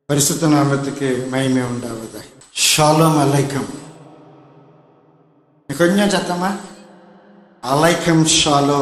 பரிசுத்த நாமத்துக்கு மகிமை உண்டாவது ஷாலம் அலைக்கம் கொஞ்சம் சத்தமா அலைக்கம் ஷாலோ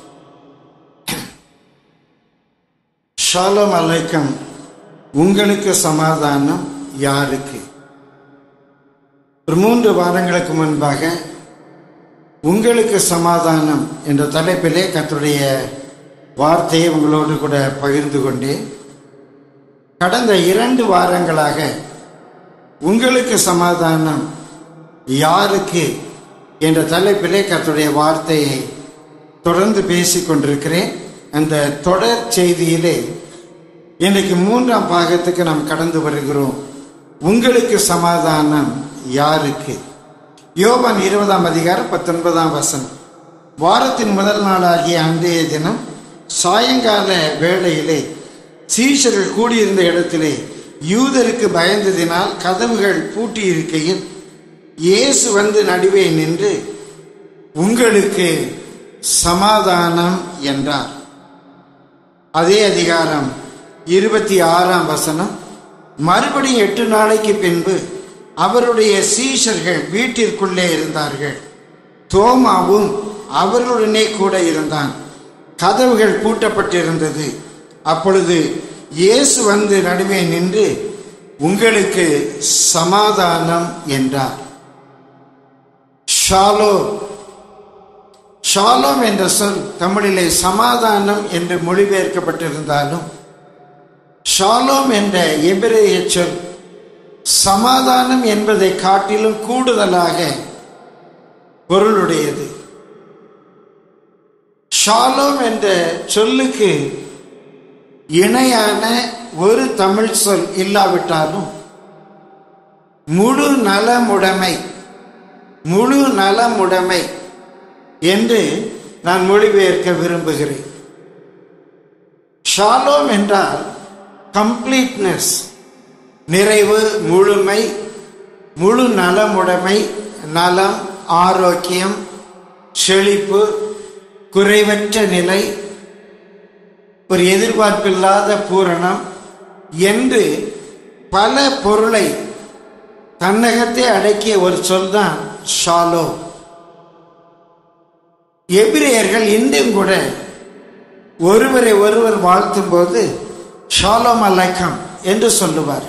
ஷாலம் அலைக்கம் உங்களுக்கு சமாதானம் யாருக்கு ஒரு மூன்று வாரங்களுக்கு முன்பாக உங்களுக்கு சமாதானம் என்ற தலைப்பிலே கர்த்தருடைய வார்த்தையை உங்களோடு கூட பகிர்ந்து கொண்டேன் கடந்த இரண்டு வாரங்களாக உங்களுக்கு சமாதானம் யாருக்கு என்ற தலைப்பிலே கர்த்தருடைய வார்த்தையை தொடர்ந்து பேசிக் கொண்டிருக்கிறேன் அந்த தொடர் செய்தியிலே இன்றைக்கு மூன்றாம் பாகத்துக்கு நாம் கடந்து வருகிறோம் உங்களுக்கு சமாதானம் யாருக்கு யோபான் இருபதாம் அதிகாரம் பத்தொன்பதாம் வசனம் வாரத்தின் முதல் நாளாகிய அன்றைய தினம் சாயங்கால வேளையிலே சீஷர்கள் கூடியிருந்த இடத்திலே யூதருக்கு பயந்ததினால் கதவுகள் பூட்டியிருக்கையில் இயேசு வந்து நடுவே நின்று உங்களுக்கு சமாதானம் என்றார் அதே அதிகாரம் இருபத்தி ஆறாம் வசனம் மறுபடியும் எட்டு நாளைக்கு பின்பு அவருடைய சீஷர்கள் வீட்டிற்குள்ளே இருந்தார்கள் தோமாவும் அவர்களுடனே கூட இருந்தான் கதவுகள் பூட்டப்பட்டிருந்தது அப்பொழுது இயேசு வந்து நடுவே நின்று உங்களுக்கு சமாதானம் என்றார் ஷாலோ ஷாலோம் என்ற சொல் தமிழிலே சமாதானம் என்று மொழிபெயர்க்கப்பட்டிருந்தாலும் ஷாலோம் என்ற எபிரேய சொல் சமாதானம் என்பதை காட்டிலும் கூடுதலாக பொருளுடையது ஷாலோம் என்ற சொல்லுக்கு இணையான ஒரு தமிழ் சொல் இல்லாவிட்டாலும் முழு நலமுடைமை முழு நலமுடைமை என்று நான் மொழிபெயர்க்க விரும்புகிறேன் ஷாலோம் என்றால் கம்ப்ளீட்னஸ் நிறைவு முழுமை முழு நலமுடைமை நலம் ஆரோக்கியம் செழிப்பு குறைவற்ற நிலை ஒரு எதிர்பார்ப்பில்லாத பூரணம் என்று பல பொருளை தன்னகத்தை அடக்கிய ஒரு சொல் தான் ஷாலோ எபிரேயர்கள் இன்றும் கூட ஒருவரை ஒருவர் வாழ்த்தும் போது ஷாலோம் அலைக்கம் என்று சொல்லுவார்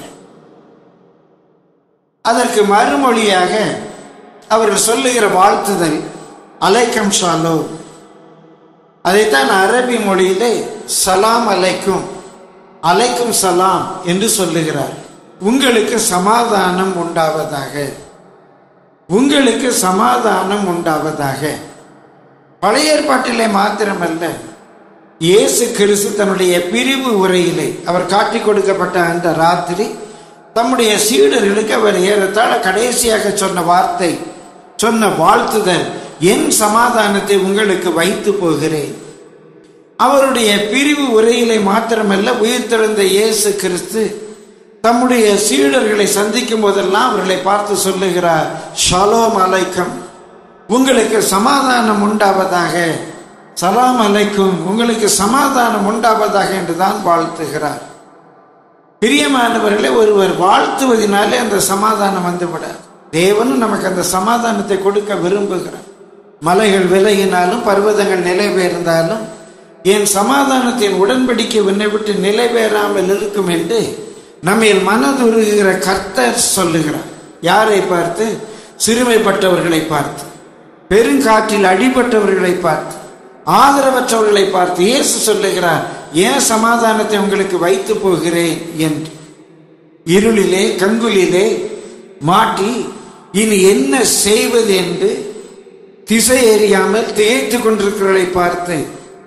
அதற்கு மறுமொழியாக அவர்கள் சொல்லுகிற வாழ்த்துதல் அலைக்கம் ஷாலோ அதைத்தான் அரபி மொழியிலே சலாம் அலைக்கும் அலைக்கும் சலாம் என்று சொல்லுகிறார் உங்களுக்கு சமாதானம் உண்டாவதாக உங்களுக்கு சமாதானம் உண்டாவதாக பழைய ஏற்பாட்டிலே மாத்திரமல்ல இயேசு கிறிஸ்து தன்னுடைய பிரிவு உரையிலே அவர் காட்டிக் கொடுக்கப்பட்ட அந்த ராத்திரி தம்முடைய சீடர்களுக்கு அவர் ஏறத்தாழ கடைசியாக சொன்ன வார்த்தை சொன்ன வாழ்த்துதல் என் சமாதானத்தை உங்களுக்கு வைத்து போகிறேன் அவருடைய பிரிவு உரையிலே மாத்திரமல்ல உயிர்த்தெழுந்த இயேசு கிறிஸ்து தம்முடைய சீடர்களை சந்திக்கும் போதெல்லாம் அவர்களை பார்த்து சொல்லுகிறார் ஷலோம் அலைக்கம் உங்களுக்கு சமாதானம் உண்டாவதாக சலாம் அலைக்கும் உங்களுக்கு சமாதானம் உண்டாவதாக என்று தான் வாழ்த்துகிறார் பிரியமானவர்களே ஒருவர் வாழ்த்துவதனாலே அந்த சமாதானம் வந்துவிடாது தேவனும் நமக்கு அந்த சமாதானத்தை கொடுக்க விரும்புகிறார் மலைகள் விலகினாலும் பர்வதங்கள் நிலைபெயர்ந்தாலும் என் சமாதானத்தின் உடன்படிக்கை உன்னை விட்டு நிலைபெறாமல் இருக்கும் என்று நம்மில் மனதுருகிற கர்த்தர் சொல்லுகிறார் யாரை பார்த்து சிறுமைப்பட்டவர்களை பார்த்து பெருங்காற்றில் அடிபட்டவர்களை பார்த்து ஆதரவற்றவர்களை பார்த்து இயேசு சொல்லுகிறார் ஏன் சமாதானத்தை உங்களுக்கு வைத்து போகிறேன் என்று இருளிலே கங்குலிலே மாட்டி இனி என்ன செய்வது என்று திசை எறியாமல் திகைத்து கொண்டிருக்கிறவர்களை பார்த்து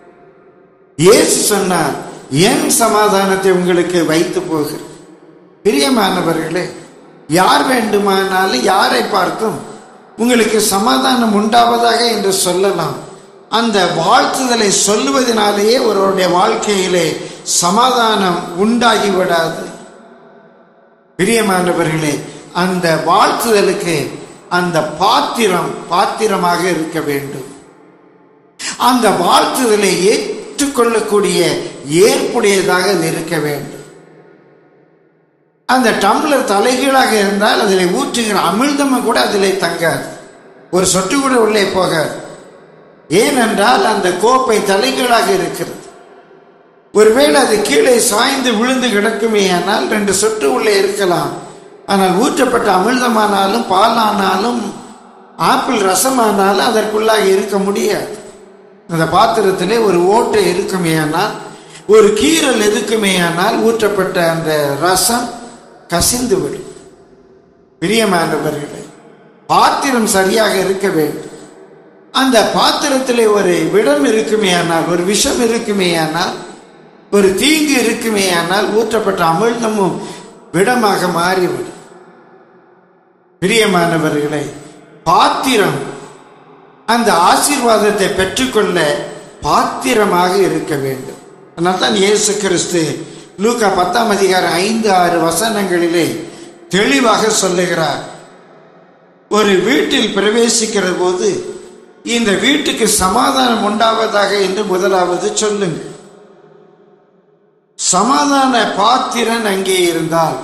இயேசு சொன்னார் என் சமாதானத்தை உங்களுக்கு வைத்து போகிறேன் பிரியமானவர்களே யார் வேண்டுமானாலும் யாரை பார்த்தும் உங்களுக்கு சமாதானம் உண்டாவதாக என்று சொல்லலாம் அந்த வாழ்த்துதலை சொல்லுவதனாலேயே ஒருவருடைய வாழ்க்கையிலே சமாதானம் உண்டாகிவிடாது பிரியமானவர்களே அந்த வாழ்த்துதலுக்கு அந்த பாத்திரம் பாத்திரமாக இருக்க வேண்டும் அந்த வாழ்த்துதலை ஏற்றுக்கொள்ளக்கூடிய ஏற்புடையதாக அது இருக்க வேண்டும் அந்த டம்ளர் தலைகீழாக இருந்தால் அதில் ஊற்றுகிற அமிழ்தமும் கூட அதில் தங்காது ஒரு சொட்டு கூட உள்ளே போகாது ஏனென்றால் அந்த கோப்பை தலைகீழாக இருக்கிறது ஒருவேளை அது கீழே சாய்ந்து விழுந்து கிடக்குமே ஆனால் ரெண்டு சொட்டு உள்ளே இருக்கலாம் ஆனால் ஊற்றப்பட்ட அமிழ்தமானாலும் பாலானாலும் ஆப்பிள் ரசமானாலும் அதற்குள்ளாக இருக்க முடியாது அந்த பாத்திரத்திலே ஒரு ஓட்டை இருக்குமே ஆனால் ஒரு கீரல் எதுக்குமே ஆனால் ஊற்றப்பட்ட அந்த ரசம் கசிந்து விடும் பிரியமானவர்களே பாத்திரம் சரியாக இருக்க வேண்டும் அந்த பாத்திரத்திலே ஒரு விடம் இருக்குமே ஆனால் ஒரு விஷம் இருக்குமே ஆனால் ஒரு தீங்கு இருக்குமே ஆனால் ஊற்றப்பட்ட அமிழ்தமும் விடமாக மாறிவிடும் பிரியமானவர்களே பாத்திரம் அந்த ஆசீர்வாதத்தை பெற்றுக்கொள்ள பாத்திரமாக இருக்க வேண்டும் அதனால தான் இயேசு கிறிஸ்து லூக்கா பத்தாம் அதிகாரம் ஐந்து ஆறு வசனங்களிலே தெளிவாக சொல்லுகிறார் ஒரு வீட்டில் பிரவேசிக்கிற போது இந்த வீட்டுக்கு சமாதானம் உண்டாவதாக என்று முதலாவது சொல்லுங்க சமாதான பாத்திரன் அங்கே இருந்தால்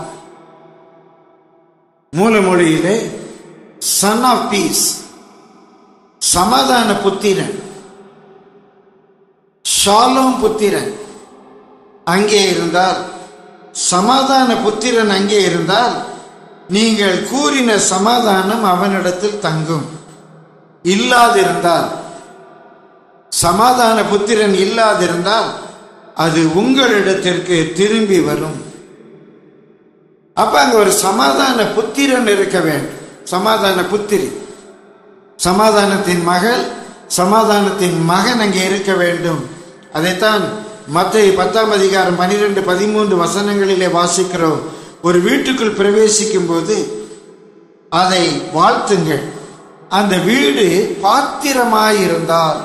மூலமொழியிலே சன் ஆஃப் பீஸ் சமாதான புத்திரன் ஷாலோம் புத்திரன் அங்கே இருந்தால் சமாதான புத்திரன் அங்கே இருந்தால் நீங்கள் கூறின சமாதானம் அவனிடத்தில் தங்கும் இல்லாதிருந்தால் சமாதான புத்திரன் இல்லாதிருந்தால் அது உங்களிடத்திற்கு திரும்பி வரும் அப்ப அங்க ஒரு சமாதான புத்திரன் இருக்க வேண்டும் சமாதான புத்திரி சமாதானத்தின் மகள் சமாதானத்தின் மகன் அங்கே இருக்க வேண்டும் அதைத்தான் மத்திய பத்தாம் அதிகாரம் பனிரெண்டு பதிமூன்று வசனங்களிலே வாசிக்கிறோம் ஒரு வீட்டுக்குள் பிரவேசிக்கும் போது அதை வாழ்த்துங்கள் அந்த வீடு பாத்திரமாயிருந்தால்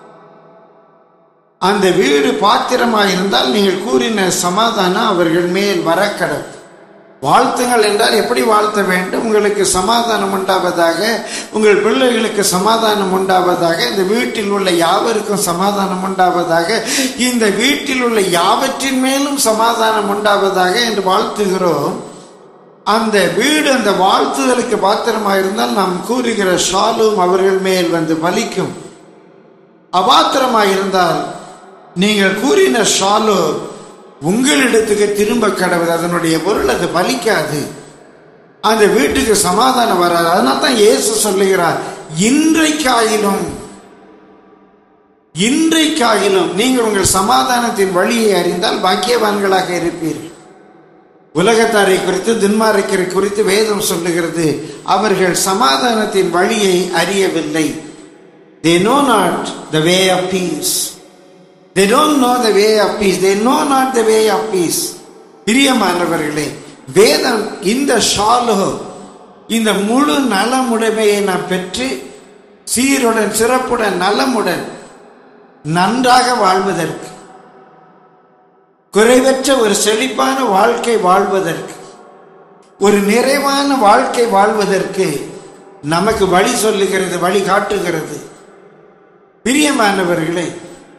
அந்த வீடு பாத்திரமாயிருந்தால் நீங்கள் கூறின சமாதானம் அவர்கள் மேல் வரக்கடவு வாழ்த்துங்கள் என்றால் எப்படி வாழ்த்த வேண்டும் உங்களுக்கு சமாதானம் உண்டாவதாக உங்கள் பிள்ளைகளுக்கு சமாதானம் உண்டாவதாக இந்த வீட்டில் உள்ள யாவருக்கும் சமாதானம் உண்டாவதாக இந்த வீட்டில் உள்ள யாவற்றின் மேலும் சமாதானம் உண்டாவதாக என்று வாழ்த்துகிறோம் அந்த வீடு அந்த வாழ்த்துதலுக்கு பாத்திரமாக இருந்தால் நாம் கூறுகிற ஷாலும் அவர்கள் மேல் வந்து பலிக்கும் அபாத்திரமாக இருந்தால் நீங்கள் கூறின ஷாலோ உங்களிடத்துக்கு திரும்ப கடவுது அதனுடைய பொருள் அது பலிக்காது அந்த வீட்டுக்கு சமாதானம் வராது அதனால தான் இயேசு சொல்லுகிறார் இன்றைக்காயிலும் இன்றைக்காயிலும் நீங்கள் உங்கள் சமாதானத்தின் வழியை அறிந்தால் பாக்கியவான்களாக இருப்பீர்கள் உலகத்தாரை குறித்து துன்மார்க்கரை குறித்து வேதம் சொல்லுகிறது அவர்கள் சமாதானத்தின் வழியை அறியவில்லை they know not the way of peace they don't know the way of peace they know not the way of peace பிரியமானவர்களே வேதம் இந்த ஷாலோ இந்த முழு நலமுடைமையை நாம் பெற்று சீருடன் சிறப்புடன் நலமுடன் நன்றாக வாழ்வதற்கு குறைவற்ற ஒரு செழிப்பான வாழ்க்கை வாழ்வதற்கு ஒரு நிறைவான வாழ்க்கை வாழ்வதற்கு நமக்கு வழி சொல்லுகிறது வழி காட்டுகிறது பிரியமானவர்களே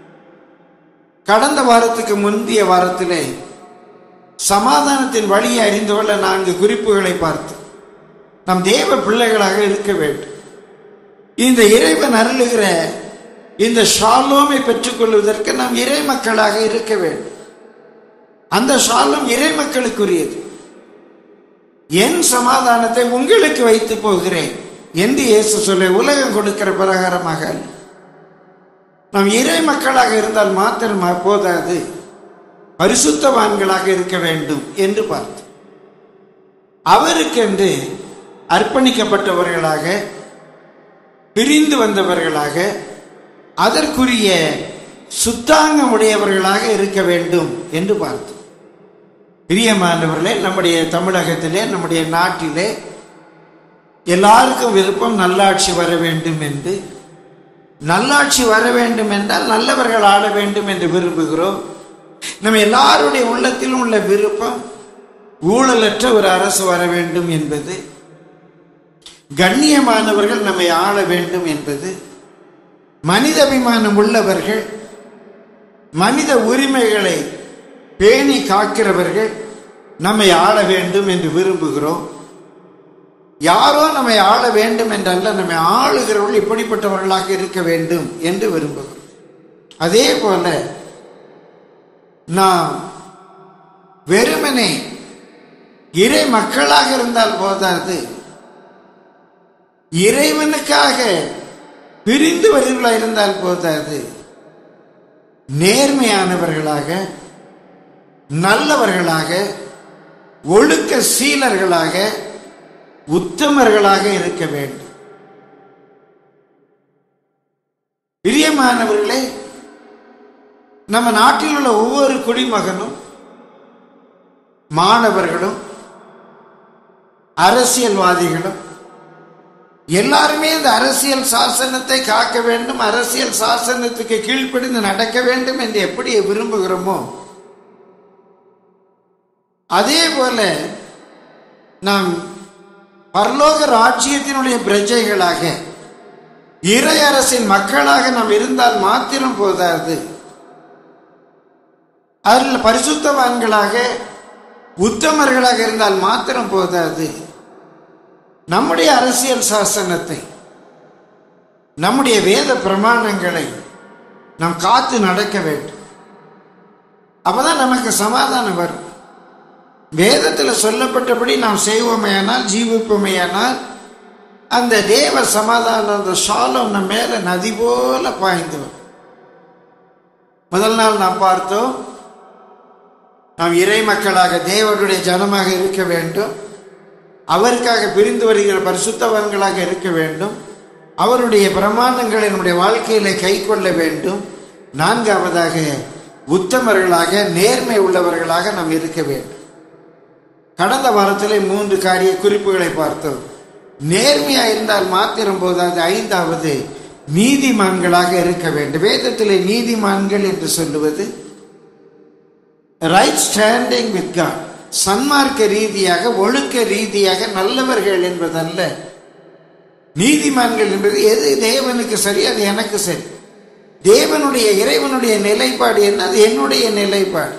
கடந்த வாரத்துக்கு முந்தைய வாரத்திலே சமாதானத்தின் வழியை அறிந்து கொள்ள நான்கு குறிப்புகளை பார்த்து நம் தேவ பிள்ளைகளாக இருக்க வேண்டும் இந்த இறைவன் அருளுகிற இந்த ஷாலோமை பெற்றுக்கொள்வதற்கு நாம் இறை மக்களாக இருக்க வேண்டும் அந்த ஷாலம் இறை மக்களுக்குரியது என் சமாதானத்தை உங்களுக்கு வைத்து போகிறேன் என்று இயேசு சொல்ல உலகம் கொடுக்கிற பிரகாரமாக அல்ல நாம் இறை மக்களாக இருந்தால் மாத்திரம் போதாது பரிசுத்தவான்களாக இருக்க வேண்டும் என்று பார்த்தோம் அவருக்கென்று அர்ப்பணிக்கப்பட்டவர்களாக பிரிந்து வந்தவர்களாக அதற்குரிய சுத்தாங்கம் உடையவர்களாக இருக்க வேண்டும் என்று பார்த்தோம் பிரியமானவர்களே நம்முடைய தமிழகத்திலே நம்முடைய நாட்டிலே எல்லாருக்கும் விருப்பம் நல்லாட்சி வர வேண்டும் என்று நல்லாட்சி வர வேண்டும் என்றால் நல்லவர்கள் ஆள வேண்டும் என்று விரும்புகிறோம் நம்ம எல்லாருடைய உள்ளத்திலும் உள்ள விருப்பம் ஊழலற்ற ஒரு அரசு வர வேண்டும் என்பது கண்ணியமானவர்கள் நம்மை ஆள வேண்டும் என்பது மனிதாபிமானம் உள்ளவர்கள் மனித உரிமைகளை பேணி காக்கிறவர்கள் நம்மை ஆள வேண்டும் என்று விரும்புகிறோம் யாரோ நம்மை ஆள வேண்டும் என்றல்ல நம்மை ஆளுகிறவர்கள் இப்படிப்பட்டவர்களாக இருக்க வேண்டும் என்று விரும்புகிறோம் அதே போல நாம் வெறுமனே இறை மக்களாக இருந்தால் போதாது இறைவனுக்காக பிரிந்து வருவர்களாக இருந்தால் போதாது நேர்மையானவர்களாக நல்லவர்களாக ஒழுக்க சீலர்களாக உத்தமர்களாக இருக்க வேண்டும் பிரியமானவர்களே நம்ம நாட்டில் உள்ள ஒவ்வொரு குடிமகனும் மாணவர்களும் அரசியல்வாதிகளும் எல்லாருமே இந்த அரசியல் சாசனத்தை காக்க வேண்டும் அரசியல் சாசனத்துக்கு கீழ்ப்படிந்து நடக்க வேண்டும் என்று எப்படி விரும்புகிறோமோ அதே போல நாம் பரலோக ராஜ்யத்தினுடைய பிரஜைகளாக இறை அரசின் மக்களாக நாம் இருந்தால் மாத்திரம் போதாது அதில் பரிசுத்தவான்களாக உத்தமர்களாக இருந்தால் மாத்திரம் போதாது நம்முடைய அரசியல் சாசனத்தை நம்முடைய வேத பிரமாணங்களை நாம் காத்து நடக்க வேண்டும் அப்பதான் நமக்கு சமாதானம் வரும் வேதத்தில் சொல்லப்பட்டபடி நாம் செய்வோமையானால் ஜீவிப்போமையானால் அந்த தேவ சமாதானம் அந்த சாலம் நம்ம மேல நதி போல பாய்ந்து வரும் முதல் நாள் நாம் பார்த்தோம் நாம் இறை மக்களாக தேவனுடைய ஜனமாக இருக்க வேண்டும் அவருக்காக பிரிந்து வருகிற பரிசுத்தவன்களாக இருக்க வேண்டும் அவருடைய பிரமாணங்களை நம்முடைய வாழ்க்கையில கை கொள்ள வேண்டும் நான்காவதாக உத்தமர்களாக நேர்மை உள்ளவர்களாக நாம் இருக்க வேண்டும் கடந்த வாரத்திலே மூன்று காரிய குறிப்புகளை பார்த்தோம் நேர்மையா இருந்தால் மாத்திரம் போதாது ஐந்தாவது நீதிமான்களாக இருக்க வேண்டும் வேதத்திலே நீதிமான்கள் என்று சொல்லுவது ரைட் ஸ்டாண்டிங் வித் காட் சன்மார்க்க ரீதியாக ஒழுக்க ரீதியாக நல்லவர்கள் என்பதல்ல நீதிமான்கள் என்பது எது தேவனுக்கு சரி அது எனக்கு சரி தேவனுடைய இறைவனுடைய நிலைப்பாடு என்ன அது என்னுடைய நிலைப்பாடு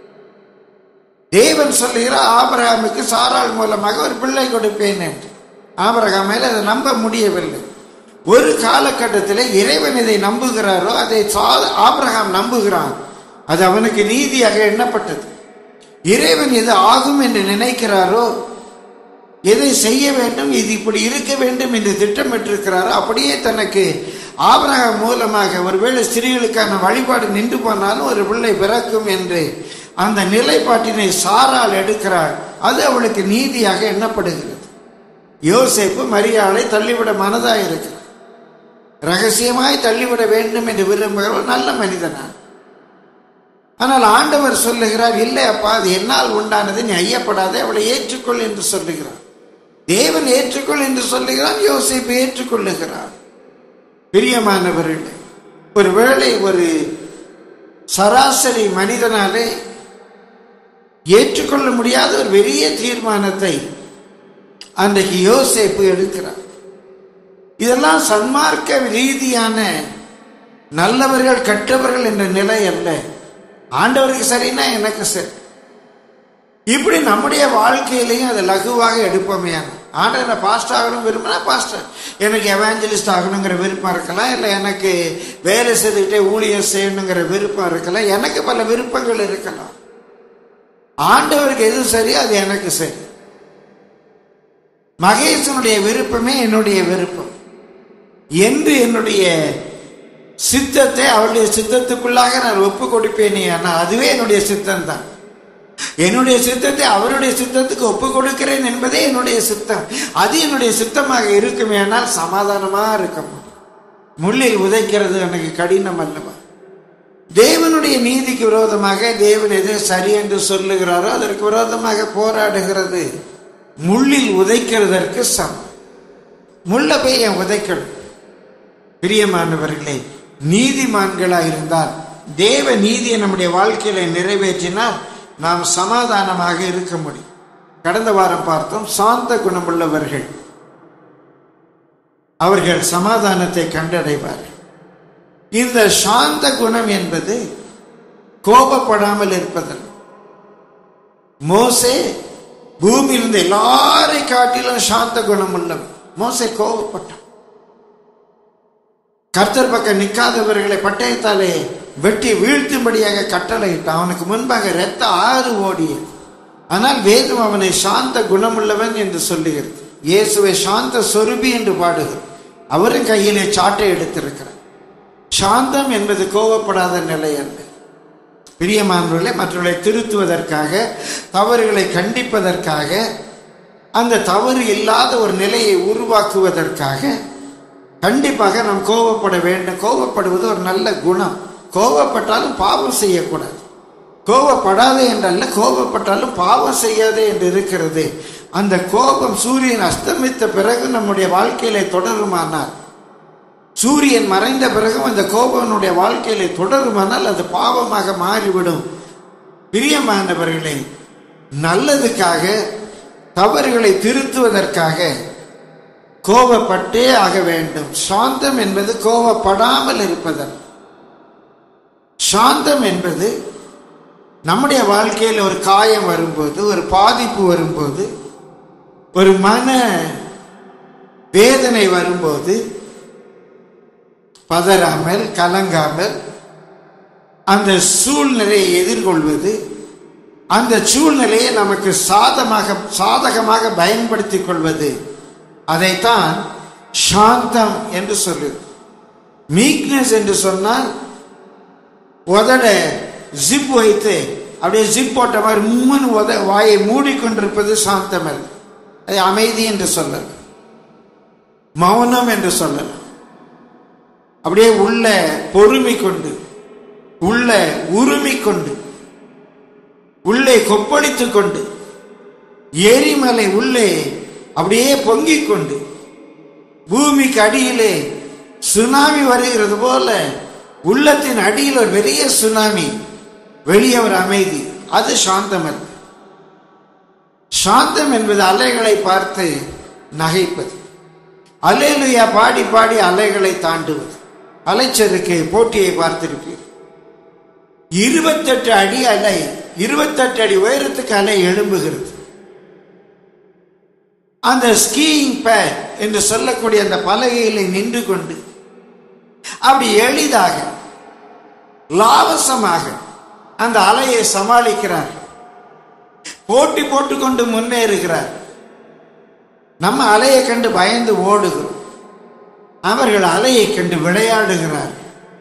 தேவன் சொல்லுகிறார் ஆபரகாமுக்கு சாராள் மூலமாக ஒரு பிள்ளை கொடுப்பேன் என்று ஆபரகாம் மேல அதை நம்ப முடியவில்லை ஒரு காலகட்டத்தில் இறைவன் இதை நம்புகிறாரோ அதை ஆபரகாம் நம்புகிறான் அது அவனுக்கு நீதியாக எண்ணப்பட்டது இறைவன் எது ஆகும் என்று நினைக்கிறாரோ எதை செய்ய வேண்டும் இது இப்படி இருக்க வேண்டும் என்று திட்டமிட்டிருக்கிறாரோ அப்படியே தனக்கு ஆபரகம் மூலமாக ஒருவேளை ஸ்திரீகளுக்கான வழிபாடு நின்று போனாலும் ஒரு பிள்ளை பிறக்கும் என்று அந்த நிலைப்பாட்டினை சாரால் எடுக்கிறாள் அது அவளுக்கு நீதியாக எண்ணப்படுகிறது யோசேப்பு மரியாதை தள்ளிவிட மனதாக இருக்கிறார் ரகசியமாய் தள்ளிவிட வேண்டும் என்று விரும்புகிற நல்ல மனிதனான் ஆனால் ஆண்டவர் சொல்லுகிறார் இல்லை அப்பா அது என்னால் உண்டானது நீ ஐயப்படாதே அவளை ஏற்றுக்கொள் என்று சொல்லுகிறார் தேவன் ஏற்றுக்கொள் என்று சொல்லுகிறான் யோசிப்பு ஏற்றுக்கொள்ளுகிறார் பிரியமானவர்களே ஒருவேளை ஒரு சராசரி மனிதனாலே ஏற்றுக்கொள்ள முடியாத ஒரு பெரிய தீர்மானத்தை அன்றைக்கு யோசேப்பு எடுக்கிறார் இதெல்லாம் சன்மார்க்க ரீதியான நல்லவர்கள் கற்றவர்கள் என்ற நிலை அல்ல ஆண்டவருக்கு சரின்னா எனக்கு சரி இப்படி நம்முடைய வாழ்க்கையிலையும் அதை லகுவாக எடுப்போமையான ஆண்டவர் பாஸ்ட் ஆகணும் விரும்பினா பாஸ்டர் எனக்கு எவாஞ்சலிஸ்ட் ஆகணுங்கிற விருப்பம் இருக்கலாம் இல்லை எனக்கு வேலை செய்துக்கிட்டே ஊழியம் செய்யணுங்கிற விருப்பம் இருக்கலாம் எனக்கு பல விருப்பங்கள் இருக்கலாம் ஆண்டவருக்கு எது சரி அது எனக்கு சரி மகேசனுடைய விருப்பமே என்னுடைய விருப்பம் என்று என்னுடைய சித்தத்தை அவருடைய சித்தத்துக்குள்ளாக நான் ஒப்பு கொடுப்பேனே ஆனால் அதுவே என்னுடைய சித்தம் தான் என்னுடைய சித்தத்தை அவருடைய சித்தத்துக்கு ஒப்பு கொடுக்கிறேன் என்பதே என்னுடைய சித்தம் அது என்னுடைய சித்தமாக இருக்குமே ஆனால் சமாதானமா இருக்கும் முள்ளில் உதைக்கிறது எனக்கு கடினம் அல்லவா தேவனுடைய நீதிக்கு விரோதமாக தேவன் எது சரி என்று சொல்லுகிறாரோ அதற்கு விரோதமாக போராடுகிறது முள்ளில் உதைக்கிறதற்கு சமம் முள்ள போய் என் உதைக்கணும் பிரியமானவர்களே நீதிமான்களா இருந்தால் தேவ நீதியை நம்முடைய வாழ்க்கையில நிறைவேற்றினால் நாம் சமாதானமாக இருக்க முடியும் கடந்த வாரம் பார்த்தோம் சாந்த குணமுள்ளவர்கள் அவர்கள் சமாதானத்தை கண்டடைவார்கள் இந்த சாந்த குணம் என்பது கோபப்படாமல் இருப்பதல் மோசே பூமியில் இருந்த எல்லாரை காட்டிலும் சாந்த குணம் உள்ளவன் மோசே கோபப்பட்டான் கர்த்தர் பக்கம் நிற்காதவர்களை பட்டயத்தாலே வெட்டி வீழ்த்தும்படியாக கட்டளையிட்டான் அவனுக்கு முன்பாக இரத்த ஆறு ஓடியது ஆனால் வேதம் அவனை சாந்த குணமுள்ளவன் என்று சொல்லுகிறது இயேசுவை சாந்த சொருபி என்று பாடுகிறது அவரும் கையிலே சாட்டை எடுத்திருக்கிறார் சாந்தம் என்பது கோபப்படாத நிலை அல்ல பிரியமானவர்களை மற்றவர்களை திருத்துவதற்காக தவறுகளை கண்டிப்பதற்காக அந்த தவறு இல்லாத ஒரு நிலையை உருவாக்குவதற்காக கண்டிப்பாக நாம் கோபப்பட வேண்டும் கோபப்படுவது ஒரு நல்ல குணம் கோபப்பட்டாலும் பாவம் செய்யக்கூடாது கோபப்படாதே என்றல்ல கோபப்பட்டாலும் பாவம் செய்யாதே என்று இருக்கிறது அந்த கோபம் சூரியன் அஸ்தமித்த பிறகு நம்முடைய வாழ்க்கையிலே தொடருமானால் சூரியன் மறைந்த பிறகும் அந்த கோபனுடைய வாழ்க்கையிலே தொடருமானால் அது பாவமாக மாறிவிடும் பிரியமானவர்களே நல்லதுக்காக தவறுகளை திருத்துவதற்காக கோபப்பட்டே ஆக வேண்டும் சாந்தம் என்பது கோபப்படாமல் இருப்பதன் சாந்தம் என்பது நம்முடைய வாழ்க்கையில் ஒரு காயம் வரும்போது ஒரு பாதிப்பு வரும்போது ஒரு மன வேதனை வரும்போது பதறாமல் கலங்காமல் அந்த சூழ்நிலையை எதிர்கொள்வது அந்த சூழ்நிலையை நமக்கு சாதமாக சாதகமாக பயன்படுத்திக் கொள்வது அதைத்தான் சாந்தம் என்று சொல்லுது மீக்னஸ் என்று சொன்னால் உதட ஜிப் வைத்து அப்படியே ஜிப் போட்ட மாதிரி மும்மன் உத வாயை மூடிக்கொண்டிருப்பது சாந்தமல் அது அமைதி என்று சொல்லலாம் மௌனம் என்று சொல்லலாம் அப்படியே உள்ள பொறுமை கொண்டு உள்ள உரிமை கொண்டு உள்ளே கொப்பளித்துக் கொண்டு எரிமலை உள்ளே அப்படியே பொங்கிக் கொண்டு பூமிக்கு அடியிலே சுனாமி வருகிறது போல உள்ளத்தின் அடியில் ஒரு பெரிய சுனாமி வெளியே ஒரு அமைதி அது சாந்தம் அல்ல சாந்தம் என்பது அலைகளை பார்த்து நகைப்பது அலையிலுயா பாடி பாடி அலைகளை தாண்டுவது அலைச்சருக்கு போட்டியை பார்த்திருப்பீர் இருபத்தெட்டு அடி அலை இருபத்தெட்டு அடி உயரத்துக்கு அலை எழும்புகிறது அந்த ஸ்கீயிங் பேட் என்று சொல்லக்கூடிய அந்த பலகையில நின்று கொண்டு அப்படி எளிதாக லாவசமாக அந்த அலையை சமாளிக்கிறார் போட்டி போட்டுக்கொண்டு முன்னேறுகிறார் நம்ம அலையை கண்டு பயந்து ஓடுகிறோம் அவர்கள் அலையை கண்டு விளையாடுகிறார்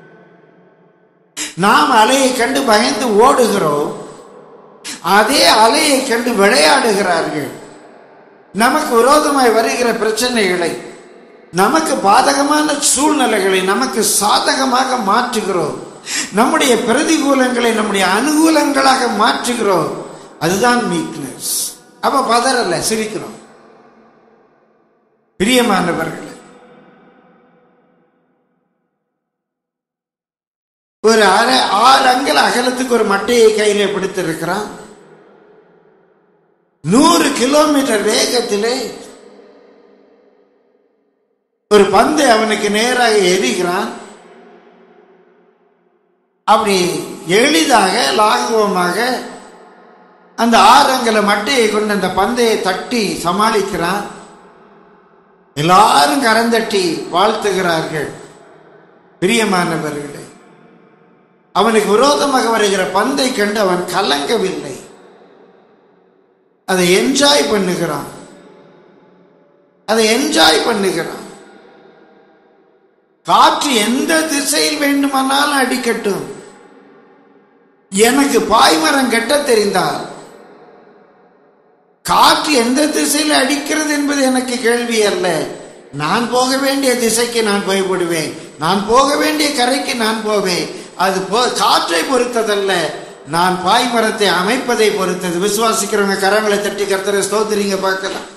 நாம் அலையை கண்டு பயந்து ஓடுகிறோம் அதே அலையை கண்டு விளையாடுகிறார்கள் நமக்கு விரோதமாய் வருகிற பிரச்சனைகளை நமக்கு பாதகமான சூழ்நிலைகளை நமக்கு சாதகமாக மாற்றுகிறோம் நம்முடைய பிரதிகூலங்களை நம்முடைய அனுகூலங்களாக மாற்றுகிறோம் அதுதான் மீக்னஸ் அப்ப பதறல சிரிக்கிறோம் பிரியமானவர்கள் ஒரு அரை ஆறு அங்கல் அகலத்துக்கு ஒரு மட்டையை கையில பிடித்திருக்கிறான் நூறு கிலோமீட்டர் வேகத்திலே ஒரு பந்து அவனுக்கு நேராக எரிகிறான் அப்படி எளிதாக லாகவமாக அந்த ஆறங்கல மட்டையை கொண்டு அந்த பந்தையை தட்டி சமாளிக்கிறான் எல்லாரும் கரந்தட்டி வாழ்த்துகிறார்கள் பிரியமானவர்களே அவனுக்கு விரோதமாக வருகிற பந்தை கண்டு அவன் கலங்கவில்லை அதை என்ஜாய் பண்ணுகிறான் அதை என்ஜாய் பண்ணுகிறான் காற்று எந்த திசையில் வேண்டுமானாலும் அடிக்கட்டும் எனக்கு பாய்மரம் கட்ட தெரிந்தால் காற்று எந்த திசையில் அடிக்கிறது என்பது எனக்கு கேள்வி அல்ல நான் போக வேண்டிய திசைக்கு நான் போய்விடுவேன் நான் போக வேண்டிய கரைக்கு நான் போவேன் அது போ காற்றை பொறுத்ததல்ல நான் பாய்மரத்தை அமைப்பதை பொறுத்தது விசுவாசிக்கிறவங்க கரங்களை தட்டி கர்த்தரை ஸ்தோத்திரிங்க பார்க்கலாம்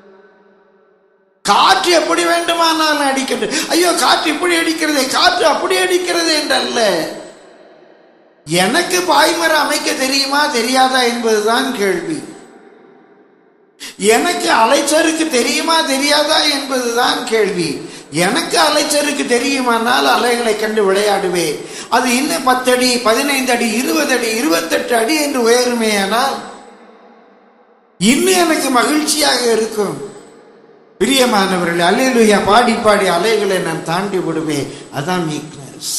காற்று எப்படி வேண்டுமானாலும் அடிக்கட்டும் ஐயோ காற்று இப்படி அடிக்கிறதே காற்று அப்படி அடிக்கிறது என்றல்ல எனக்கு பாய்மரம் அமைக்க தெரியுமா தெரியாதா என்பதுதான் கேள்வி எனக்கு அலைச்சருக்கு தெரியுமா தெரியாதா என்பதுதான் கேள்வி எனக்கு அலைச்சருக்கு தெரியுமானால் அலைகளை கண்டு விளையாடுவேன் அது இன்னும் பத்தடி பதினைந்து அடி இருபது அடி இருபத்தெட்டு அடி என்று உயருமே ஆனால் இன்னும் எனக்கு மகிழ்ச்சியாக இருக்கும் பிரியமானவர்கள் அலையிலுயா பாடி பாடி அலைகளை நான் தாண்டி விடுவேன் அதான் வீக்னஸ்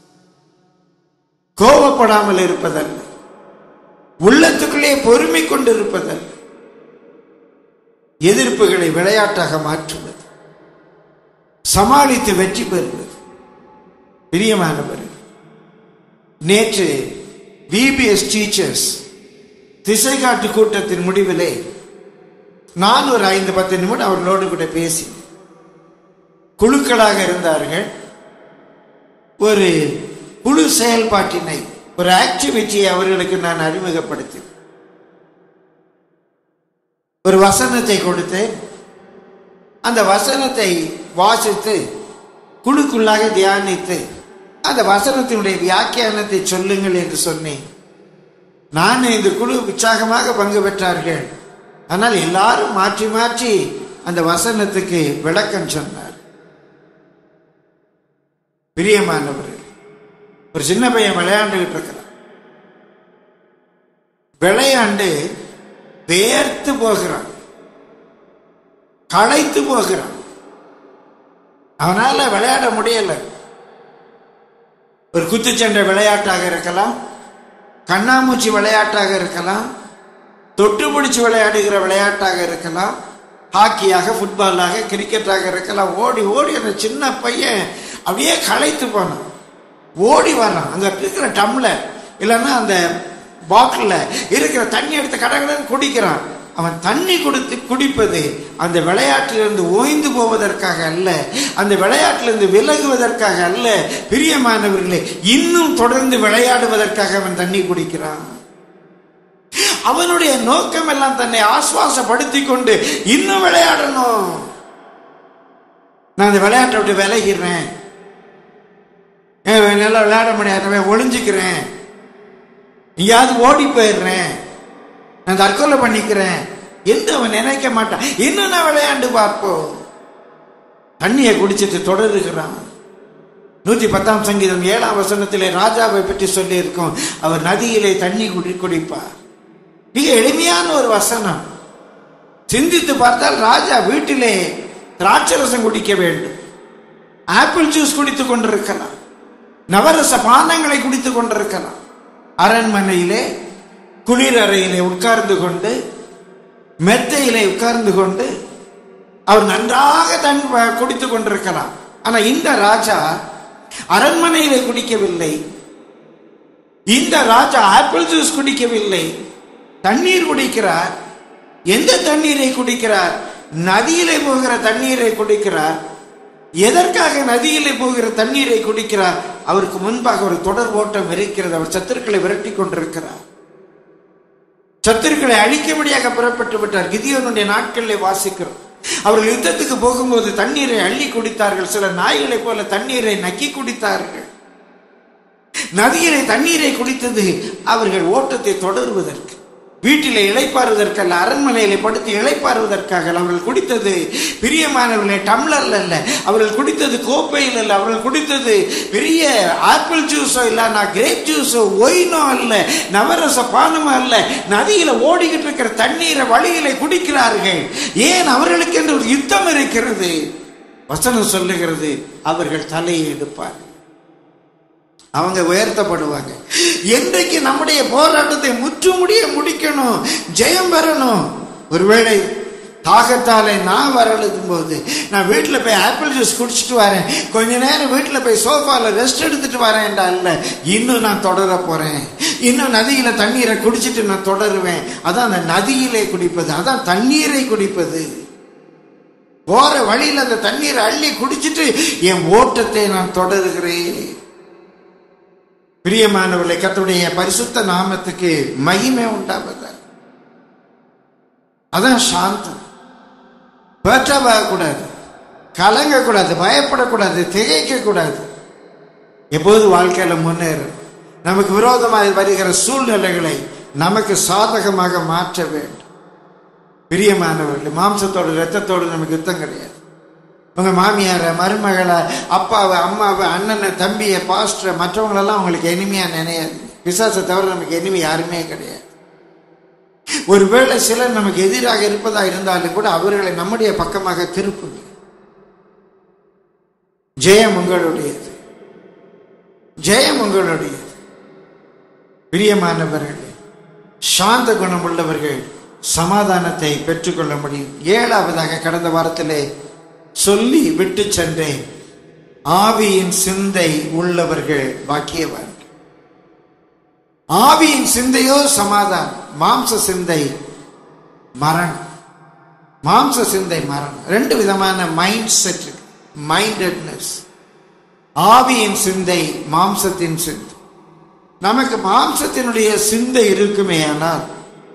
கோபப்படாமல் இருப்பதல்ல உள்ளத்துக்குள்ளே பொறுமை கொண்டு இருப்பதல்ல எதிர்ப்புகளை விளையாட்டாக மாற்றுவது சமாளித்து வெற்றி பெறுவது பிரியமானவர் நேற்று விபிஎஸ் டீச்சர்ஸ் திசை காட்டு கூட்டத்தின் முடிவிலே நான் ஒரு ஐந்து பத்து நிமிடம் அவர்களோடு கூட பேசி குழுக்களாக இருந்தார்கள் ஒரு குழு செயல்பாட்டினை ஒரு ஆக்டிவிட்டியை அவர்களுக்கு நான் அறிமுகப்படுத்தி ஒரு வசனத்தை கொடுத்தேன் அந்த வசனத்தை வாசித்து குழுக்குள்ளாக தியானித்து அந்த வசனத்தினுடைய வியாக்கியானத்தை சொல்லுங்கள் என்று சொன்னேன் நான் இந்த குழு உற்சாகமாக பங்கு பெற்றார்கள் ஆனால் எல்லாரும் மாற்றி மாற்றி அந்த வசனத்துக்கு விளக்கம் சொன்னார் பிரியமானவர்கள் ஒரு சின்ன பையன் விளையாண்டுகிட்டு இருக்கிறான் விளையாண்டு வேர்த்து போகிறான் களைத்து போகிறான் அவனால விளையாட முடியல ஒரு குத்துச்சண்டை விளையாட்டாக இருக்கலாம் கண்ணாமூச்சி விளையாட்டாக இருக்கலாம் தொட்டு பிடிச்சு விளையாடுகிற விளையாட்டாக இருக்கலாம் ஹாக்கியாக ஃபுட்பாலாக கிரிக்கெட்டாக இருக்கலாம் ஓடி ஓடி அந்த சின்ன பையன் அப்படியே களைத்து போனான் ஓடி வர்றான் அங்கே இருக்கிற டம்ளர் இல்லைன்னா அந்த பாட்டிலில் இருக்கிற தண்ணி எடுத்து கடகடன்னு குடிக்கிறான் அவன் தண்ணி கொடுத்து குடிப்பது அந்த விளையாட்டிலிருந்து ஓய்ந்து போவதற்காக அல்ல அந்த விளையாட்டிலிருந்து விலகுவதற்காக அல்ல பிரியமானவர்களே இன்னும் தொடர்ந்து விளையாடுவதற்காக அவன் தண்ணி குடிக்கிறான் அவனுடைய நோக்கம் எல்லாம் தன்னை ஆசுவாசப்படுத்தி கொண்டு இன்னும் விளையாடணும் நான் அந்த விளையாட்டை விட்டு விலகிறேன் என்னால் விளையாட முடியாத ஒளிஞ்சுக்கிறேன் எங்கேயாவது ஓடி போயிடுறேன் நான் தற்கொலை பண்ணிக்கிறேன் என்று அவன் நினைக்க மாட்டான் இன்னும் நான் விளையாண்டு பார்ப்போம் தண்ணியை குடிச்சிட்டு தொடருகிறான் நூத்தி பத்தாம் சங்கீதம் ஏழாம் வசனத்திலே ராஜாவை பற்றி சொல்லி இருக்கோம் அவர் நதியிலே தண்ணி குடி குடிப்பார் மிக எளிமையான ஒரு வசனம் சிந்தித்து பார்த்தால் ராஜா வீட்டிலே திராட்சரசம் குடிக்க வேண்டும் ஆப்பிள் ஜூஸ் குடித்துக் கொண்டிருக்கலாம் நவரச பானங்களை குடித்துக் கொண்டிருக்கலாம் அரண்மனையிலே குளிர் அறையிலே உட்கார்ந்து கொண்டு மெத்தையிலே உட்கார்ந்து கொண்டு அவர் நன்றாக தன் குடித்துக் கொண்டிருக்கலாம் ஆனா இந்த ராஜா அரண்மனையிலே குடிக்கவில்லை இந்த ராஜா ஆப்பிள் ஜூஸ் குடிக்கவில்லை தண்ணீர் குடிக்கிறார் எந்த தண்ணீரை குடிக்கிறார் நதியிலே போகிற தண்ணீரை குடிக்கிறார் எதற்காக நதியிலே போகிற தண்ணீரை குடிக்கிறார் அவருக்கு முன்பாக ஒரு தொடர் ஓட்டம் இருக்கிறது அவர் சத்துருக்களை விரட்டி கொண்டிருக்கிறார் சத்துருக்களை அழிக்கும்படியாக புறப்பட்டு விட்டார் கிதியோனுடைய நாட்களில் வாசிக்கிறோம் அவர்கள் யுத்தத்துக்கு போகும்போது தண்ணீரை அள்ளி குடித்தார்கள் சில நாய்களைப் போல தண்ணீரை நக்கி குடித்தார்கள் நதியிலே தண்ணீரை குடித்தது அவர்கள் ஓட்டத்தை தொடருவதற்கு வீட்டிலே இழைப்பாருவதற்கல்ல அரண்மனையிலே படுத்து இழைப்பாருவதற்காக அவர்கள் குடித்தது பிரியமானவர்களே டம்ளர்ல அல்ல அவர்கள் குடித்தது கோப்பையில் அல்ல அவர்கள் குடித்தது பெரிய ஆப்பிள் ஜூஸோ இல்ல நான் கிரேப் ஜூஸோ ஒயினோ அல்ல நவரச பானமோ அல்ல நதியில ஓடிக்கிட்டு இருக்கிற தண்ணீரை வழியில குடிக்கிறார்கள் ஏன் அவர்களுக்கு என்று ஒரு யுத்தம் இருக்கிறது வசனம் சொல்லுகிறது அவர்கள் தலையை எடுப்பார்கள் அவங்க உயர்த்தப்படுவாங்க என்றைக்கு நம்முடைய போராட்டத்தை முற்றுமுடிய முடிக்கணும் ஜெயம் பெறணும் ஒருவேளை தாகத்தாலே நான் வரழுதும் போது நான் வீட்டில் போய் ஆப்பிள் ஜூஸ் குடிச்சிட்டு வரேன் கொஞ்ச நேரம் வீட்டில் போய் சோஃபாவில் ரெஸ்ட் எடுத்துட்டு வரேன்டா இல்லை இன்னும் நான் தொடர போறேன் இன்னும் நதியில தண்ணீரை குடிச்சிட்டு நான் தொடருவேன் அதான் அந்த நதியிலே குடிப்பது அதான் தண்ணீரை குடிப்பது போற வழியில் அந்த தண்ணீரை அள்ளி குடிச்சிட்டு என் ஓட்டத்தை நான் தொடருகிறேன் பிரியமானவர்களை கத்துடைய பரிசுத்த நாமத்துக்கு மகிமை உண்டாவத அதான் சாந்தம் கூடாது கலங்கக்கூடாது பயப்படக்கூடாது திகைக்க கூடாது எப்போது வாழ்க்கையில முன்னேறும் நமக்கு விரோதமாக வருகிற சூழ்நிலைகளை நமக்கு சாதகமாக மாற்ற வேண்டும் பிரியமானவர்கள் மாம்சத்தோடு ரத்தத்தோடு நமக்கு யுத்தம் கிடையாது உங்க மாமியார மருமகளை அப்பாவை அம்மாவை அண்ணனை தம்பியை பாஸ்டரை மற்றவங்களெல்லாம் உங்களுக்கு இனிமையா நினையாது விசாசை தவிர நமக்கு இனிமே யாருமே கிடையாது ஒருவேளை சிலர் நமக்கு எதிராக இருப்பதா இருந்தாலும் கூட அவர்களை நம்முடைய பக்கமாக திருப்புங்க ஜெயம் உங்களுடையது ஜெயம் உங்களுடையது பிரியமானவர்களே சாந்த குணம் உள்ளவர்கள் சமாதானத்தை பெற்றுக்கொள்ள முடியும் ஏழாவதாக கடந்த வாரத்திலே சொல்லி விட்டு சென்றேன் ஆவியின் சிந்தை உள்ளவர்கள் பாக்கியவான் ஆவியின் சிந்தையோ சமாதானம் மாம்ச சிந்தை மரணம் மாம்ச சிந்தை மரணம் ரெண்டு விதமான மைண்ட் செட் மைண்டட்னஸ் ஆவியின் சிந்தை மாம்சத்தின் சிந்தை நமக்கு மாம்சத்தினுடைய சிந்தை இருக்குமே ஆனால்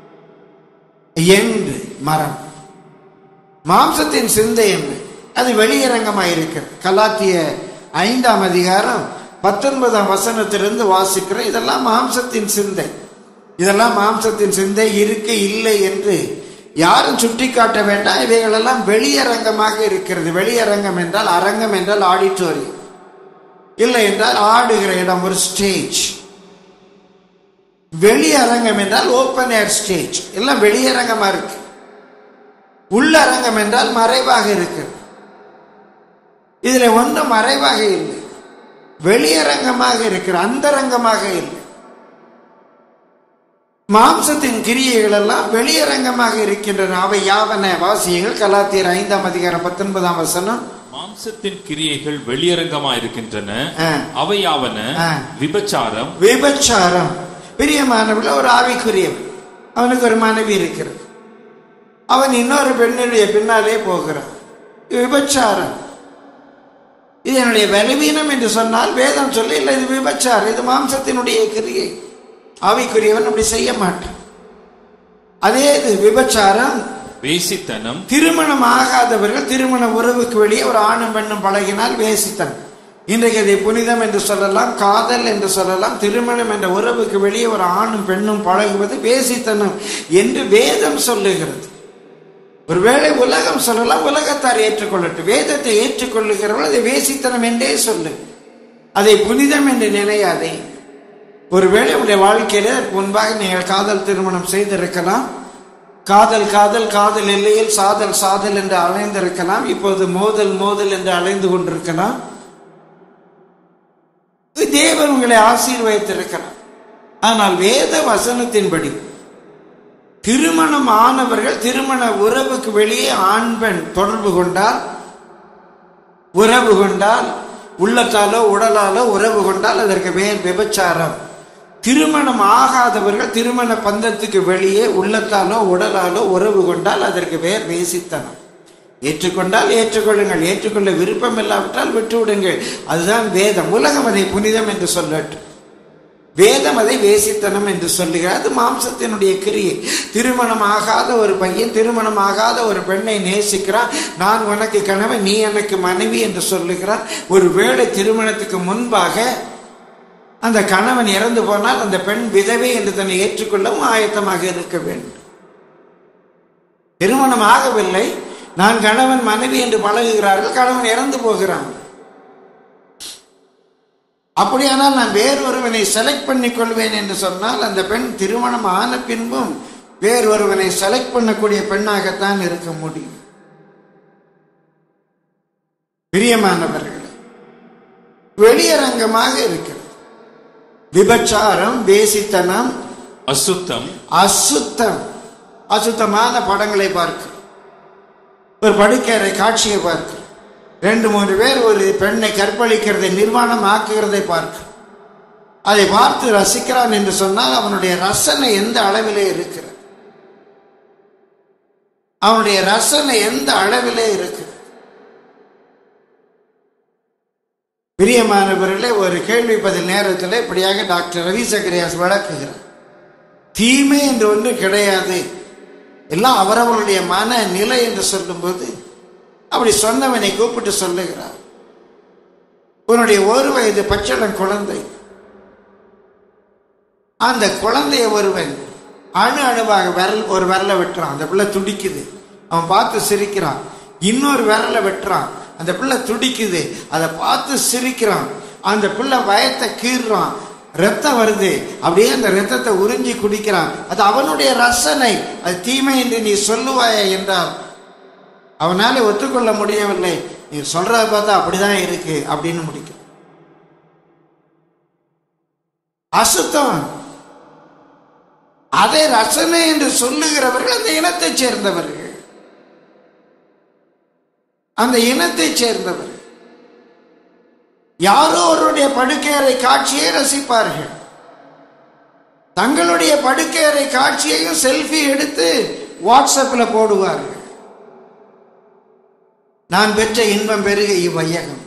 என்று மரணம் மாம்சத்தின் சிந்தை என்ன அது வெளியரங்கமாக இருக்கிறது கலாத்திய ஐந்தாம் அதிகாரம் பத்தொன்பதாம் வசனத்திலிருந்து வாசிக்கிறோம் இதெல்லாம் மாம்சத்தின் சிந்தை இதெல்லாம் மாம்சத்தின் சிந்தை இருக்கு இல்லை என்று யாரும் சுட்டிக்காட்ட வேண்டாம் இவைகளெல்லாம் வெளியரங்கமாக இருக்கிறது வெளியரங்கம் என்றால் அரங்கம் என்றால் ஆடிட்டோரியம் இல்லை என்றால் ஆடுகிற இடம் ஒரு ஸ்டேஜ் வெளியரங்கம் என்றால் ஓப்பன் ஏர் ஸ்டேஜ் எல்லாம் வெளியரங்கமா இருக்கு உள்ளரங்கம் என்றால் மறைவாக இருக்கு இதுல ஒன்றும் மறைவாக இல்லை வெளியரங்கமாக இருக்கிற அந்தரங்கமாக இல்லை மாம்சத்தின் கிரியைகள் எல்லாம் வெளியரங்கமாக இருக்கின்றன அவை யாவன வாசியங்கள் கலாத்தியர் ஐந்தாம் அதிகாரம் பத்தொன்பதாம் வசனம் மாம்சத்தின் கிரியைகள் வெளியரங்கமா இருக்கின்றன ஆ. அவையாவன ஆ. விபச்சாரம் விபச்சாரம் பிரியமானவர்கள் ஒரு ஆவிக்குரியவன் அவனுக்கு ஒரு மனைவி இருக்கிறது அவன் இன்னொரு பெண்ணுடைய பின்னாலே போகிறான் இது விபச்சாரம் இது என்னுடைய பலவீனம் என்று சொன்னால் வேதம் சொல்லி இல்லை இது விபச்சாரம் இது மாம்சத்தினுடைய கிரியை ஆவிக்குரியவன் அப்படி செய்ய மாட்டான் அதே இது விபச்சாரம் வேசித்தனம் திருமணம் ஆகாதவர்கள் திருமண உறவுக்கு வெளியே ஒரு ஆணும் பெண்ணும் பழகினால் வேசித்தனம் இன்றைக்கு அதை புனிதம் என்று சொல்லலாம் காதல் என்று சொல்லலாம் திருமணம் என்ற உறவுக்கு வெளியே ஒரு ஆணும் பெண்ணும் பழகுவது வேசித்தனம் என்று வேதம் சொல்லுகிறது ஒருவேளை உலகம் சொல்லலாம் உலகத்தார் ஏற்றுக்கொள்ளட்டும் வேதத்தை ஏற்றுக்கொள்ளுகிறவர்கள் அதை வேசித்தனம் என்றே சொல்லு அதை புனிதம் என்று நினையாதே ஒருவேளை உடைய வாழ்க்கையில அதற்கு முன்பாக நீங்கள் காதல் திருமணம் செய்திருக்கலாம் காதல் காதல் காதல் எல்லையில் சாதல் சாதல் என்று அலைந்திருக்கலாம் இப்போது மோதல் மோதல் என்று அலைந்து கொண்டிருக்கலாம் தேவன் உங்களை ஆசீர்வதித்திருக்கிறார் ஆனால் வேத வசனத்தின்படி திருமணம் ஆனவர்கள் திருமண உறவுக்கு வெளியே ஆண் பெண் தொடர்பு கொண்டால் உறவு கொண்டால் உள்ளத்தாலோ உடலாலோ உறவு கொண்டால் அதற்கு பேர் விபச்சாரம் திருமணம் ஆகாதவர்கள் திருமண பந்தத்துக்கு வெளியே உள்ளத்தாலோ உடலாலோ உறவு கொண்டால் அதற்கு பேர் வேசித்தனம் ஏற்றுக்கொண்டால் ஏற்றுக்கொள்ளுங்கள் ஏற்றுக்கொள்ள விருப்பம் இல்லாவிட்டால் விட்டுவிடுங்கள் அதுதான் வேதம் உலகம் அதை புனிதம் என்று சொல்லட்டும் வேதம் அதை வேசித்தனம் என்று சொல்லுகிறார் அது மாம்சத்தினுடைய கிரியை திருமணம் ஆகாத ஒரு பையன் திருமணம் ஆகாத ஒரு பெண்ணை நேசிக்கிறான் நான் உனக்கு கணவன் நீ எனக்கு மனைவி என்று சொல்லுகிறார் ஒரு வேளை திருமணத்துக்கு முன்பாக அந்த கணவன் இறந்து போனால் அந்த பெண் விதவை என்று தன்னை ஏற்றுக்கொள்ளவும் ஆயத்தமாக இருக்க வேண்டும் திருமணம் ஆகவில்லை நான் கணவன் மனைவி என்று பழகுகிறார்கள் கணவன் இறந்து போகிறான் அப்படியானால் நான் வேறொருவனை செலக்ட் பண்ணிக் கொள்வேன் என்று சொன்னால் அந்த பெண் திருமணம் ஆன பின்பும் வேறொருவனை செலக்ட் பண்ணக்கூடிய பெண்ணாகத்தான் இருக்க முடியும் பிரியமானவர்கள் வெளியரங்கமாக இருக்கிறது விபச்சாரம் வேசித்தனம் அசுத்தம் அசுத்தம் அசுத்தமான படங்களை பார்க்க ஒரு படுக்கறை காட்சியை பார்க்க ரெண்டு மூன்று பேர் ஒரு பெண்ணை கற்பழிக்கிறதை நிர்வாணம் ஆக்குகிறதை பார்க்க அதை பார்த்து ரசிக்கிறான் என்று சொன்னால் அவனுடைய ரசனை எந்த அளவிலே இருக்கிறது அவனுடைய ரசனை எந்த அளவிலே இருக்கிறது பிரியமானவர்களே ஒரு கேள்வி பதில் நேரத்தில் இப்படியாக டாக்டர் ரவி சக்கரியாஸ் விளக்குகிறார் தீமை என்று ஒன்று கிடையாது எல்லாம் அவரவருடைய மன நிலை என்று சொல்லும்போது அப்படி சொன்னவனை கூப்பிட்டு சொல்லுகிறார் உன்னுடைய ஒரு வயது பச்சளம் குழந்தை அந்த குழந்தைய ஒருவன் அணு அணுவாக விரல் ஒரு விரலை வெட்டுறான் அந்த பிள்ளை துடிக்குது அவன் பார்த்து சிரிக்கிறான் இன்னொரு விரலை வெட்டுறான் அந்த பிள்ளை துடிக்குது அதை பார்த்து சிரிக்கிறான் அந்த பிள்ளை வயத்தை கீறுறான் ரத்தம் வருது அப்படியே அந்த ரத்தத்தை உறிஞ்சி குடிக்கிறான் அது அவனுடைய ரசனை அது தீமை என்று நீ சொல்லுவாயா என்றால் அவனால ஒத்துக்கொள்ள முடியவில்லை நீ சொல்றத பார்த்தா அப்படிதான் இருக்கு அப்படின்னு முடிக்கும் அசுத்தம் அதை ரசனை என்று சொல்லுகிறவர்கள் அந்த இனத்தைச் சேர்ந்தவர்கள் அந்த இனத்தைச் சேர்ந்தவர்கள் யாரோ ஒருவருடைய படுக்கையறை காட்சியை ரசிப்பார்கள் தங்களுடைய படுக்கையறை காட்சியையும் செல்ஃபி எடுத்து வாட்ஸ்அப்பில் போடுவார்கள் நான் பெற்ற இன்பம் பெருக இவ்வையகம்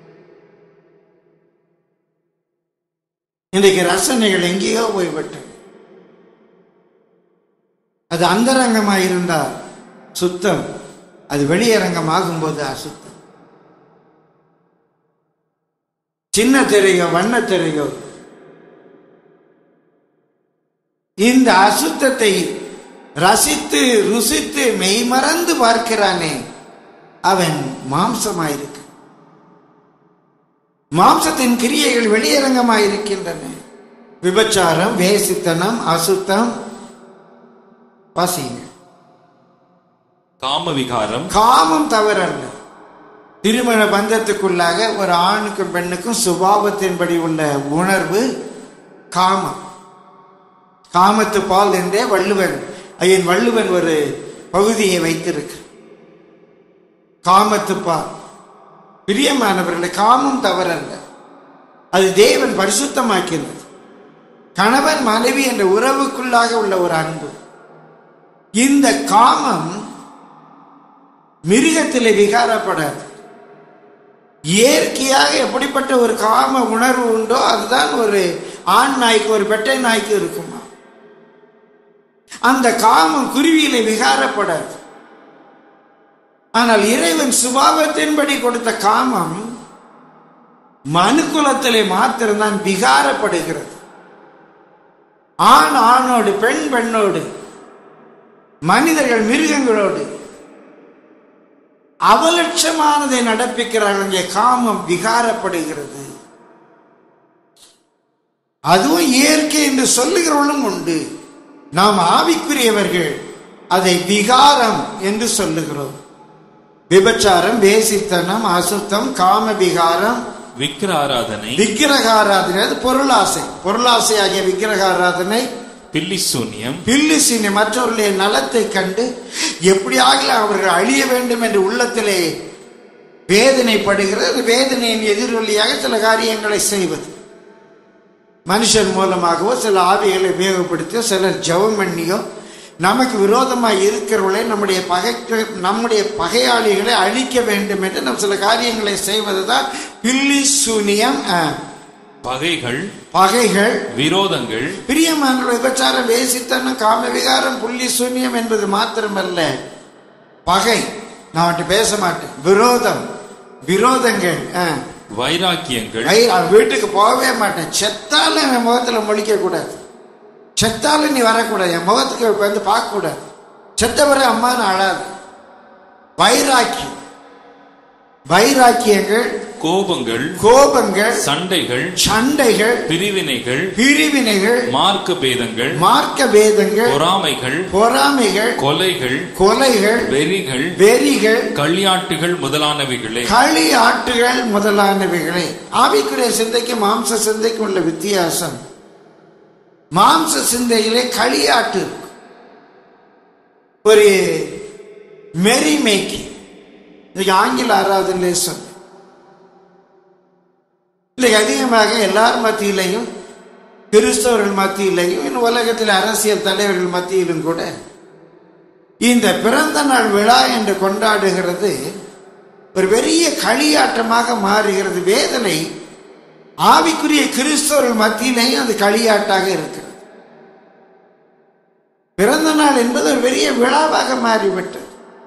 இன்றைக்கு ரசனைகள் எங்கேயோ போய்விட்டது அது அந்தரங்கமாக இருந்தால் சுத்தம் அது வெளியரங்கமாகும் போது அசுத்தம் சின்ன திரையோ வண்ண திரையோ இந்த அசுத்தத்தை ரசித்து ருசித்து மெய்மறந்து பார்க்கிறானே அவன் மாம்சமாயிருக்கு மாம்சத்தின் கிரியைகள் வெளியரங்கமாயிருக்கின்றன விபச்சாரம் வேசித்தனம் அசுத்தம் வாசிங்க காம விகாரம் காமம் தவறல்ல திருமண பந்தத்துக்குள்ளாக ஒரு ஆணுக்கும் பெண்ணுக்கும் சுபாவத்தின்படி உள்ள உணர்வு காமம் காமத்து பால் என்றே வள்ளுவன் ஐயன் வள்ளுவன் ஒரு பகுதியை வைத்திருக்கு காமத்து பால் பிரியமானவர்களை காமம் தவறல்ல அது தேவன் பரிசுத்தமாக்கினது கணவன் மனைவி என்ற உறவுக்குள்ளாக உள்ள ஒரு அன்பு இந்த காமம் மிருகத்திலே விகாரப்படாது இயற்கையாக எப்படிப்பட்ட ஒரு காம உணர்வு உண்டோ அதுதான் ஒரு ஆண் நாய்க்கு ஒரு பெட்டை நாய்க்கு இருக்குமா அந்த காமம் குருவியிலே விகாரப்படாது ஆனால் இறைவன் சுபாவத்தின்படி கொடுத்த காமம் மனுக்குலத்திலே மாத்திரம்தான் விகாரப்படுகிறது ஆண் ஆணோடு பெண் பெண்ணோடு மனிதர்கள் மிருகங்களோடு அவலட்சமானதை நடப்பிக்கிறார்கள் இங்கே காமம் விகாரப்படுகிறது அதுவும் இயற்கை என்று சொல்லுகிறவர்களும் உண்டு நாம் ஆவிக்குரியவர்கள் அதை விகாரம் என்று சொல்லுகிறோம் விபச்சாரம் வேசித்தனம் அசுத்தம் காம விகாரம் விக்கிர ஆராதனை விக்கிரக ஆராதனை அது பொருளாசை பொருளாசை ஆகிய விக்கிரக ஆராதனை பில்லி சூன்யம் பில்லிசினை மற்றவர்களுடைய நலத்தை கண்டு எப்படியாக அவர்கள் அழிய வேண்டும் என்று உள்ளத்திலே வேதனைப்படுகிறது வேதனையின் எதிரொலியாக சில காரியங்களை செய்வது மனுஷன் மூலமாகவோ சில ஆவிகளை உபயோகப்படுத்தியோ சிலர் ஜெபம் பண்ணியோ நமக்கு விரோதமாக இருக்கிறவர்களை நம்முடைய பகை நம்முடைய பகையாளிகளை அழிக்க வேண்டும் என்று நாம் சில காரியங்களை செய்வது தான் பில்லி சூனியம் அஹ், பகைகள் பகைகள் விரோதங்கள் பிரியமான விபச்சாரம் வேசித்தனம் காம விகாரம் புள்ளி சூன்யம் என்பது மாத்திரமல்ல பகை நான் அவன்கிட்ட பேச மாட்டேன் விரோதம் விரோதங்கள் ஆ. வைராக்கியங்கள் ஐ, அவன் வீட்டுக்கு போகவே மாட்டேன் செத்தாலும் என் முகத்துல முழிக்க கூடாது செத்தாலும் நீ வரக்கூடாது என் முகத்துக்கு வந்து பார்க்க கூடாது செத்தவரை அம்மான்னு அழாது வைராக்கியம் வைராக்கியங்கள் கோபங்கள் கோபங்கள் சண்டைகள் சண்டைகள் பிரிவினைகள் பிரிவினைகள் மார்க்க பேதங்கள் மார்க்க வேதங்கள் பொறாமைகள் பொறாமைகள் கொலைகள் கொலைகள் வெறிகள் வெறிகள் களியாட்டுகள் முதலானவைகளே களி ஆட்டுகள் முதலானவைகளை ஆவிக்குரிய சிந்தைக்கு மாம்ச சிந்தைக்கு உள்ள வித்தியாசம் மாம்ச சிந்தையிலே களியாட்டு இருக்கும். ஒரு மெரி மேக்கிங் இன்னைக்கு ஆங்கில ஆராதனை சொன்ன இன்னைக்கு அதிகமாக எல்லார் மத்தியிலையும் கிறிஸ்தவர்கள் மத்தியிலையும் இன்னும் உலகத்தில் அரசியல் தலைவர்கள் மத்தியிலும் கூட இந்த பிறந்த நாள் விழா என்று கொண்டாடுகிறது ஒரு பெரிய களியாட்டமாக மாறுகிறது வேதனை ஆவிக்குரிய கிறிஸ்தவர்கள் மத்தியிலேயும் அது களியாட்டாக இருக்கிறது பிறந்த நாள் என்பது ஒரு பெரிய விழாவாக மாறிவிட்டது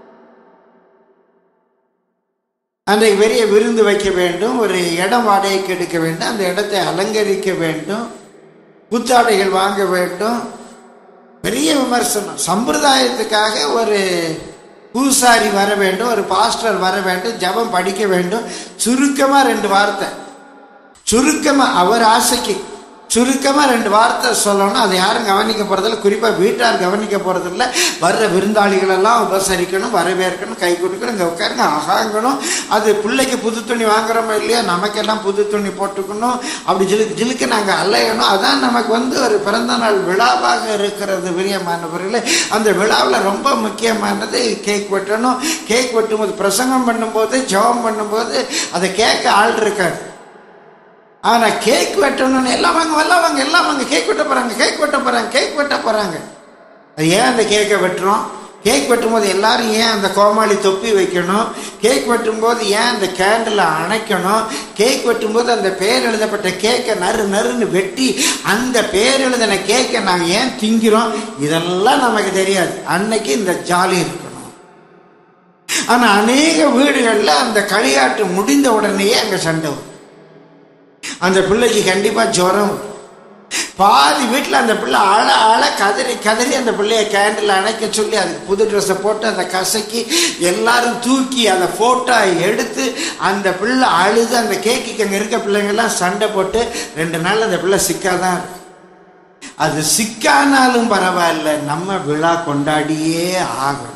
அன்றைக்கு பெரிய விருந்து வைக்க வேண்டும் ஒரு இடம் வாடகைக்கு எடுக்க வேண்டும் அந்த இடத்தை அலங்கரிக்க வேண்டும் புத்தாடைகள் வாங்க வேண்டும் பெரிய விமர்சனம் சம்பிரதாயத்துக்காக ஒரு பூசாரி வர வேண்டும் ஒரு பாஸ்டர் வர வேண்டும் ஜெபம் படிக்க வேண்டும் சுருக்கமா ரெண்டு வார்த்தை சுருக்கமா அவர் ஆசைக்கு சுருக்கமா ரெண்டு வார்த்தை சொல்லணும் அதை யாரும் கவனிக்க போறதில்ல குறிப்பா வீட்டார் கவனிக்க போறதில்ல வர்ற விருந்தாளிகள் எல்லாம் உபசரிக்கணும் வரவேற்கணும் கை கொடுக்கணும் இங்க உட்காருங்க ஆகாங்கணும் அது பிள்ளைக்கு புது துணி வாங்குறோமோ இல்லையா நமக்கெல்லாம் புது துணி போட்டுக்கணும் அப்படி ஜிலுக்கு ஜிலுக்கு நாங்க அலையணும் அதான் நமக்கு வந்து ஒரு பிறந்த நாள் விழாவாக இருக்கிறது பிரியமானவர்களே அந்த விழாவில் ரொம்ப முக்கியமானது கேக் வெட்டணும் கேக் வெட்டும்போது பிரசங்கம் பண்ணும்போது ஜெபம் பண்ணும்போது அதை கேட்க ஆள் இருக்காது ஆனா கேக் வெட்டணும்னு எல்லாம் வாங்க எல்லாம் வாங்க எல்லாம் வாங்க கேக் வெட்ட போறாங்க கேக் வெட்ட போறாங்க கேக் வெட்ட போறாங்க அது ஏன் அந்த கேக்கை வெட்டுறோம் கேக் வெட்டும்போது எல்லாரும் ஏன் அந்த கோமாளி தொப்பி வைக்கணும் கேக் வெட்டும்போது ஏன் அந்த கேண்டில் அணைக்கணும் கேக் வெட்டும்போது அந்த பேர் எழுதப்பட்ட கேக்கை நறு நறுன்னு வெட்டி அந்த பேர் எழுதின கேக்கை நாங்கள் ஏன் திங்கிறோம் இதெல்லாம் நமக்கு தெரியாது அன்னைக்கு இந்த ஜாலி இருக்கணும் ஆனால் அநேக வீடுகளில் அந்த களியாட்டு முடிந்த உடனேயே அங்கே சண்டை வரும் அந்த பிள்ளைக்கு கண்டிப்பா ஜுரம் வரும். பாதி வீட்டில் அந்த பிள்ளை அழ அழ கதறி கதறி அந்த பிள்ளைய கேண்டில் அணைக்க சொல்லி அதுக்கு புது ட்ரெஸ்ஸை போட்டு அந்த கசக்கி எல்லாரும் தூக்கி அந்த ஃபோட்டோ எடுத்து அந்த பிள்ளை அழுது அந்த கேக்குக்கு அங்கே இருக்க பிள்ளைங்கெல்லாம் சண்டை போட்டு ரெண்டு நாள் அந்த பிள்ளை சிக்காதான் இருக்கும் அது சிக்கானாலும் பரவாயில்ல நம்ம விழா கொண்டாடியே ஆகணும்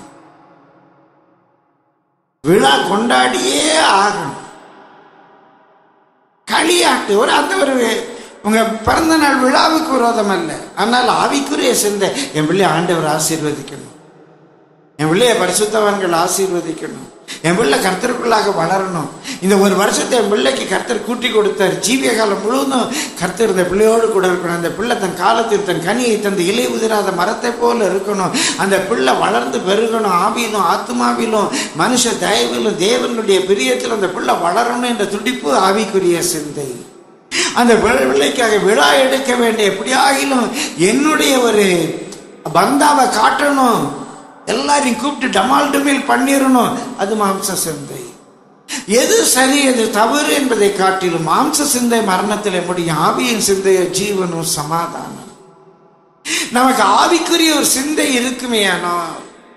விழா கொண்டாடியே ஆகணும் களியாட்டு ஒரு அந்த ஒரு உங்க பிறந்த நாள் விழாவுக்கு விரோதம் அல்ல ஆனால் ஆவிக்குரிய சிந்தை என் பிள்ளை ஆண்டவர் ஆசீர்வதிக்கணும் என் பிள்ளைய பரிசுத்தவான்கள் ஆசீர்வதிக்கணும் என் பிள்ளை கர்த்தருக்குள்ளாக வளரணும் இந்த ஒரு வருஷத்தை என் பிள்ளைக்கு கர்த்தர் கூட்டி கொடுத்தார் ஜீவிய காலம் முழுவதும் கர்த்தர் இந்த பிள்ளையோடு கூட இருக்கணும் அந்த பிள்ளை தன் காலத்தில் தன் கனியை தந்து இலை உதிராத மரத்தை போல இருக்கணும் அந்த பிள்ளை வளர்ந்து பெருகணும் ஆவியிலும் ஆத்மாவிலும் மனுஷ தயவிலும் தேவனுடைய பிரியத்தில் அந்த பிள்ளை வளரணும் என்ற துடிப்பு ஆவிக்குரிய சிந்தை அந்த பிள்ளை- பிள்ளைக்காக விழா எடுக்க வேண்டிய எப்படியாகிலும் என்னுடைய ஒரு பந்தாவை காட்டணும் எல்லாரையும் கூப்பிட்டு டமால் டமில் பண்ணிடணும் அது மாம்ச சிந்தை எது சரி எது தவறு என்பதை காட்டிலும் மாம்ச சிந்தை மரணத்திலே முடியும் ஆவியின் சிந்தைய ஜீவனும் சமாதானம் நமக்கு ஆவிக்குரிய ஒரு சிந்தை இருக்குமே ஆனால்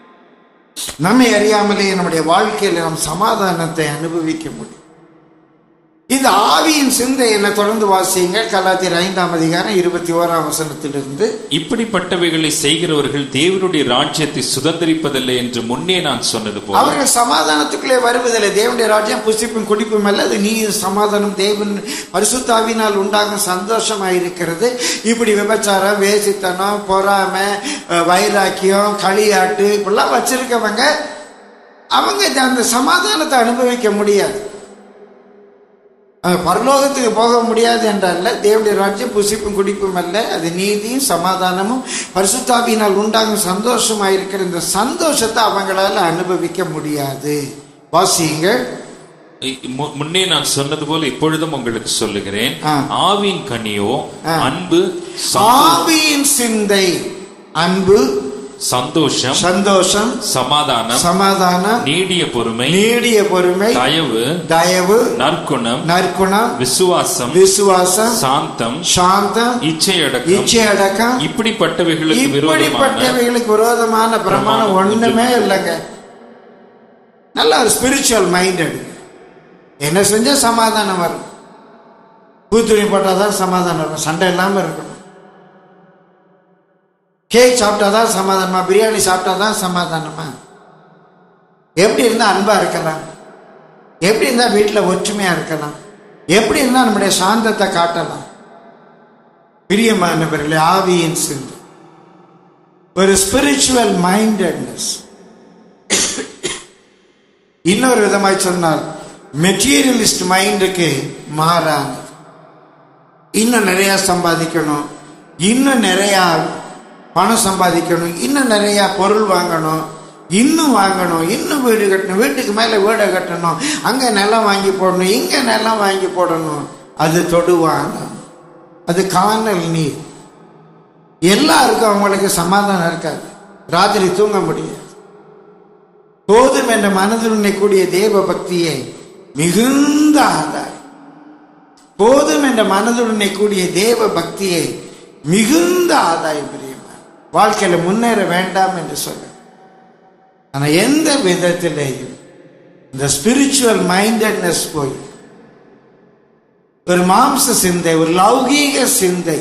நம்மை அறியாமலே நம்முடைய வாழ்க்கையில் நாம் சமாதானத்தை அனுபவிக்க முடியும் இந்த ஆவியின் சிந்தை என்ன தொடர்ந்து வாசியுங்கள் கலாத்தியர் ஐந்தாம் அதிகாரம் இருபத்தி ஓராம் வசனத்திலிருந்து இப்படிப்பட்டவைகளை செய்கிறவர்கள் தேவனுடைய ராஜ்யத்தை சுதந்திரிப்பதில்லை என்று முன்னே நான் சொன்னது போல அவர்கள் சமாதானத்துக்குள்ளே வருவதில்லை தேவனுடைய ராஜ்யம் புசிப்பும் குடிப்பும் அல்ல அது நீ சமாதானம் தேவன் பரிசுத்தாவினால் உண்டாகும் சந்தோஷமாயிருக்கிறது இப்படி விபச்சாரம் வேசித்தனம் பொறாமை அஹ், வைராக்கியம் களியாட்டு இப்படிலாம் வச்சிருக்கவங்க அவங்க இந்த- அந்த சமாதானத்தை அனுபவிக்க முடியாது அஹ், பரலோகத்துக்கு போக முடியாது என்றல்ல தேவனுடைய ராஜ்யம் புசிப்பும் குடிப்பும் அல்ல அது நீதியும் சமாதானமும் பரிசுத்தாவியினால் உண்டாகும் சந்தோஷமாயிருக்கிற இந்த சந்தோஷத்தை அவங்களால அனுபவிக்க முடியாது வாசியுங்கள் மு- முன்னே நான் சொன்னது போல இப்பொழுதும் உங்களுக்கு சொல்லுகிறேன் ஆ. ஆவின் கனியோ ஆ. அன்பு சந்தோ- ஆவியின் சிந்தை அன்பு சந்தோஷம் சந்தோஷம் சமாதானம் சமாதானம் நீடிய பொறுமை நீடிய பொறுமை தயவு தயவு நற்குணம் நற்குணம் விசுவாசம் விசுவாசம் சாந்தம் சாந்தம் இச்சையடக்கம் இச்சை அடக்கம் இப்படிப்பட்டவைகளுக்கு விரோதமான இப்படிப்பட்டவைகளுக்கு விரோதமான பிரமாணம் பிரமாணம் ஒண்ணுமே இல்லைங்க நல்ல ஒரு ஸ்பிரிச்சுவல் மைண்டட் என்ன செஞ்சா சமாதானம் வரும் பூத்துணி போட்டாதான் சமாதானம் வரும் சண்டை இல்லாம இருக்கணும் கேக் சாப்பிட்டாதான் சமாதானமா பிரியாணி சாப்பிட்டாதான் சமாதானமா எப்படி இருந்தா அன்பா இருக்கலாம் எப்படி இருந்தா வீட்டுல ஒற்றுமையா இருக்கலாம் எப்படி இருந்தா நம்முடைய சாந்தத்தை காட்டலாம் பிரியமானவர்களே ஆவியின் சிந்தை ஒரு ஸ்பிரிச்சுவல் மைண்டட்னஸ் இன்னொரு விதமாய் சொன்னால் மெட்டீரியலிஸ்ட் மைண்டுக்கு மாறானது இன்னும் நிறைய சம்பாதிக்கணும் இன்னும் நிறைய பணம் சம்பாதிக்கணும் இன்னும் நிறைய பொருள் வாங்கணும் இன்னும் வாங்கணும் இன்னும் வீடு கட்டணும் வீட்டுக்கு மேலே வீடை கட்டணும் அங்கே நிலம் வாங்கி போடணும் இங்கே நிலம் வாங்கி போடணும் அது தொடுவாங்க அது காணல் நீர் எல்லாருக்கும் அவங்களுக்கு சமாதானம் இருக்காது ராத்திரி தூங்க முடியாது போதும் என்ற மனதில் கூடிய தேவ பக்தியை மிகுந்த ஆதாயம் போதும் என்ற மனதுடனே கூடிய தேவ பக்தியை மிகுந்த ஆதாயம் பிரியமா வாழ்க்கையில முன்னேற வேண்டாம் என்று சொல்ல ஆனா எந்த விதத்திலேயும் இந்த ஸ்பிரிச்சுவல் மைண்டட்னஸ் போய் ஒரு மாம்ச சிந்தை ஒரு லௌகீக சிந்தை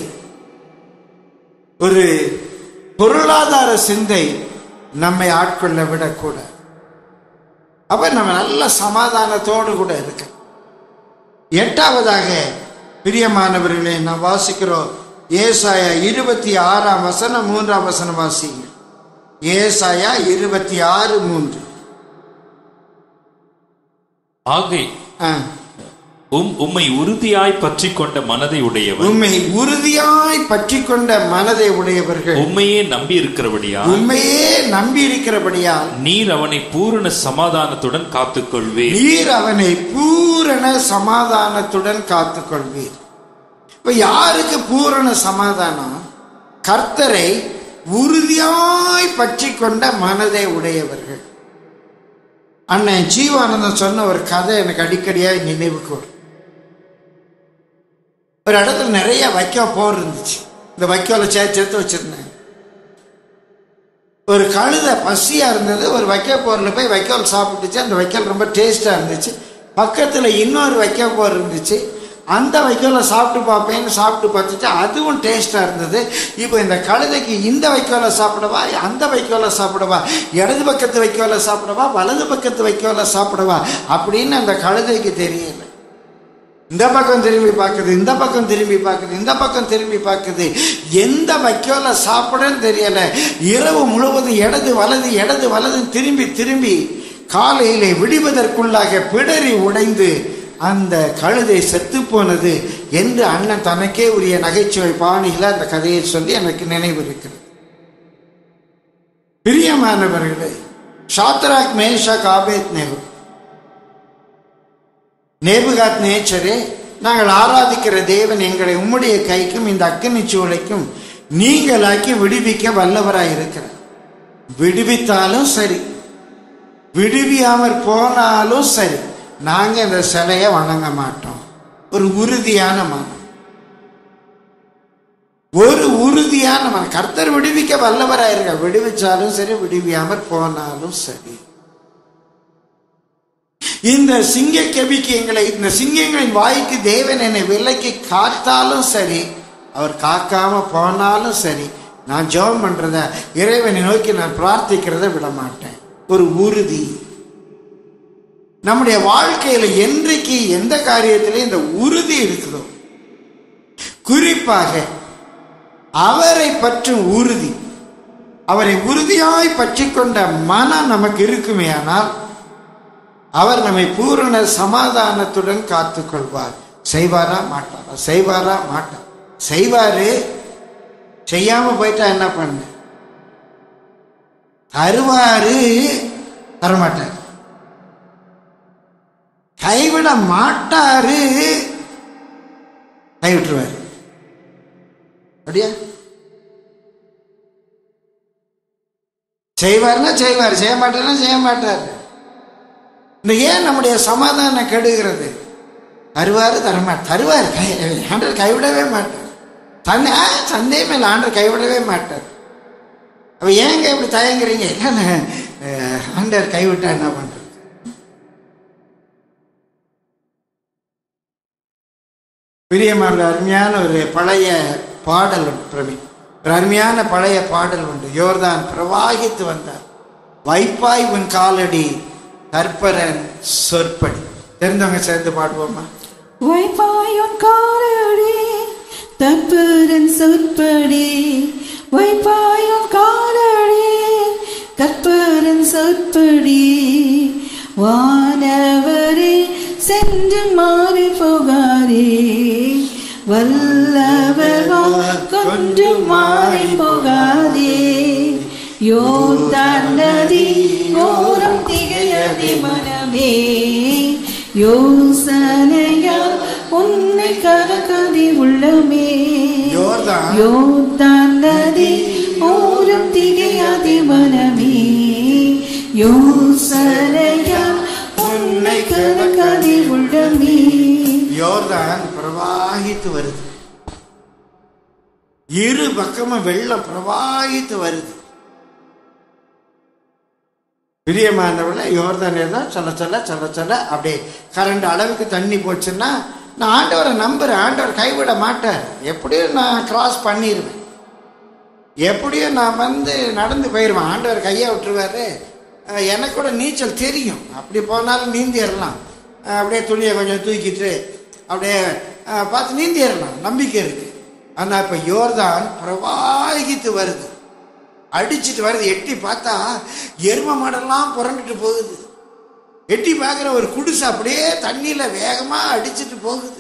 ஒரு பொருளாதார சிந்தை நம்மை ஆட்கொள்ள விடக்கூடாது அப்ப நம்ம நல்ல சமாதானத்தோடு கூட இருக்க எட்டாவதாக பிரியமானவர்களே நாம் வாசிக்கிறோம் ஏசாயா இருபத்தி ஆறாம் வசனம் மூன்றாம் வசனம் வாசிங்க ஏசாயா இருபத்தி ஆறு மூன்று ஆகை ஆ. உம் உம்மை உறுதியாய் பற்றி கொண்ட மனதை உடையவர் உம்மை உறுதியாய் பற்றி கொண்ட மனதை உடையவர்கள் உம்மையே நம்பி இருக்கிறபடியா உண்மையே நம்பி இருக்கிறபடியால் நீர் அவனை பூரண சமாதானத்துடன் காத்துக்கொள்வீர் நீர் அவனை பூரண சமாதானத்துடன் காத்துக்கொள்வீர் இப்ப யாருக்கு பூரண சமாதானம் கர்த்தரை உறுதியாய் பற்றி கொண்ட மனதை உடையவர்கள் அண்ணன் ஜீவானந்தம் சொன்ன ஒரு கதை எனக்கு அடிக்கடியாக நினைவுக்கு வரும் ஒரு இடத்துல நிறைய வைக்கோ போர் இருந்துச்சு இந்த வைக்கோல சேர்த்து சேர்த்து வச்சிருந்தாங்க ஒரு கழுதை பசியா இருந்தது ஒரு வைக்கோல் போரில் போய் வைக்கோல் சாப்பிட்டுச்சு அந்த வைக்கோல் ரொம்ப டேஸ்டா இருந்துச்சு பக்கத்துல இன்னொரு வைக்கோல் போர் இருந்துச்சு அந்த வைக்கோலை சாப்பிட்டு பார்ப்பேன்னு சாப்பிட்டு பார்த்துச்சு அதுவும் டேஸ்டா இருந்தது இப்போ இந்த கழுதைக்கு இந்த வைக்கோலை சாப்பிடவா அந்த வைக்கோலை சாப்பிடவா இடது பக்கத்து வைக்கோலை சாப்பிடவா வலது பக்கத்து வைக்கோலை சாப்பிடவா அப்படின்னு அந்த கழுதைக்கு தெரியல இந்த பக்கம் திரும்பி பார்க்குது இந்த பக்கம் திரும்பி பார்க்குது இந்த பக்கம் திரும்பி பார்க்குது எந்த வைக்கோல சாப்பிடன்னு தெரியல இரவு முழுவதும் இடது வலது இடது வலது திரும்பி திரும்பி காலையிலே விடுவதற்குள்ளாக பிடரி உடைந்து அந்த கழுதை செத்து போனது என்று அண்ணன் தனக்கே உரிய நகைச்சுவை பாணியில் அந்த கதையை சொல்லி எனக்கு நினைவு இருக்கிறது பிரியமானவர்களே ஷாத்ராக் மேஷாக் ஆபேத் நேரு நேபுகாத் நேச்சரே நாங்கள் ஆராதிக்கிற தேவன் எங்களை உம்முடைய கைக்கும் இந்த அக்கினி சூளைக்கும் நீங்களாக்கி விடுவிக்க வல்லவராய் இருக்கிறார் விடுவித்தாலும் சரி விடுவியாமற் போனாலும் சரி நாங்க இந்த சிலையை வணங்க மாட்டோம் ஒரு உறுதியான மனம் ஒரு உறுதியான மனம் கர்த்தர் விடுவிக்க வல்லவராய் இருக்க விடுவிச்சாலும் சரி விடுவியாமற் போனாலும் சரி இந்த சிங்க கவிக்கு எங்களை இந்த சிங்கங்களின் வாய்க்கு தேவன் என்னை விலைக்கு காத்தாலும் சரி அவர் காக்காம போனாலும் சரி நான் ஜெபம் பண்றத இறைவனை நோக்கி நான் பிரார்த்திக்கிறத விட மாட்டேன் ஒரு உறுதி நம்முடைய வாழ்க்கையில என்றைக்கு எந்த காரியத்திலையும் இந்த உறுதி இருக்குதோ குறிப்பாக அவரை பற்றும் உறுதி அவரை உறுதியாய் பற்றி கொண்ட மனம் நமக்கு இருக்குமே ஆனால் அவர் நம்மை பூரண சமாதானத்துடன் காத்துக்கொள்வார் செய்வாரா மாட்டாரா செய்வாரா மாட்டார் செய்வாரு செய்யாம போயிட்டா என்ன பண்ண தருவாரு தரமாட்டார் கைவிட மாட்டாரு கைவிட்டுருவாரு அப்படியா செய்வார்னா செய்வார் செய்ய மாட்டார்னா செய்ய மாட்டார் இந்த ஏன் நம்முடைய சமாதானம் கெடுகிறது தருவாரு தரமாட்டார் தருவார் ஆண்டர் கைவிடவே மாட்டார் தன்னை ஆ, சந்தேகமே இல்லை ஆண்டர் கைவிடவே மாட்டார் அப்ப ஏங்க இப்படி தயங்குறீங்க இல்லை ஆண்டர் கைவிட்டா என்ன பண்றது பிரியமான அருமையான ஒரு பழைய பாடல் உண்டு பிரவி ஒரு அருமையான பழைய பாடல் உண்டு யோர்தான் பிரவாகித்து வந்தார் வைப்பாய் உன் காலடி கற்பரன் சொற்படி தெரிந்தவங்க சேர்ந்து பாடுவோமா வைப்பாயும் காலடி தற்பரன் சொற்படி வைப்பாயும் காலடி கற்பரன் சொற்படி வானவரே சென்று மாறி போகாரே வல்லவர் வா கொன்று மாறி போகாதே யோர்தான் நதி ஓரம் திகையதி மனமே யோசனையா உன்னை கலக்கதி உள்ளமே யோர்தான் யோர்தான் நதி ஓரம் திகையதி மனமே யோசனையா உன்னை கலக்கதி உள்ளமே யோர்தான் பிரவாகித்து வருது இரு பக்கமும் வெள்ளம் பிரவாகித்து வருது பிரியமானவர்கள யோர்தான் தான் சொல்ல சொல்ல சொல்ல சொல்ல அப்படியே கரண்ட் அளவுக்கு தண்ணி போச்சுன்னா நான் ஆண்டவரை நம்புறேன் ஆண்டவர் கைவிட மாட்டார் எப்படியும் நான் கிராஸ் பண்ணிடுவேன் எப்படியும் நான் வந்து நடந்து போயிடுவேன் ஆண்டவர் கையை விட்டுருவாரு அஹ் எனக்கு கூட நீச்சல் தெரியும் அப்படி போனாலும் நீந்திடலாம் அஹ் அப்படியே துணியை கொஞ்சம் தூக்கிட்டு அப்படியே அஹ் பார்த்து நீந்திடலாம் நம்பிக்கை இருக்கு ஆனால் இப்போ யோர்தான் பிரவாகித்து வருது அடிச்சிட்டு வருது எட்டி பார்த்தா எரும மாடெல்லாம் புரண்டுட்டு போகுது எட்டி பார்க்குற ஒரு குடிசை அப்படியே தண்ணியில் வேகமாக அடிச்சிட்டு போகுது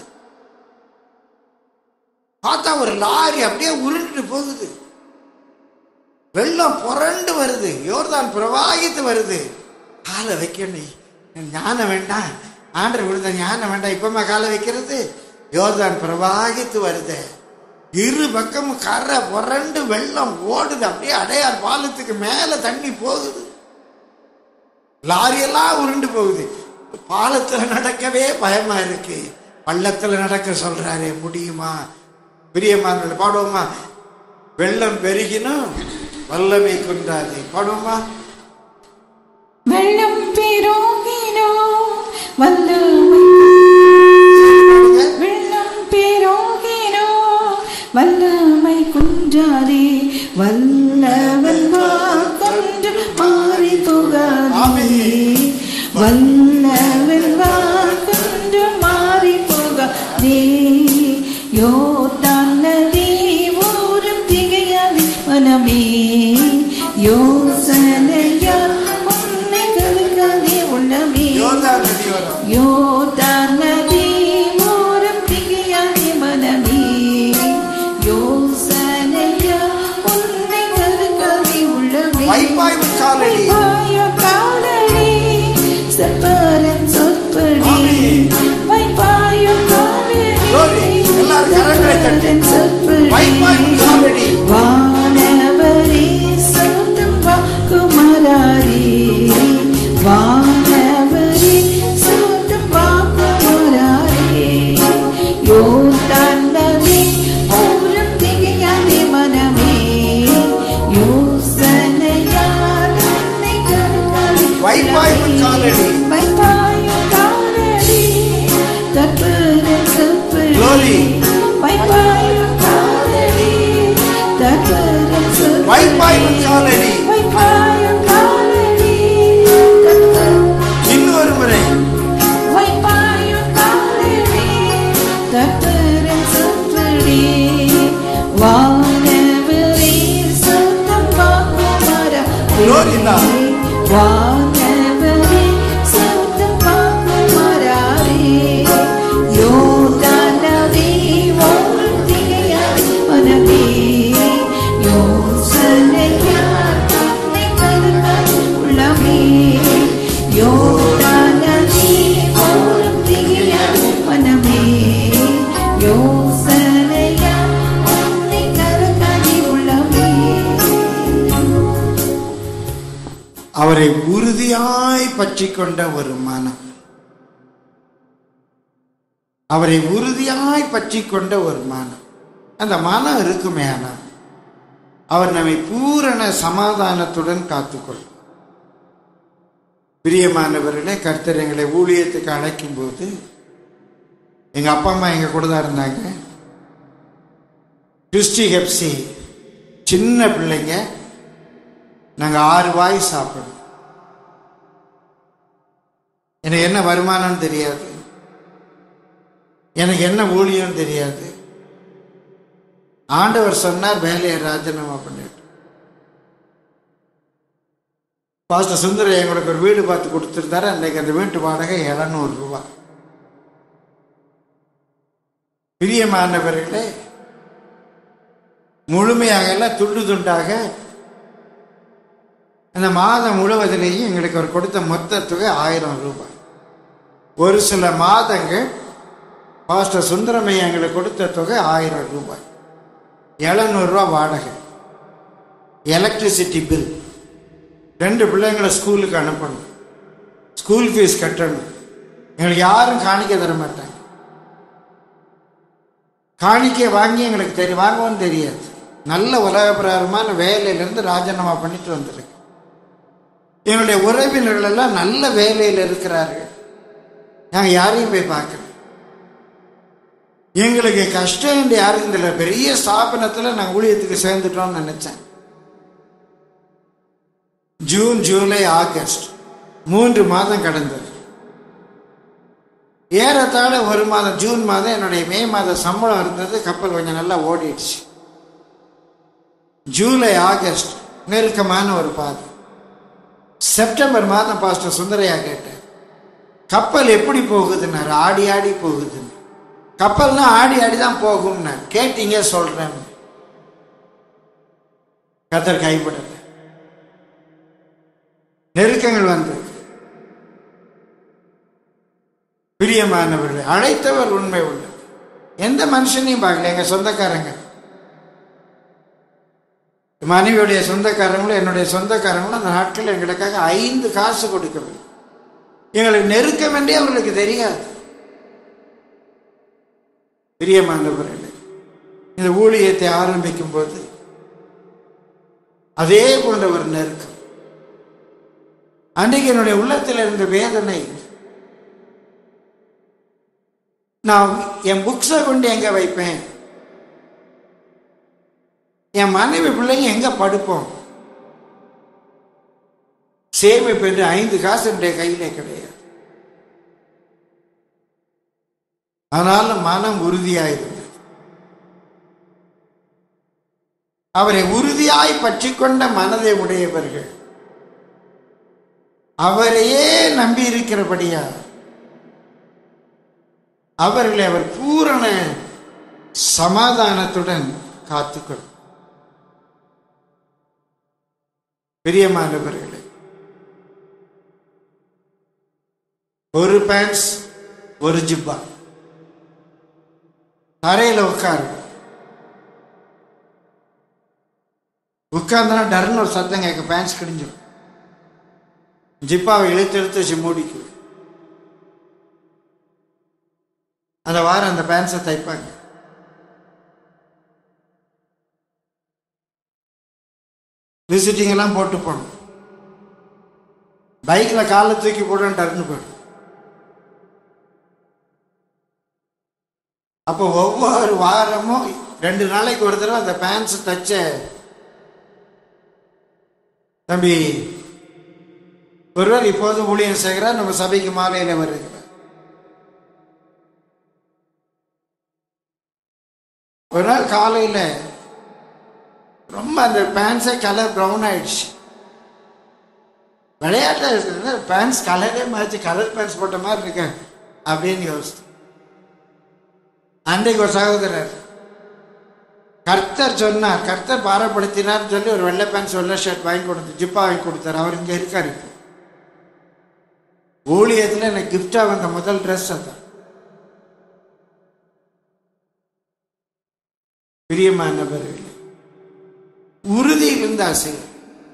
பார்த்தா ஒரு லாரி அப்படியே உருண்டுட்டு போகுது வெள்ளம் புரண்டு வருது யோர்தான் பிரவாகித்து வருது காலை வைக்கணும் ஞானம் வேண்டாம் ஆண்டர் விழுந்த ஞானம் வேண்டாம் இப்பமா காலை வைக்கிறது யோர்தான் பிரவாகித்து வருது இரு பக்கமும் கரை புரண்டு வெள்ளம் ஓடுது அப்படியே அடையார் பாலத்துக்கு மேல தண்ணி போகுது லாரியெல்லாம் உருண்டு போகுது பாலத்துல நடக்கவே பயமா இருக்கு பள்ளத்துல நடக்க சொல்றாரு முடியுமா பிரியமான பாடுவோமா வெள்ளம் பெருகினும் வல்லமை குன்றாது பாடுவோமா வெள்ளம் பெருகினோ வல்லமை வெள்ளம் பெருகினோ வல்லமை குன்றாதே வல்லவன் வாக்கொன்று மாறி போகாதே வல்லவன் வாக்கொன்று மாறி போகாதே யோதான் நதி ஊரும் திகையாதே மனமே யோசனையா உன்னை கருக்காதே உள்ளமே யோர்தான் நதி வரும் யோதான் நதி ஓரம் திகையாதே மனமே யோசனையா உன்னை கருக்காதே உள்ளமே வைப்பாய்வு காலடி வைப்பாய காலடி செப்பரன் சொற்படி வைப்பாய Glory. எல்லாரும் கரங்களை தட்டி. காலடி சொற்படி வைப்பாய்வு காலடி வானவரே சொந்தம் வாக்குமாரே வானவரே சொந்தம் வாக்குமாரே யோதான் நதி ஓரம் திகையாதே மனமே யோசனையால் உன்னை கருக்காதே வைப்பாய்வு காலடி வைப்பாய காலடி தற்பர சொற்படி Glory. வைப்பாய காலடி தற்பர சொற்படி வைப்பாய்வு காலடி வைப்பாய காலடி தற்பர இன்னொரு முறை வைப்பாய காலடி தற்பர சொற்படி வானவரே சொந்தம் வாக்குமாரா Glory Lord. வானவரே சொந்தம் வாக்குமாரே யோதானவே ஓடும் திகையாய் மனமே யோசனையால் உன்னை கருத்தாய் உள்ளமே யோதானவே ஓடும் திகையாய் மனமே யோசனையால் உன்னை கருத்தாய் உள்ளமே அவரை உறுதியாய் பற்றி கொண்ட ஒரு மனம் அவரை உறுதியாய் பற்றி கொண்ட ஒரு மனம் அந்த மனம் இருக்குமே ஆனால் அவர் நம்மை பூரண சமாதானத்துடன் காத்துக்கொள்ளும் பிரியமானவர்களே கர்த்தர் எங்களை ஊழியத்துக்கு அழைக்கும் போது எங்க அப்பா அம்மா எங்க கூட தான் இருந்தாங்க கிறிஸ்டி ஹெப்சி சின்ன பிள்ளைங்க நாங்க ஆறு வாய் சாப்பிடுவோம் எனக்கு என்ன வருமானம் தெரியாது எனக்கு என்ன ஊழியம் தெரியாது ஆண்டவர் சொன்னார் வேலையை ராஜினாமா பண்ணிட்டு பாஸ்டர் சுந்தரம் எங்களுக்கு ஒரு வீடு பார்த்து கொடுத்துருந்தாரு அன்னைக்கு அந்த வீட்டு வாடகை எழுநூறு ரூபாய் பிரியமானவர்களே முழுமையாக எல்லாம் துண்டு துண்டாக அந்த மாதம் முழுவதிலேயும் எங்களுக்கு அவர் கொடுத்த மொத்த தொகை ஆயிரம் ரூபாய் ஒரு சில மாதங்கள் பாஸ்டர் சுந்தரமையா எங்களுக்கு கொடுத்த தொகை ஆயிரம் ரூபாய் எழுநூறுரூவா வாடகை எலக்ட்ரிசிட்டி பில் ரெண்டு பிள்ளைங்களை ஸ்கூலுக்கு அனுப்பணும் ஸ்கூல் ஃபீஸ் கட்டணும் எங்களுக்கு யாரும் காணிக்க தர மாட்டாங்க காணிக்கை வாங்கி எங்களுக்கு தெரியும் வாங்கவும் தெரியாது நல்ல உலகப்பிரகாரமான வேலையிலேருந்து ராஜினாமா பண்ணிட்டு வந்திருக்கு எங்களுடைய உறவினர்கள் எல்லாம் நல்ல வேலையில் இருக்கிறார்கள் நாங்கள் யாரையும் போய் பார்க்கல எங்களுக்கு கஷ்டம் என்று யாரும் தெரியல பெரிய ஸ்தாபனத்தில் நான் ஊழியத்துக்கு சேர்ந்துட்டோம்னு நினைச்சேன் ஜூன் ஜூலை ஆகஸ்ட் மூன்று மாதம் கடந்தது ஏறத்தாழ ஒரு மாதம் ஜூன் மாதம் என்னுடைய மே மாத சம்பளம் இருந்தது கப்பல் கொஞ்சம் நல்லா ஓடிடுச்சு ஜூலை ஆகஸ்ட் நெருக்கமான ஒரு பாதை செப்டம்பர் மாதம் பாஸ்டர் சுந்தரையா கேட்டேன் கப்பல் எப்படி போகுதுன்னாரு ஆடி ஆடி போகுதுன்னு கப்பல்னா ஆடி ஆடி தான் போகும்னாரு கேட்டீங்க சொல்றேன் கத்தர் கைப்படல நெருக்கங்கள் வந்தது பிரியமானவர்கள் அழைத்தவர் உண்மை உள்ளது எந்த மனுஷனையும் பார்க்கல எங்க சொந்தக்காரங்க மனைவியுடைய சொந்தக்காரங்களும் என்னுடைய சொந்தக்காரங்களும் அந்த நாட்கள் எங்களுக்காக ஐந்து காசு கொடுக்கவில்லை எங்களுக்கு நெருக்கம் என்றே அவர்களுக்கு தெரியாது பிரியமானவர்களே இந்த ஊழியத்தை ஆரம்பிக்கும் போது அதே போன்ற ஒரு நெருக்கம் அன்றைக்கு என்னுடைய உள்ளத்தில் இருந்த வேதனை நான் என் புக்ஸை கொண்டு எங்க வைப்பேன் என் மனைவி பிள்ளைங்க எங்க படுப்போம் சேமிப்பு என்று ஐந்து காசு என்னுடைய கையிலே கிடையாது ஆனாலும் மனம் உறுதியாயிருந்தது அவரை உறுதியாய் பற்றி கொண்ட மனதை உடையவர்கள் அவரையே நம்பி இருக்கிறபடியா அவர்களை அவர் பூரண சமாதானத்துடன் காத்துக்கொள் பிரியமானவர்களே ஒரு பேண்ட்ஸ் ஒரு ஜிப்பா தரையில உட்காரு உட்கார்ந்தனா டர்னு ஒரு சத்தம் கேட்க பேண்ட்ஸ் கிழிஞ்சிடும் ஜிப்பாவை இழுத்து இழுத்து வச்சு மூடிக்கும் அந்த வாரம் அந்த பேண்ட்ஸை தைப்பாங்க விசிட்டிங் எல்லாம் போட்டு போகணும் பைக்கில் காலை தூக்கி போடுன்னு டர்னு போயிடும் அப்போ ஒவ்வொரு வாரமும் ரெண்டு நாளைக்கு ஒரு தடவை அந்த பேண்ட்ஸ் தச்ச தம்பி ஒருவர் இப்போது ஊழியம் செய்கிறார் நம்ம சபைக்கு மாலையில் வருகிறார் ஒரு நாள் காலையில் ரொம்ப அந்த பேண்ட்ஸே கலர் ப்ரௌன் ஆயிடுச்சு விளையாட்டில் பேண்ட்ஸ் கலரே மாறிச்சு கலர் பேண்ட்ஸ் போட்ட மாதிரி இருக்கேன் அப்படின்னு யோசித்து அன்றைக்கு ஒரு சகோதரர் கர்த்தர் சொன்னார் கர்த்தர் பாரப்படுத்தினார் சொல்லி ஒரு வெள்ளை பேண்ட்ஸ் வெள்ளை ஷர்ட் வாங்கி கொடுத்து ஜிப்பா வாங்கி கொடுத்தார் அவர் இங்கே இருக்கார் இப்போ ஊழியத்தில் எனக்கு கிஃப்டாக வந்த முதல் ட்ரெஸ் அதான் பிரியமானவர்கள் உறுதி இருந்தா செய்யும்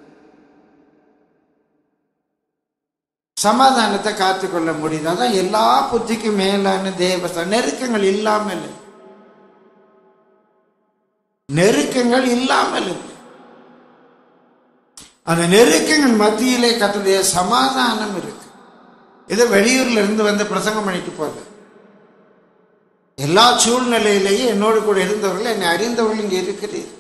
சமாதானத்தை காத்துக்கொள்ள முடியுது அதான் எல்லா புத்திக்கும் மேலான தேவ நெருக்கங்கள் இல்லாமல் நெருக்கங்கள் இல்லாமல் இல்லை. அந்த நெருக்கங்கள் மத்தியிலே கத்துடைய சமாதானம் இருக்கு இது வெளியூர்ல இருந்து வந்து பிரசங்கம் பண்ணிட்டு போகுது எல்லா சூழ்நிலையிலேயும் என்னோடு கூட இருந்தவர்கள் என்னை அறிந்தவர்கள் இங்கே இருக்கிறீர்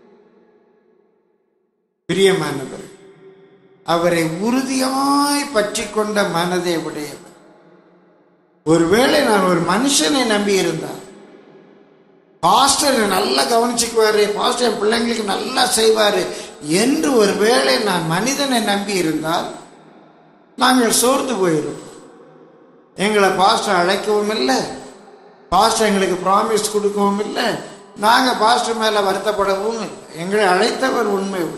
பிரியமானவர் அவரை உறுதியாய் பற்றி கொண்ட மனதை உடையவர் ஒருவேளை நான் ஒரு மனுஷனை நம்பி இருந்தார் பாஸ்டர் என்னை நல்லா கவனிச்சுக்குவாரு பாஸ்டர் என் பிள்ளைங்களுக்கு நல்லா செய்வாரு என்று ஒருவேளை நான் மனிதனை நம்பி இருந்தால் நாங்கள் சோர்ந்து போயிருப்போம் எங்களை பாஸ்டர் அழைக்கவும் இல்லை பாஸ்டர் எங்களுக்கு ப்ராமிஸ் கொடுக்கவும் இல்லை நாங்கள் பாஸ்டர் மேலே வருத்தப்படவும் இல்லை எங்களை அழைத்தவர் உண்மை உள்ள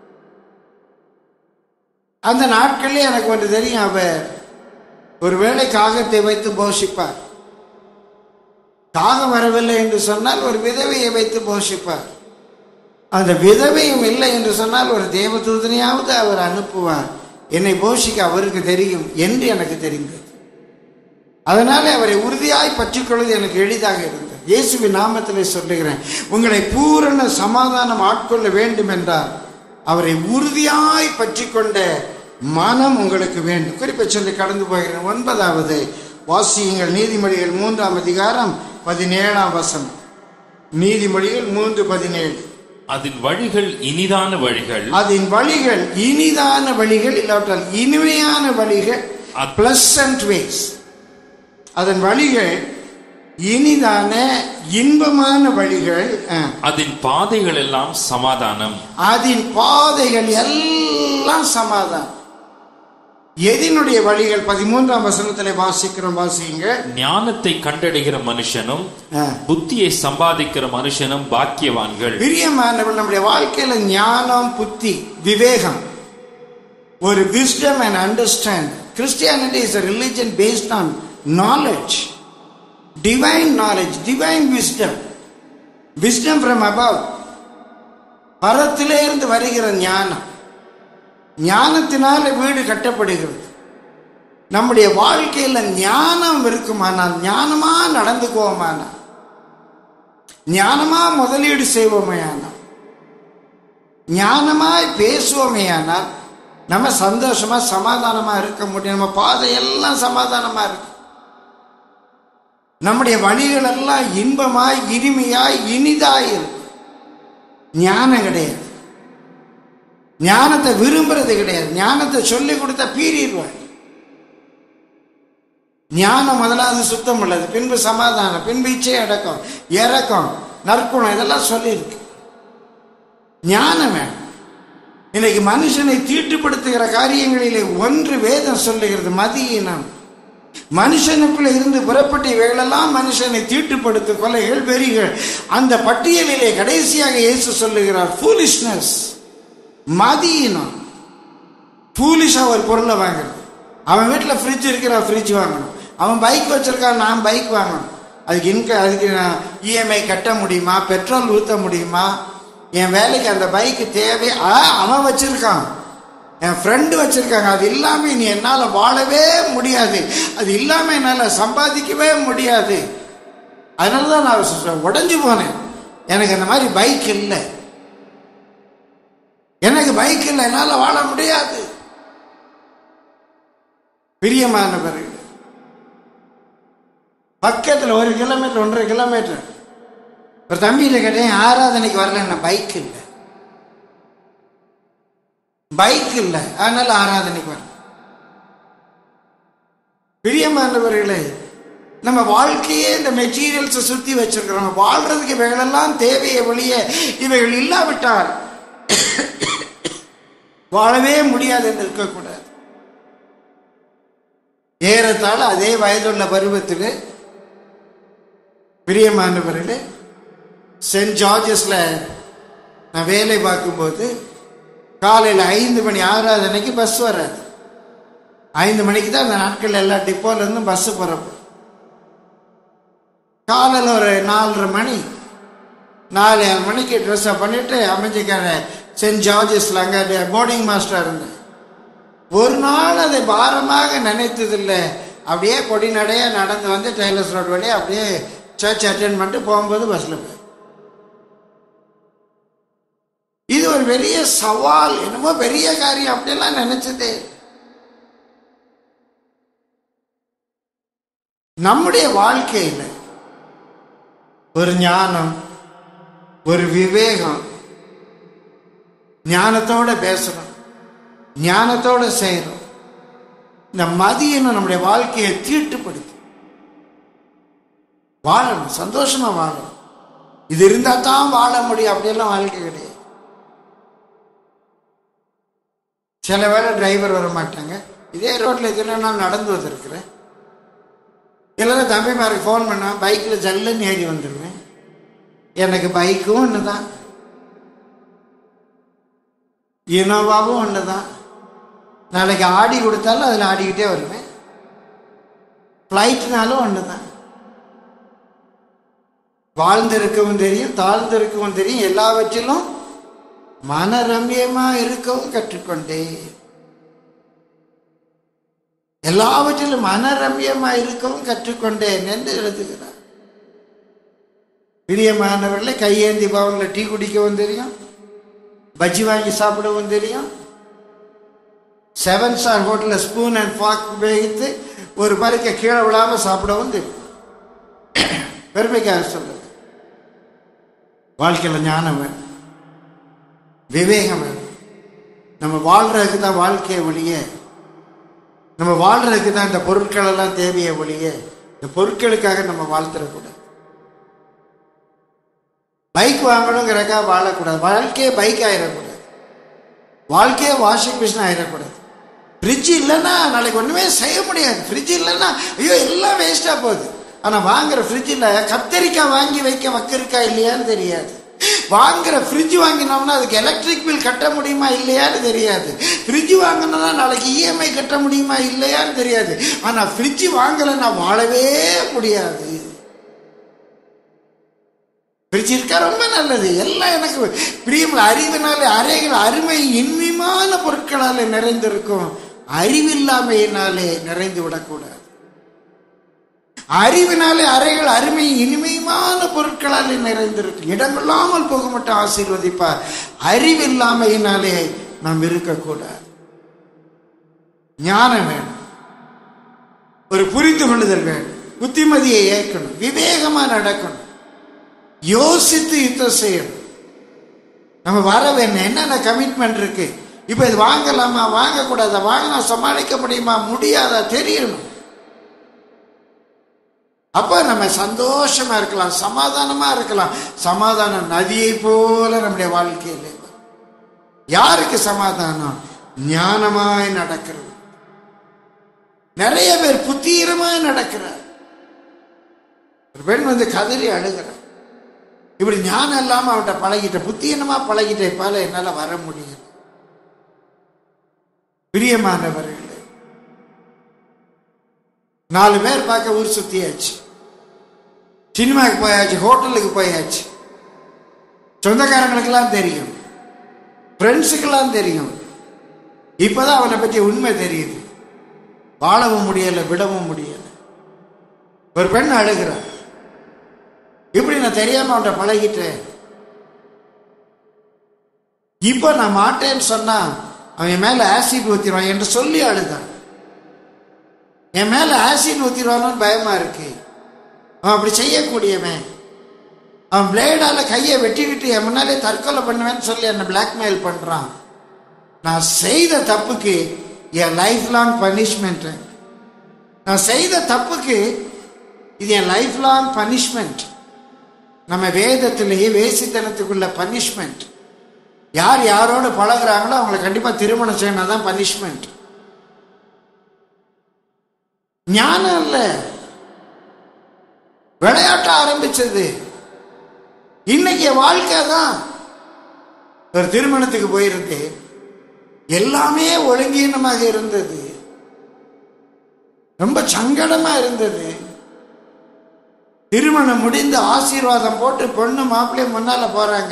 அந்த நாட்களிலே எனக்கு ஒன்று தெரியும் அவர் ஒருவேளை காகத்தை வைத்து போஷிப்பார் காகம் வரவில்லை என்று சொன்னால் ஒரு விதவையை வைத்து போஷிப்பார் அந்த விதவையும் இல்லை என்று சொன்னால் ஒரு தேவதூதனையாவது அவர் அனுப்புவார் என்னை போஷிக்க அவருக்கு தெரியும் என்று எனக்கு தெரிந்தது அதனாலே அவரை உறுதியாய் பற்றிக்கொள்வது எனக்கு எளிதாக இருந்தது இயேசுவின் நாமத்திலே சொல்லுகிறேன் உங்களை பூரண சமாதானம் ஆட்கொள்ள வேண்டும் என்றால் அவரை உறுதியாய் பற்றிக்கொண்ட மனம் உங்களுக்கு வேண்டும் குறிப்பை சொல்லி கடந்து போகிறேன் ஒன்பதாவது வாசியுங்கள் நீதிமொழிகள் மூன்றாம் அதிகாரம் பதினேழாம் வசனம் நீதிமொழிகள் மூன்று பதினேழு அதன் வழிகள் இனிதான வழிகள் அதன் வழிகள் இனிதான வழிகள் இல்லாவிட்டால் இனிமையான வழிகள் அத்- பிளசன்ட் வேஸ் அதன் வழிகள் இனிதான இன்பமான வழிகள் ஆ. அதன் பாதைகள் எல்லாம் சமாதானம் அதன் பாதைகள் எல்லாம் சமாதானம் எதினுடைய வழிகள் பதிமூன்றாம் வசனத்திலே வாசிக்கிறோம் வாசிங்க ஞானத்தை கண்டடைகிற மனுஷனும் ஆ. புத்தியை சம்பாதிக்கிற மனுஷனும் பாக்கியவான்கள் பிரியமானவர்கள் நம்முடைய வாழ்க்கையில ஞானம் புத்தி விவேகம் ஒரு wisdom and understand christianity is a religion based on knowledge divine knowledge divine wisdom wisdom from above பரத்திலே இருந்து வருகிற ஞானம் ஞானத்தினால வீடு கட்டப்படுகிறது நம்முடைய வாழ்க்கையில ஞானம் இருக்குமானால் ஞானமா நடந்துக்குவோமானால் ஞானமா முதலீடு செய்வோமேயானால் ஞானமாய் பேசுவோமேயானால் நம்ம சந்தோஷமா சமாதானமா இருக்க முடியும் நம்ம பாதையெல்லாம் சமாதானமா இருக்கு நம்முடைய வழிகள் எல்லாம் இன்பமாய் இனிமையாய் இனிதாய் இருக்கும் ஞானம் கிடையாது ஞானத்தை விரும்புறது கிடையாது ஞானத்தை சொல்லி கொடுத்தா பீறிடுவாங்க ஞானம் முதலாவது சுத்தம் உள்ளது பின்பு சமாதானம் பின்பு இச்சை அடக்கம் இறக்கம் நற்குணம் இதெல்லாம் சொல்லியிருக்கு ஞானம் வேணும் இன்னைக்கு மனுஷனை தீட்டுப்படுத்துகிற காரியங்களிலே ஒன்று வேதம் சொல்லுகிறது மதியினம் மனுஷனுக்குள்ள இருந்து புறப்பட்ட இவைகளெல்லாம் மனுஷனை தீட்டுப்படுத்த கொலைகள் வெறிகள் அந்த பட்டியலிலே கடைசியாக இயேசு சொல்லுகிறார் foolishness மதியினம் ஃபூலிஷா ஒரு பொருளை வாங்குறது அவன் வீட்டில் ஃப்ரிட்ஜ் இருக்கிற ஃப்ரிட்ஜ் வாங்கணும் அவன் பைக் வச்சிருக்கான் நான் பைக் வாங்கணும் அதுக்கு இன்க அதுக்கு நான் இஎம்ஐ கட்ட முடியுமா பெட்ரோல் ஊற்ற முடியுமா என் வேலைக்கு அந்த பைக்கு தேவை ஆ, அவன் வச்சிருக்கான் என் ஃப்ரெண்டு வச்சிருக்காங்க அது இல்லாம நீ என்னால் வாழவே முடியாது அது இல்லாம என்னால் சம்பாதிக்கவே முடியாது அதனால தான் நான் சொ- உடைஞ்சு போனேன் எனக்கு அந்த மாதிரி பைக் இல்லை எனக்கு பைக் இல்லை என்னால் வாழ முடியாது பிரியமானவர்கள் பக்கத்தில் ஒரு கிலோமீட்டர் ஒன்றரை கிலோமீட்டர் ஒரு தம்பியில கேட்டேன் ஆராதனைக்கு வரல என்ன பைக் இல்லை பைக் இல்லை அதனால ஆராதனைக்கு வரல பிரியமானவர்களே நம்ம வாழ்க்கையே இந்த மெட்டீரியல்ஸை சுத்தி வச்சிருக்கிறோம் வாழ்றதுக்கு இவைகளெல்லாம் தேவையை வெளிய இவைகள் இல்லாவிட்டால் வாழவே முடியாது என்று இருக்கக்கூடாது ஏறத்தாழ அதே வயதுள்ள பருவத்தில் பிரியமானவர்களே சென்ட் ஜார்ஜஸ்ல நான் வேலை பார்க்கும்போது காலையில் ஐந்து மணி ஆறாதனைக்கு பஸ் வராது ஐந்து மணிக்கு தான் அந்த நாட்கள் எல்லா டிப்போல இருந்தும் பஸ் புறப்படும் காலையில் ஒரு நாலரை மணி நாலு ஏழு மணிக்கு ட்ரெஸ்ஸை பண்ணிட்டு அமைஞ்சிக்கார சென்ட் ஜார்ஜஸ்ல அங்கே போர்டிங் மாஸ்டர் இருந்தேன் ஒரு நாள் அதை பாரமாக நினைத்ததில்லை அப்படியே கொடி நடைய நடந்து வந்து டெய்லர்ஸ் ரோடு வழியா அப்படியே சர்ச் அட்டென்ட் பண்ணிட்டு போகும்போது பஸ்ஸில் போய் இது ஒரு பெரிய சவால் என்னமோ பெரிய காரியம் அப்படியெல்லாம் நினைச்சதே இல்லை. நம்முடைய வாழ்க்கையில் ஒரு ஞானம் ஒரு விவேகம் ஞானத்தோட பேசுறோம் ஞானத்தோட செய்யறோம் இந்த மதியம் நம்முடைய வாழ்க்கையை தீட்டுப்படுத்தி வாழணும் சந்தோஷமா வாழணும் இது இருந்தா தான் வாழ முடியும் அப்படியெல்லாம் வாழ்க்கை கிடையாது சில வேளை டிரைவர் வர மாட்டாங்க இதே ரோட்ல இதில் நான் நடந்து வந்திருக்கிறேன் இல்லைன்னா தம்பிமாருக்கு ஃபோன் பண்ணா பைக்கில் ஜல்லுன்னு ஏறி வந்துடுவேன் எனக்கு பைக்கும் ஒன்று தான் இனோவாவும் ஒன்று தான் நாளைக்கு ஆடி கொடுத்தாலும் அதில் ஆடிக்கிட்டே வருவேன் ஃப்ளைட்னாலும் ஒன்று தான் வாழ்ந்திருக்கவும் தெரியும் தாழ்ந்திருக்கவும் தெரியும் எல்லாவற்றிலும் மனரம்யமா இருக்கவும் கற்றுக்கொண்டேன் எல்லாவற்றிலும் மனரம்யமா இருக்கவும் கற்றுக்கொண்டேன் என்று எழுதுகிறார் பிரியமானவர்களை கையேந்தி பவனில் டீ குடிக்கவும் தெரியும் பஜ்ஜி வாங்கி சாப்பிடவும் தெரியும் செவன் ஸ்டார் ஹோட்டலில் ஸ்பூன் அண்ட் ஃபாக் உபயோகித்து ஒரு பருக்க கீழே விழாம சாப்பிடவும் தெரியும் பெருமைக்காக சொல்லுது வாழ்க்கையில் ஞானம் வேணும் விவேகம் வேணும் நம்ம வாழ்றதுக்கு தான் வாழ்க்கையை ஒழிய நம்ம வாழ்றதுக்கு தான் இந்த பொருட்கள் எல்லாம் தேவையை ஒழிய இந்த பொருட்களுக்காக நம்ம வாழ்த்துடக்கூடாது பைக் வாங்கணுங்கிறக்கா வாழக்கூடாது வாழ்க்கையே பைக் ஆயிடக்கூடாது வாழ்க்கையே வாஷிங் மிஷின் ஆயிடக்கூடாது ஃப்ரிட்ஜ் இல்லைன்னா நாளைக்கு ஒன்றுமே செய்ய முடியாது ஃப்ரிட்ஜ் இல்லைன்னா ஐயோ எல்லாம் வேஸ்ட்டாக போகுது ஆனால் வாங்குற ஃப்ரிட்ஜில் கத்தரிக்காய் வாங்கி வைக்க வக்கிருக்கா இல்லையான்னு தெரியாது வாங்குற ஃப்ரிட்ஜ் வாங்கினோம்னா அதுக்கு எலக்ட்ரிக் பில் கட்ட முடியுமா இல்லையான்னு தெரியாது ஃப்ரிட்ஜ் வாங்கினோம்னா நாளைக்கு இஎம்ஐ கட்ட முடியுமா இல்லையான்னு தெரியாது ஆனால் ஃப்ரிட்ஜ் வாங்கலைன்னா வாழவே முடியாது ஃப்ரிட்ஜ் இருக்கா ரொம்ப நல்லது எல்லாம் எனக்கு பிரியமில் அறிவினாலே அறைகள் அருமை இனிமையான பொருட்களாலே நிறைந்திருக்கும் அறிவில்லாமையினாலே நிறைந்து விடக்கூடாது அறிவினாலே அறைகள் அருமை இனிமையான பொருட்களாலே நிறைந்திருக்கும் இடமில்லாமல் போக மட்டும் ஆசீர்வதிப்பார் அறிவில்லாமையினாலே நாம் இருக்கக்கூடாது ஞானம் வேணும் ஒரு புரிந்து கொள்ளுதல் வேணும் புத்திமதியை ஏற்கணும் விவேகமா நடக்கணும் யோசித்து யுத்தம் செய்யணும் நம்ம வர வேணும் என்னென்ன கமிட்மெண்ட் இருக்கு இப்போ இது வாங்கலாமா வாங்கக்கூடாதா வாங்கினா சமாளிக்க முடியுமா முடியாதா தெரியணும் அப்ப நம்ம சந்தோஷமா இருக்கலாம் சமாதானமா இருக்கலாம் சமாதானம் நதியை போல நம்முடைய வாழ்க்கையில் யாருக்கு சமாதானம் ஞானமாய் நடக்கிறது நிறைய பேர் புத்தீரமாய் நடக்கிறார் ஒரு பெண் வந்து கதறி அழுகிறார் இப்படி ஞானம் இல்லாம அவன்கிட்ட பழகிட்ட புத்தீனமா பழகிட்ட போல என்னால வர முடியல பிரியமானவர்களே நாலு பேர் பார்க்க ஊர் சுத்தியாச்சு சினிமாவுக்கு போயாச்சு ஹோட்டலுக்கு போயாச்சு சொந்தக்காரங்களுக்கெல்லாம் தெரியும் ஃப்ரெண்ட்ஸுக்கெல்லாம் தெரியும் இப்பதான் அவனை பற்றி உண்மை தெரியுது வாழவும் முடியல விடவும் முடியல ஒரு பெண் அழுகிறார் இப்படி நான் தெரியாம அவன்கிட்ட பழகிட்டேன் இப்ப நான் மாட்டேன்னு சொன்னா அவன் மேல ஆசிட் ஊத்திடுவான் என்று சொல்லி அழுதான் என் மேல ஆசிட் ஊத்திடுவானு பயமா இருக்கு அவன் அப்படி செய்யக்கூடியவன் அவன் பிளேடால கையை வெட்டிக்கிட்டு என் முன்னாலே தற்கொலை பண்ணுவேன்னு சொல்லி என்னை பிளாக்மெயில் பண்றான் நான் செய்த தப்புக்கு என் லைஃப் லாங் பனிஷ்மெண்ட் நான் செய்த தப்புக்கு இது என் லைஃப் லாங் பனிஷ்மெண்ட் நம்ம வேதத்திலேயே வேசித்தனத்துக்குள்ள பனிஷ்மெண்ட் யார் யாரோடு பழகுறாங்களோ அவங்களை கண்டிப்பா திருமணம் செய்யணும் தான் பனிஷ்மெண்ட் ஞானம் இல்ல விளையாட்ட ஆரம்பிச்சது இன்னைக்கு என் வாழ்க்கை தான் ஒரு திருமணத்துக்கு போயிருந்து எல்லாமே ஒழுங்கீனமாக இருந்தது ரொம்ப சங்கடமா இருந்தது திருமணம் முடிந்து ஆசீர்வாதம் போட்டு பொண்ணு மாப்பிள்ளையும் முன்னால போறாங்க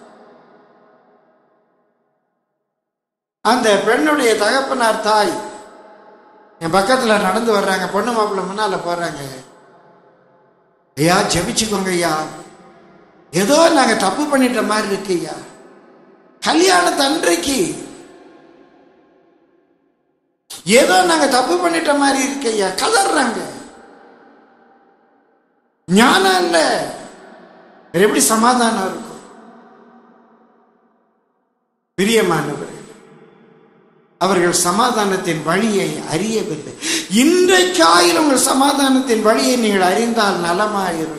அந்த பெண்ணுடைய தகப்பனார் தாய் என் பக்கத்துல நடந்து வர்றாங்க பொண்ணு மாப்பிள்ளை முன்னால போறாங்க ஐயா ஜெபிச்சுக்கோங்க ஐயா ஏதோ நாங்க தப்பு பண்ணிட்ட மாதிரி இருக்கு ஐயா கல்யாணத்து அன்றைக்கு ஏதோ நாங்க தப்பு பண்ணிட்ட மாதிரி இருக்கு ஐயா கதறாங்க ஞானம் இல்ல வேற எப்படி சமாதானம் இருக்கும் பிரியமானவர் அவர்கள் சமாதானத்தின் வழியை அறியவில்லை இன்றைக்காயில் உங்கள் சமாதானத்தின் வழியை நீங்கள் அறிந்தால் நலமாயிருக்கும்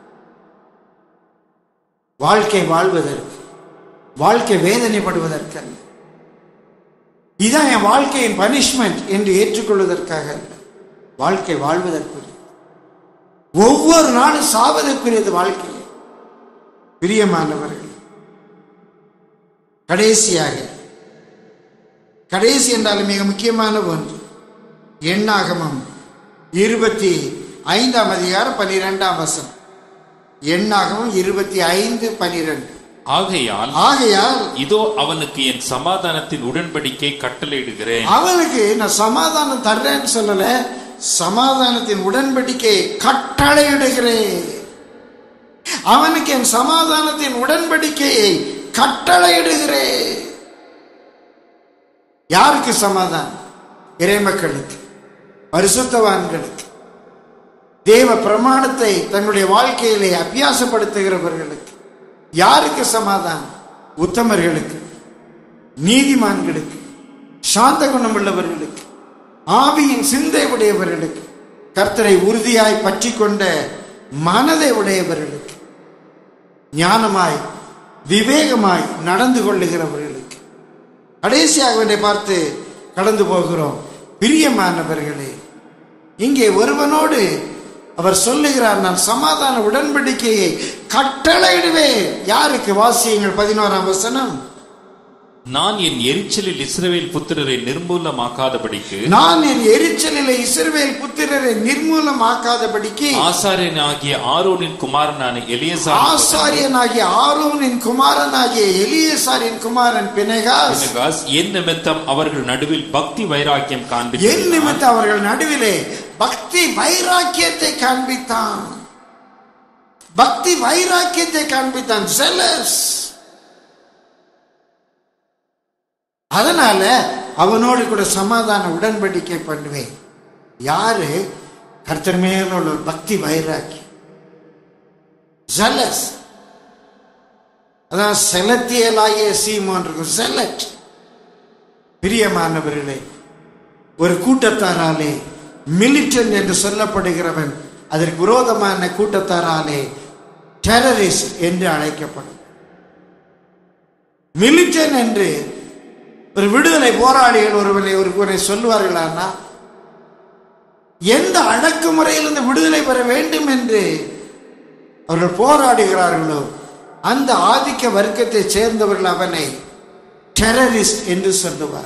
வாழ்க்கை வாழ்வதற்கு வாழ்க்கை வேதனைப்படுவதற்கல்ல இதான் என் வாழ்க்கையின் பனிஷ்மெண்ட் என்று ஏற்றுக்கொள்வதற்காக அல்ல வாழ்க்கை வாழ்வதற்குரிய ஒவ்வொரு நாளும் சாவதற்குரியது வாழ்க்கை பிரியமானவர்கள் கடைசியாக கடைசி என்றாலும் மிக முக்கியமான ஒன்று எண்ணாகமம் இருபத்தி ஐந்தாம் அதிகாரம் பனிரெண்டாம் வசனம் எண்ணாகமம் இருபத்தி ஐந்து பனிரெண்டு ஆகையால் ஆகையால் இதோ அவனுக்கு என் சமாதானத்தின் உடன்படிக்கை கட்டளையிடுகிறேன் அவனுக்கு நான் சமாதானம் தர்றேன்னு சொல்லல சமாதானத்தின் உடன்படிக்கை கட்டளையிடுகிறேன் அவனுக்கு என் சமாதானத்தின் உடன்படிக்கையை கட்டளையிடுகிறேன் யாருக்கு சமாதானம் இறைமக்களுக்கு பரிசுத்தவான்களுக்கு தேவ பிரமாணத்தை தங்களுடைய வாழ்க்கையிலே அபியாசப்படுத்துகிறவர்களுக்கு யாருக்கு சமாதானம் உத்தமர்களுக்கு நீதிமான்களுக்கு சாந்த குணம் உள்ளவர்களுக்கு ஆவியின் சிந்தை உடையவர்களுக்கு கர்த்தரை உறுதியாய் பற்றி கொண்ட மனதை உடையவர்களுக்கு ஞானமாய் விவேகமாய் நடந்து கொள்ளுகிறவர்களுக்கு கடைசியாக இவனை பார்த்து கடந்து போகிறோம் பிரியமானவர்களே இங்கே ஒருவனோடு அவர் சொல்லுகிறார் நான் சமாதான உடன்படிக்கையை கட்டளையிடுவேன் யாருக்கு வாசியங்கள் பதினோராம் வசனம் நான் என் எரிச்சலில் இஸ்ரவேல் புத்திரரை நிர்மூலமாக்காதபடிக்கு நான் என் எரிச்சலிலே இஸ்ரவேல் புத்திரரை நிர்மூலமாக்காதபடிக்கு ஆசாரியனாகிய ஆரோனின் குமாரனான எலியசார் ஆசாரியனாகிய ஆரோனின் குமாரனாகிய எலியசாரின் குமாரன் பினெகாஸ் பினெகாஸ் என் நிமித்தம் அவர்கள் நடுவில் பக்தி வைராக்கியம் என் காண்பித்து நிமித்தம் அவர்கள் நடுவிலே பக்தி வைராக்கியத்தை காண்பித்தான் பக்தி வைராக்கியத்தை காண்பித்தான் zealous. அதனால அவனோடு கூட சமாதான உடன்படிக்கை பண்ணுவேன் யாரு கர்த்தர் மேல உள்ள ஒரு பக்தி வைராக்கியம் zealous. அதான் செலத்தியலாகிய சீமோன் இருக்கும் செலட் பிரியமானவர்களே ஒரு கூட்டத்தாராலே மிலிட்டன் என்று சொல்லப்படுகிறவன் அதற்கு விரோதமான கூட்டத்தாராலே டெரரிஸ்ட் என்று அழைக்கப்படும் மிலிட்டன் என்று ஒரு விடுதலை போராளிகள் ஒருவனை ஒருவரை சொல்வார்களானா எந்த அடக்குமுறையிலிருந்து விடுதலை பெற வேண்டும் என்று அவர்கள் போராடுகிறார்களோ அந்த ஆதிக்க வர்க்கத்தை சேர்ந்தவர்கள் அவனை டெரரிஸ்ட் என்று சொல்லுவார்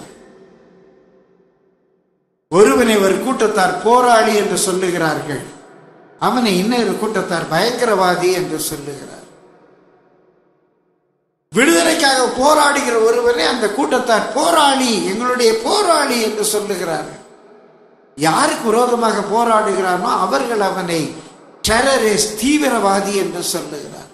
ஒருவனை ஒரு கூட்டத்தார் போராளி என்று சொல்லுகிறார்கள் அவனை இன்னொரு கூட்டத்தார் பயங்கரவாதி என்று சொல்லுகிறார் விடுதலைக்காக போராடுகிற ஒருவனை அந்த கூட்டத்தார் போராளி எங்களுடைய போராளி என்று சொல்லுகிறார்கள் யாருக்கு விரோதமாக போராடுகிறானோ அவர்கள் அவனை டெரரிஸ்ட் தீவிரவாதி என்று சொல்லுகிறார்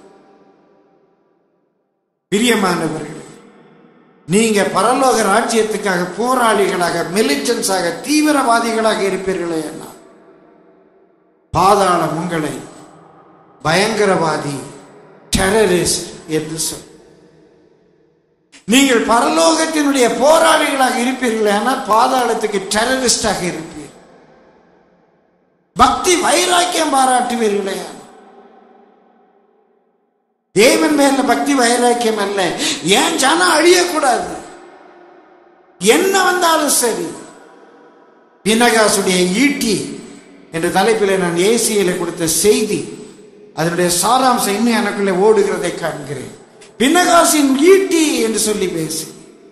பிரியமானவர்கள் நீங்க பரலோக ராஜ்யத்துக்காக போராளிகளாக மிலிட்டன்ஸாக தீவிரவாதிகளாக இருப்பீர்களே என்ன பாதாளம் உங்களை பயங்கரவாதி டெரரிஸ்ட் என்று சொல் நீங்கள் பரலோகத்தினுடைய போராளிகளாக இருப்பீர்களே ஆனால் பாதாளத்துக்கு டெரரிஸ்டாக இருப்பீர்கள் பக்தி வைராக்கியம் பாராட்டுவீர்களே ஆனால் தேவன் மேல பக்தி வைராக்கியம் அல்ல ஏன் ஜனம் அழியக்கூடாது என்ன வந்தாலும் சரி பினகாசுடைய ஈட்டி என்ற தலைப்பில் நான் ஏசியில கொடுத்த செய்தி அதனுடைய சாராம்சம் இன்னும் எனக்குள்ளே ஓடுகிறதை காண்கிறேன் பின்னகாசின் ஈட்டி என்று சொல்லி பேசி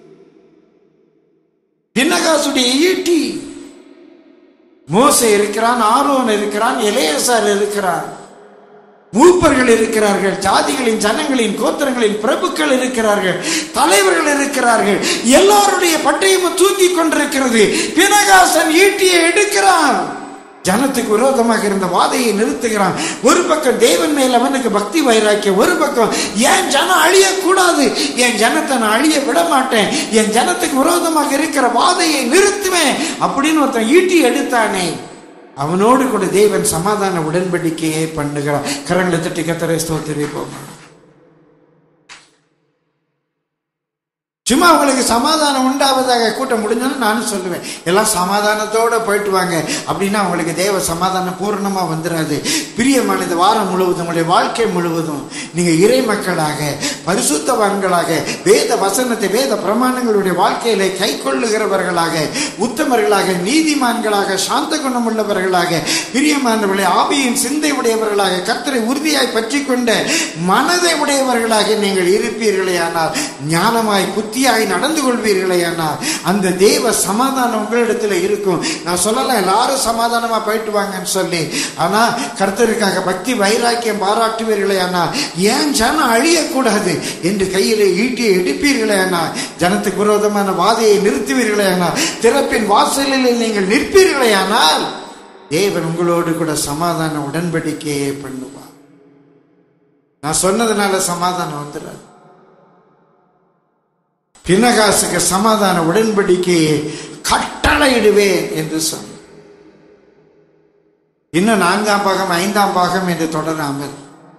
பின்னகாசுடைய ஈட்டி மோசே இருக்கிறான் ஆரோன் இருக்கிறான் எலேசார் இருக்கிறான் மூப்பர்கள் இருக்கிறார்கள் ஜாதிகளின் ஜனங்களின் கோத்திரங்களின் பிரபுக்கள் இருக்கிறார்கள் தலைவர்கள் இருக்கிறார்கள் எல்லாருடைய பட்டயமும் தூங்கி கொண்டிருக்கிறது பினகாசன் ஈட்டியை எடுக்கிறான் ஜனத்துக்கு விரோதமாக இருந்த வாதையை நிறுத்துகிறான் ஒரு பக்கம் தேவன் மேல் அவனுக்கு பக்தி வைராக்கியம் ஒரு பக்கம் என் ஜனம் அழியக்கூடாது என் ஜனத்தை நான் அழிய விட மாட்டேன் என் ஜனத்துக்கு விரோதமாக இருக்கிற வாதையை நிறுத்துவேன் அப்படின்னு ஒருத்தன் ஈட்டி எடுத்தானே அவனோடு கூட தேவன் சமாதான உடன்படிக்கையை பண்ணுகிறான் கரங்களை தட்டி கத்தரை ஸ்தோத்திரிப்போம் சும்மா உங்களுக்கு சமாதானம் உண்டாவதாக கூட்டம் முடிஞ்சோன்னு நானும் சொல்லுவேன் எல்லாம் சமாதானத்தோட போயிட்டு வாங்க அப்படின்னா உங்களுக்கு தேவ சமாதானம் பூர்ணமா வந்துடாது பிரியமான இந்த வாரம் முழுவதும் உங்களுடைய வாழ்க்கை முழுவதும் நீங்க இறை மக்களாக பரிசுத்தவான்களாக வேத வசனத்தை வேத பிரமாணங்களுடைய வாழ்க்கையில கை கொள்ளுகிறவர்களாக உத்தமர்களாக நீதிமான்களாக சாந்த குணம் உள்ளவர்களாக பிரியமானவர்களை ஆவியின் சிந்தை உடையவர்களாக கர்த்தரை உறுதியாய் பற்றி கொண்ட மனதை உடையவர்களாக நீங்கள் இருப்பீர்களே ஆனால் ஞானமாய் புத்தியாய் நடந்து கொள்வீர்களே ஆனால் அந்த தேவ சமாதானம் உங்களிடத்தில் இருக்கும் நான் சொல்லலாம் எல்லாரும் சமாதானமா போயிட்டு வாங்கன்னு சொல்லி ஆனா கர்த்தருக்காக பக்தி வைராக்கியம் பாராட்டுவீர்களே ஆனா ஏன் ஜனம் அழியக்கூடாது என்று கையிலே ஈட்டியை எடுப்பீர்களே ஆனா ஜனத்துக்கு விரோதமான வாதையை நிறுத்துவீர்களே ஆனால் திறப்பின் வாசலில் நீங்கள் நிற்பீர்களே ஆனால் தேவன் உங்களோடு கூட சமாதான உடன்படிக்கையை பண்ணுவார் நான் சொன்னதுனால சமாதானம் வந்துடாது பினகாசுக்கு சமாதான உடன்படிக்கையை கட்டளையிடுவேன் என்று சொன்னார் இன்னும் நான்காம் பாகம் ஐந்தாம் பாகம் என்று தொடராமல்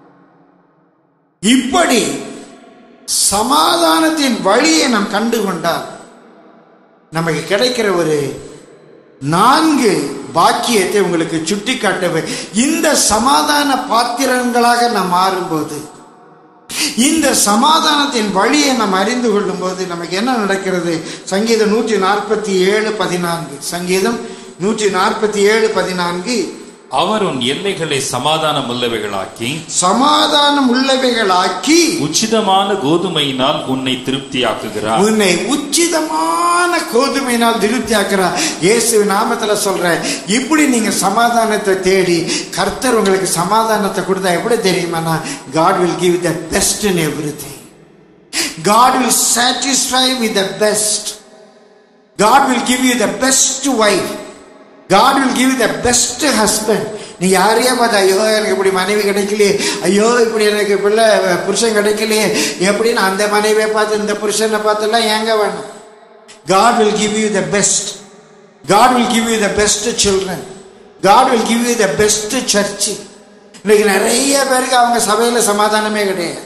இப்படி சமாதானத்தின் வழியை நாம் கண்டு கொண்டால் நமக்கு கிடைக்கிற ஒரு நான்கு பாக்கியத்தை உங்களுக்கு சுட்டி காட்டவே இந்த சமாதான பாத்திரங்களாக நாம் மாறும்போது இந்த சமாதானத்தின் வழியை நாம் அறிந்து கொள்ளும் போது நமக்கு என்ன நடக்கிறது சங்கீதம் நூற்றி நாற்பத்தி ஏழு பதினான்கு சங்கீதம் நூற்றி நாற்பத்தி ஏழு பதினான்கு அவர் உன் எல்லைகளை சமாதானம் உள்ளவைகளாக்கி சமாதானம் உள்ளவைகளாக்கி உச்சிதமான கோதுமையினால் உன்னை திருப்தியாக்குகிறார் உன்னை உச்சிதமான கோதுமையினால் திருப்தியாக்குறார் இயேசு நாமத்துல சொல்றேன் இப்படி நீங்க சமாதானத்தை தேடி கர்த்தர் உங்களுக்கு சமாதானத்தை கொடுத்தா எப்படி தெரியுமானா God will give the best in everything God will satisfy with the best God will give you the best wife God will give the best husband நீ யாரையே பார்த்து ஐயோ எனக்கு இப்படி மனைவி கிடைக்கலையே ஐயோ இப்படி எனக்கு பிள்ளை புருஷன் கிடைக்கலையே எப்படின்னு அந்த மனைவியை பார்த்து இந்த புருஷனை பார்த்துலாம் ஏங்க வேணும் God will give you the best God will give you the best children God will give you the best church இன்னைக்கு நிறைய பேருக்கு அவங்க சபையில் சமாதானமே கிடையாது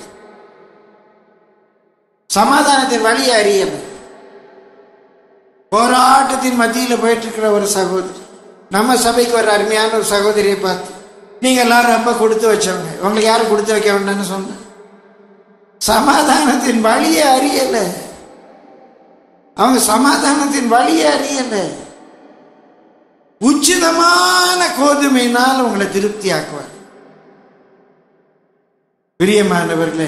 சமாதானத்தின் வழியை அறியணும் போராட்டத்தின் மத்தியில் போயிட்டு இருக்கிற ஒரு சகோதரி நம்ம சபைக்கு ஒரு அருமையான ஒரு சகோதரியை பார்த்து நீங்க எல்லாரும் ரொம்ப கொடுத்து வச்சவங்க உங்களுக்கு யாரும் கொடுத்து வைக்க வேண்டாம்னு சொன்ன சமாதானத்தின் வழியை அறியல அவங்க சமாதானத்தின் வழியை அறியல உச்சிதமான கோதுமையினால் உங்களை திருப்தி ஆக்குவார் பிரியமானவர்களே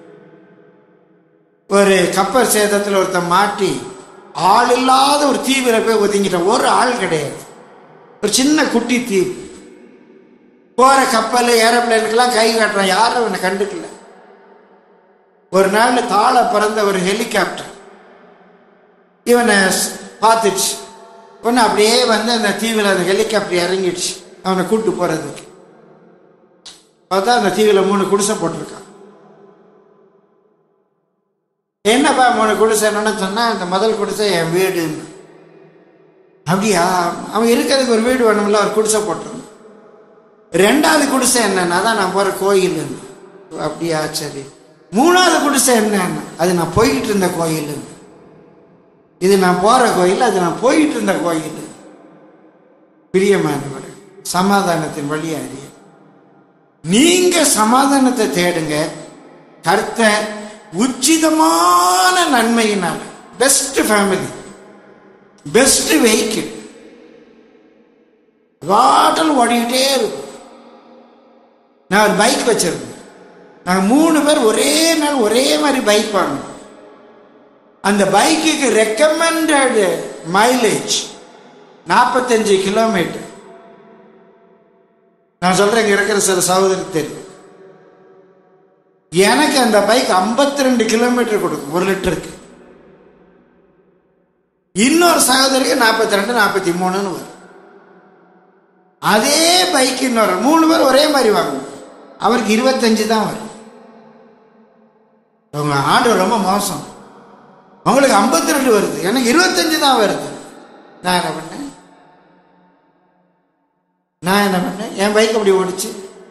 ஒரு கப்பல் சேதத்தில் ஒருத்தன் மாட்டி ஆள் இல்லாத ஒரு தீவிர போய் ஒதுங்கிட்டான் ஒரு ஆள் கிடையாது ஒரு சின்ன குட்டி தீவு போற கப்பல் ஏரோப்ளேனுக்கெல்லாம் கை காட்டுறான் யாரும் அவனை கண்டுக்கல ஒரு நாள் தாழ பிறந்த ஒரு ஹெலிகாப்டர் இவனை ஸ்- பார்த்துச்சு ஒன்று அப்படியே வந்து அந்த தீவில் அந்த ஹெலிகாப்டர் இறங்கிடுச்சு அவனை கூட்டு போறதுக்கு பார்த்தா அந்த தீவில் மூணு குடிசை போட்டிருக்கான் என்னப்பா மூணு குடிசை என்னன்னு சொன்னா அந்த முதல் குடிசை என் வீடுன்னு அப்படியா அவன் இருக்கிறதுக்கு ஒரு வீடு வேணும்ல ஒரு குடிசை போட்டிருந்தான் ரெண்டாவது குடிசை என்னன்னா தான் நான் போற கோயில் அப்படியா சரி மூணாவது குடிசை என்னன்னா அது நான் போய்கிட்டு இருந்த கோயில் இது நான் போற கோயில் அது நான் போயிட்டு இருந்த கோயில் பிரியமானவர் சமாதானத்தின் வழி அறிய நீங்க சமாதானத்தை தேடுங்க கர்த்தர் உச்சிதமான நன்மையினால் பெஸ்ட் ஃபேமிலி பெஸ்ட் வெஹிக்கிள் வாட்டல் ஓடிக்கிட்டே இருக்கும் நான் ஒரு பைக் வச்சிருந்தேன் நாங்கள் மூணு பேர் ஒரே நாள் ஒரே மாதிரி பைக் வாங்கினோம் அந்த பைக்குக்கு ரெக்கமெண்டட் மைலேஜ் நாற்பத்தஞ்சு கிலோமீட்டர் நான் சொல்றேன் இங்க இருக்கிற சில சகோதரருக்கு தெரியும் எனக்கு அந்த பைக் 52 ரெண்டு கிலோமீட்டர் கொடுக்கும் ஒரு லிட்டருக்கு இன்னொரு சகோதரிக்கு நாற்பத்தி ரெண்டு நாற்பத்தி மூணுன்னு வரும் அதே பைக் இன்னொரு மூணு பேர் ஒரே மாதிரி வாங்கணும் அவருக்கு இருபத்தஞ்சு தான் வரும் உங்க ஆண்டு ரொம்ப மோசம் உங்களுக்கு 52 ரெண்டு வருது எனக்கு இருபத்தஞ்சு தான் வருது நான் என்ன பண்ணேன் நான் என்ன பண்ணேன் என் பைக் அப்படி ஓடிச்சு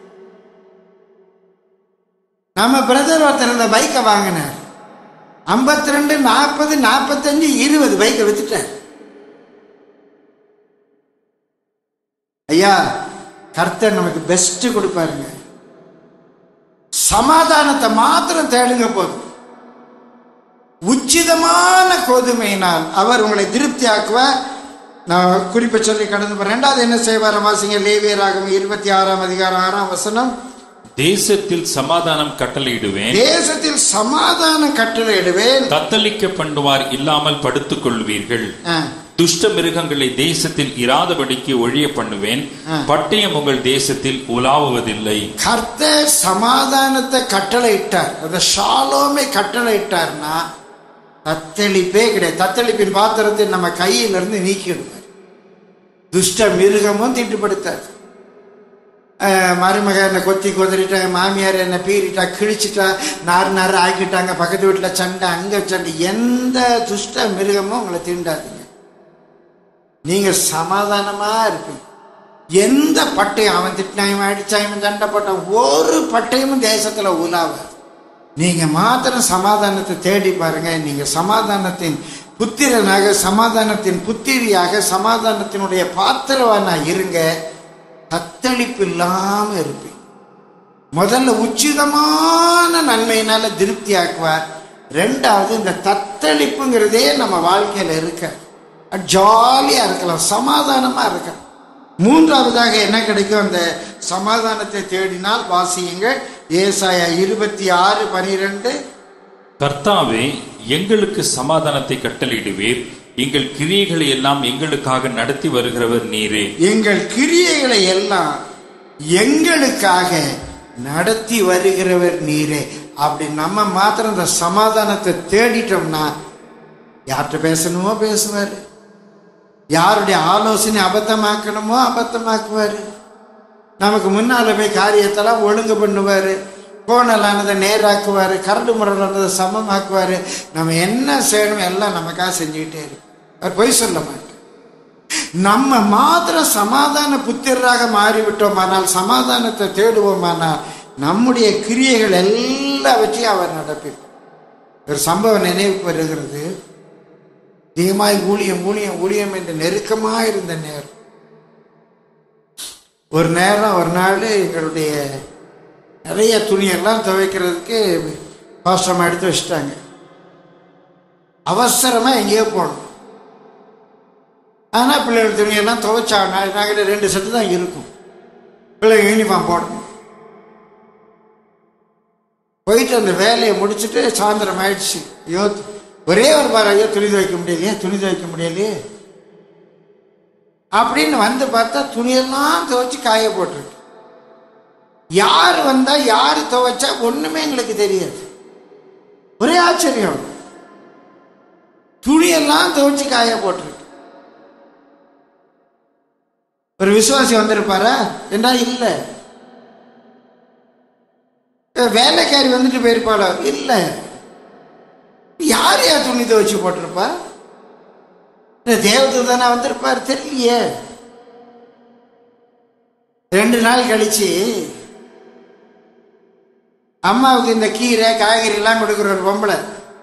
நம்ம பிரதர் ஒருத்தர் இந்த பைக்கை வாங்கினார் ஐம்பத்தி ரெண்டு நாற்பது நாற்பத்தஞ்சு இருபது பைக்கை வித்துட்டார் ஐயா கர்த்தர் நமக்கு பெஸ்ட் கொடுப்பாருங்க சமாதானத்தை மாத்திரம் தேடுங்க போதும் உச்சிதமான கோதுமையினால் அவர் உங்களை திருப்தி ஆக்குவார் நான் குறிப்பை சொல்லி கடந்து போறேன் ரெண்டாவது என்ன செய்வார் வாசிங்க லேவியராகும் இருபத்தி ஆறாம் அதிகாரம் ஆறாம் வசனம் தேசத்தில் சமாதானம் கட்டளையிடுவேன் தேசத்தில் சமாதான கட்டளையிடுவேன் தத்தளிக்க பண்ணுவார் இல்லாமல் படுத்துக் கொள்வீர்கள் ஆ, துஷ்ட மிருகங்களை தேசத்தில் இராதபடிக்கு ஒழிய பண்ணுவேன் பட்டயம் உங்கள் தேசத்தில் உலாவுவதில்லை கர்த்தர் சமாதானத்தை கட்டளையிட்டார் அந்த ஷாலோமை கட்டளையிட்டார்னா தத்தளிப்பே கிடையாது தத்தளிப்பின் பாத்திரத்தை நம்ம கையிலிருந்து நீக்கிடுவார் துஷ்ட மிருகமும் திட்டுப்படுத்தார் அஹ், மருமக என்னை கொத்தி கொதறிட்டாங்க மாமியார் என்னை பீறிட்டா கிழிச்சிட்டா நார் நார் ஆக்கிட்டாங்க பக்கத்து வீட்டில் சண்டை அங்கே சண்டை எந்த துஷ்ட மிருகமும் உங்களை தீண்டாதீங்க நீங்க சமாதானமா இருப்பீங்க எந்த பட்டயம் அவன் திட்டினான் இவன் அடிச்சான் இவன் சண்டை போட்டான் ஒரு பட்டயமும் தேசத்துல உலாவ நீங்க மாத்திரம் சமாதானத்தை தேடி பாருங்க நீங்க சமாதானத்தின் புத்திரனாக சமாதானத்தின் புத்திரியாக சமாதானத்தினுடைய பாத்திரவானா இருங்க தத்தளிப்பு இல்லாம இருப்பீங்க முதல்ல உச்சிதமான நன்மையினால திருப்தி ஆக்குவார் ரெண்டாவது இந்த தத்தளிப்புங்கிறதே நம்ம வாழ்க்கையில இருக்க ஜாலியா இருக்கலாம் சமாதானமா இருக்கலாம் மூன்றாவதாக என்ன கிடைக்கும் அந்த சமாதானத்தை தேடினால் வாசியுங்கள் ஏசாயா இருபத்தி ஆறு பனிரெண்டு கர்த்தாவே எங்களுக்கு சமாதானத்தை கட்டளையிடுவீர் எங்கள் கிரியைகளை எல்லாம் எங்களுக்காக நடத்தி வருகிறவர் நீரே எங்கள் கிரியைகளை எல்லாம் எங்களுக்காக நடத்தி வருகிறவர் நீரே அப்படி நம்ம மாத்திரம் இந்த சமாதானத்தை தேடிட்டோம்னா யார்கிட்ட பேசணுமோ பேசுவார் யாருடைய ஆலோசனை அபத்தமாக்கணுமோ அபத்தமாக்குவார் நமக்கு முன்னால போய் காரியத்தெல்லாம் ஒழுங்கு பண்ணுவார் கோணலானதை நேராக்குவார் கரண்டு முரலானதை சமமாக்குவார் நம்ம என்ன செய்யணும் எல்லாம் நமக்காக செஞ்சுக்கிட்டே இருக்கும் அவர் பொய் சொல்ல மாட்டார் நம்ம மாத்திரம் சமாதான புத்திரராக மாறிவிட்டோமானால் சமாதானத்தை தேடுவோமானால் நம்முடைய கிரியைகள் எல்லாவற்றையும் அவர் நடப்பிப்பார் ஒரு சம்பவம் நினைவுக்கு வருகிறது அதிகமாய் ஊழியம் ஊழியம் ஊழியம் என்று நெருக்கமாக இருந்த நேரம் ஒரு நேரம் ஒரு நாள் எங்களுடைய நிறைய துணியெல்லாம் துவைக்கிறதுக்கு பாஸ்டமாக எடுத்து வச்சுட்டாங்க அவசரமாக எங்கேயோ போகணும் ஆனால் பிள்ளைகள் துணியெல்லாம் துவைச்சாங்க நாங்கள் ரெண்டு செட்டு தான் இருக்கும் பிள்ளைங்க யூனிஃபார்ம் போடணும் போயிட்டு அந்த வேலையை முடிச்சுட்டு சாயந்தரம் ஆயிடுச்சு ஐயோ ஒரே ஒரு பாரு ஐயோ துணி துவைக்க முடியலையே துணி துவைக்க முடியலையே அப்படின்னு வந்து பார்த்தா துணியெல்லாம் துவைச்சு காய போட்டிருக்கு யார் வந்தா யார் துவைச்சா ஒண்ணுமே எங்களுக்கு தெரியாது ஒரே ஆச்சரியம் துணியெல்லாம் துவைச்சு காய போட்டிருக்கு ஒரு விசுவாசி வந்திருப்பாரா என்றா இல்ல வேலைக்காரி வந்துட்டு போயிருப்பாளோ இல்ல யார் யார் துணி துவைச்சு போட்டிருப்பா இந்த தேவதூதன் தானே வந்திருப்பார் தெரியலையே ரெண்டு நாள் கழிச்சு அம்மாவுக்கு இந்த கீரை காய்கறி எல்லாம் கொடுக்குற ஒரு பொம்பளை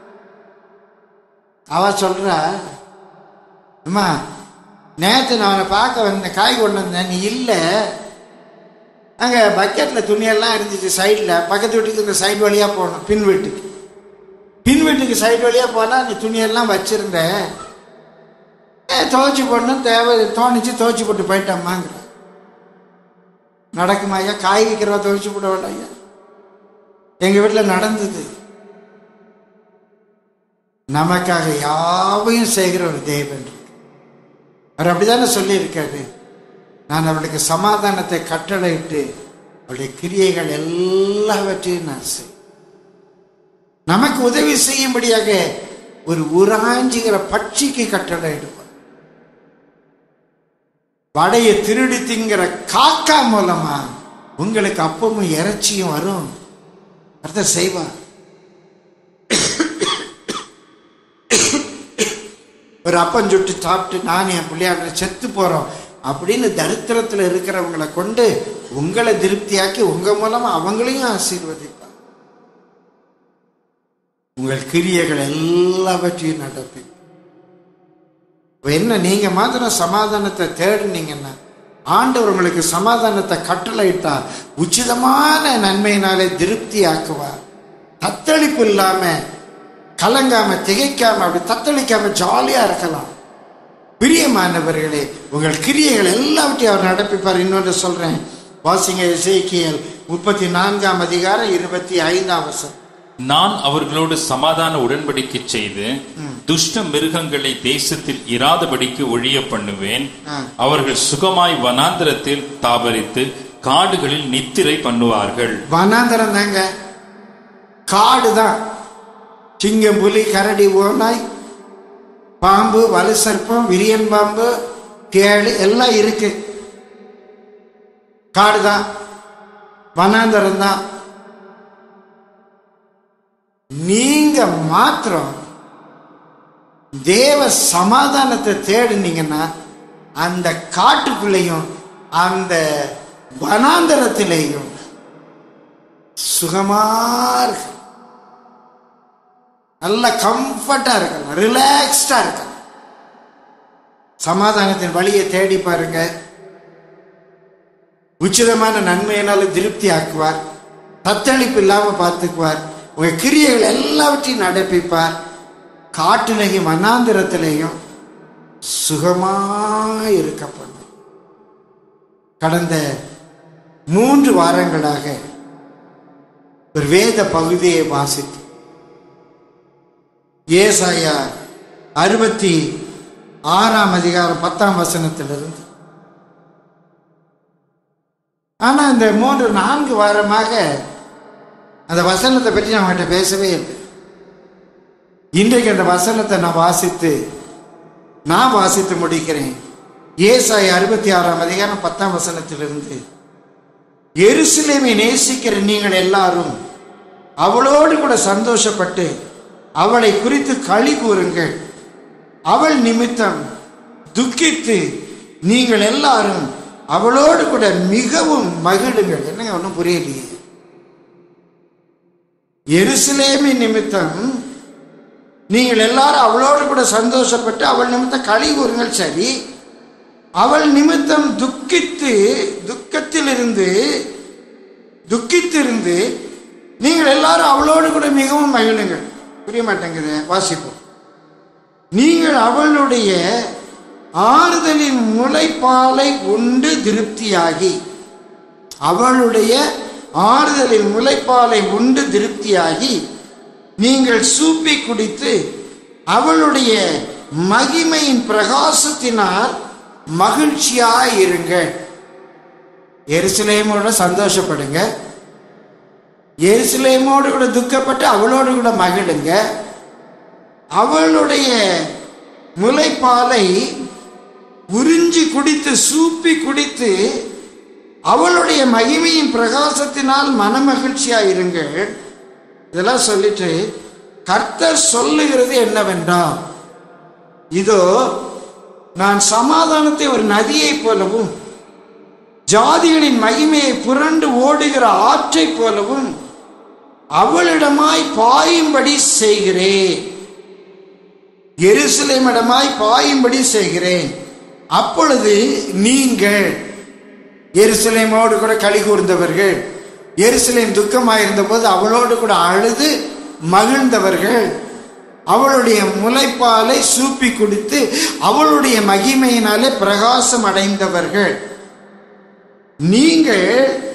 அவ சொல்றா அம்மா நேற்று நான் அவனை பார்க்க வந்தேன் காய் கொண்டு வந்தேன் நீ இல்லை அங்கே பக்கெட்டில் துணியெல்லாம் இருந்துச்சு சைடில் பக்கத்து வீட்டுக்கு இந்த சைடு வழியாக போகணும் பின் வீட்டுக்கு பின் வீட்டுக்கு சைடு வழியாக போனால் நீ துணியெல்லாம் வச்சிருந்த ஏ, துவைச்சு போடணும் தேவை தோணிச்சு துவைச்சு போட்டு போயிட்டம்மாங்கிற நடக்குமா ஐயா காய் விற்கிறவா துவைச்சு போட வேண்டாம் ஐயா எங்கள் வீட்டில் நடந்தது நமக்காக யாவையும் செய்கிற ஒரு தேவன் இருக்கு. அவர் அப்படிதானே சொல்லியிருக்காரு நான் அவளுக்கு சமாதானத்தை கட்டளையிட்டு அவளுடைய கிரியைகள் எல்லாவற்றையும் நான் செய் நமக்கு உதவி செய்யும்படியாக ஒரு உராஞ்சுகிற பட்சிக்கு கட்டளையிடுவார் வடையை திருடி திங்கிற காக்கா மூலமா உங்களுக்கு அப்பமும் இறைச்சியும் வரும் அர்த்தம் செய்வார் ஒரு அப்பம் சுட்டு சாப்பிட்டு நான் என் பிள்ளையாட செத்து போறோம் அப்படின்னு தரித்திரத்தில் இருக்கிறவங்களை கொண்டு உங்களை திருப்தியாக்கி உங்க மூலமா அவங்களையும் ஆசீர்வதிப்பார் உங்கள் கிரியைகள் எல்லாவற்றையும் நடப்பி இப்ப என்ன நீங்க மாத்திரம் சமாதானத்தை தேடுனீங்கன்னா ஆண்டவர் உங்களுக்கு சமாதானத்தை கட்டளையிட்டா உச்சிதமான நன்மையினாலே திருப்தி ஆக்குவார் தத்தளிப்பு இல்லாம கலங்காம திகைக்காம அப்படி தத்தளிக்காம ஜாலியா இருக்கலாம் பிரியமானவர்களே உங்கள் கிரியைகள் எல்லாவற்றையும் அவர் நடப்பிப்பார் இன்னொன்று சொல்றேன் வாசிங்க இசைக்கியல் முப்பத்தி நான்காம் அதிகாரம் இருபத்தி ஐந்தாம் வசனம் நான் அவர்களோடு சமாதான உடன்படிக்கை செய்து துஷ்ட மிருகங்களை தேசத்தில் இராதபடிக்கு ஒழிய பண்ணுவேன் ஆ. அவர்கள் சுகமாய் வனாந்திரத்தில் தாபரித்து காடுகளில் நித்திரை பண்ணுவார்கள் வனாந்தரம் தாங்க காடு தான் சிங்கம் புலி கரடி ஓநாய் பாம்பு வலு சர்ப்பம் விரியன் பாம்பு தேளு எல்லாம் இருக்கு காடு தான் வனாந்தரம் தான் நீங்க மாத்திரம் தேவ சமாதானத்தை தேடுனீங்கன்னா அந்த காட்டுக்குள்ளேயும் அந்த வனாந்தரத்திலேயும் சுகமா இருக்கு நல்ல கம்ஃபர்டா இருக்கலாம் ரிலாக்ஸ்டா இருக்கலாம் சமாதானத்தின் வழியை தேடி பாருங்க உச்சிதமான நன்மையினால திருப்தி ஆக்குவார் தத்தளிப்பு இல்லாம பார்த்துக்குவார் உங்க கிரியைகள் எல்லாவற்றையும் நடப்பிப்பார் காட்டிலையும் மன்னாந்திரத்திலையும் சுகமா இருக்க பண்ணும் கடந்த மூன்று வாரங்களாக ஒரு வேத பகுதியை வாசித்து ஏசாயா அறுபத்தி ஆறாம் அதிகாரம் பத்தாம் வசனத்திலிருந்து ஆனா இந்த மூன்று நான்கு வாரமாக அந்த வசனத்தை பற்றி நான் அவங்ககிட்ட பேசவே இல்லை இன்றைக்கு அந்த வசனத்தை நான் வாசித்து நான் வாசித்து முடிக்கிறேன் ஏசாய் அறுபத்தி ஆறாம் அதிகாரம் பத்தாம் வசனத்திலிருந்து எருசலேமை நேசிக்கிற நீங்கள் எல்லாரும் அவளோடு கூட சந்தோஷப்பட்டு அவளை குறித்து களி கூறுங்கள் அவள் நிமித்தம் துக்கித்து நீங்கள் எல்லாரும் அவளோடு கூட மிகவும் மகிழுங்கள் என்னங்க ஒன்றும் புரியலையே எருசலேமி நிமித்தம் நீங்கள் எல்லாரும் அவளோடு கூட சந்தோஷப்பட்டு அவள் நிமித்தம் களி கூறுங்கள் சரி அவள் நிமித்தம் துக்கித்து துக்கத்திலிருந்து துக்கித்திருந்து நீங்கள் எல்லாரும் அவளோடு கூட மிகவும் மகிழுங்கள் புரிய மாட்டேங்குது வாசிப்போம் நீங்கள் அவளுடைய ஆறுதலின் முளைப்பாலை உண்டு திருப்தியாகி அவளுடைய ஆறுதலின் முளைப்பாலை உண்டு திருப்தியாகி நீங்கள் சூப்பி குடித்து அவளுடைய மகிமையின் பிரகாசத்தினால் மகிழ்ச்சியாயிருங்கள் எருசலேமோட சந்தோஷப்படுங்க எருசலேமோடு கூட துக்கப்பட்டு அவளோடு கூட மகிழுங்க அவளுடைய முலைப்பாலை உறிஞ்சி குடித்து சூப்பி குடித்து அவளுடைய மகிமையின் பிரகாசத்தினால் மனமகிழ்ச்சியாயிருங்கள் இதெல்லாம் சொல்லிட்டு கர்த்தர் சொல்லுகிறது என்னவென்றால் இதோ நான் சமாதானத்தை ஒரு நதியைப் போலவும் ஜாதிகளின் மகிமையை புரண்டு ஓடுகிற ஆற்றைப் போலவும் அவளிடமாய் பாயும்படி செய்கிறேன் எருசலேமிடமாய் பாயும்படி செய்கிறேன் அப்பொழுது நீங்கள் எருசலேமோடு கூட களி கூர்ந்தவர்கள் எருசலேம் துக்கமாயிருந்த போது அவளோடு கூட அழுது மகிழ்ந்தவர்கள் அவளுடைய முளைப்பாலை சூப்பி குடித்து அவளுடைய மகிமையினாலே பிரகாசம் அடைந்தவர்கள் நீங்கள்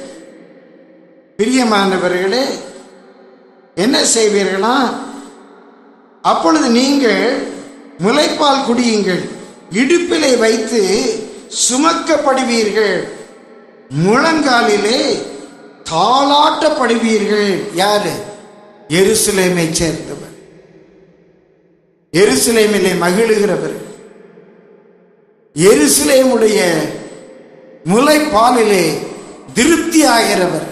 பிரியமானவர்களே என்ன செய்வீர்களா அப்பொழுது நீங்கள் முளைப்பால் குடியுங்கள் இடுப்பிலே வைத்து சுமக்கப்படுவீர்கள் முழங்காலிலே தாளாட்டப்படுவீர்கள் யாரு எருசலேமை சேர்ந்தவர் எருசலேமிலே மகிழுகிறவர் எருசலேமுடைய முளைப்பாலிலே திருப்தி ஆகிறவர்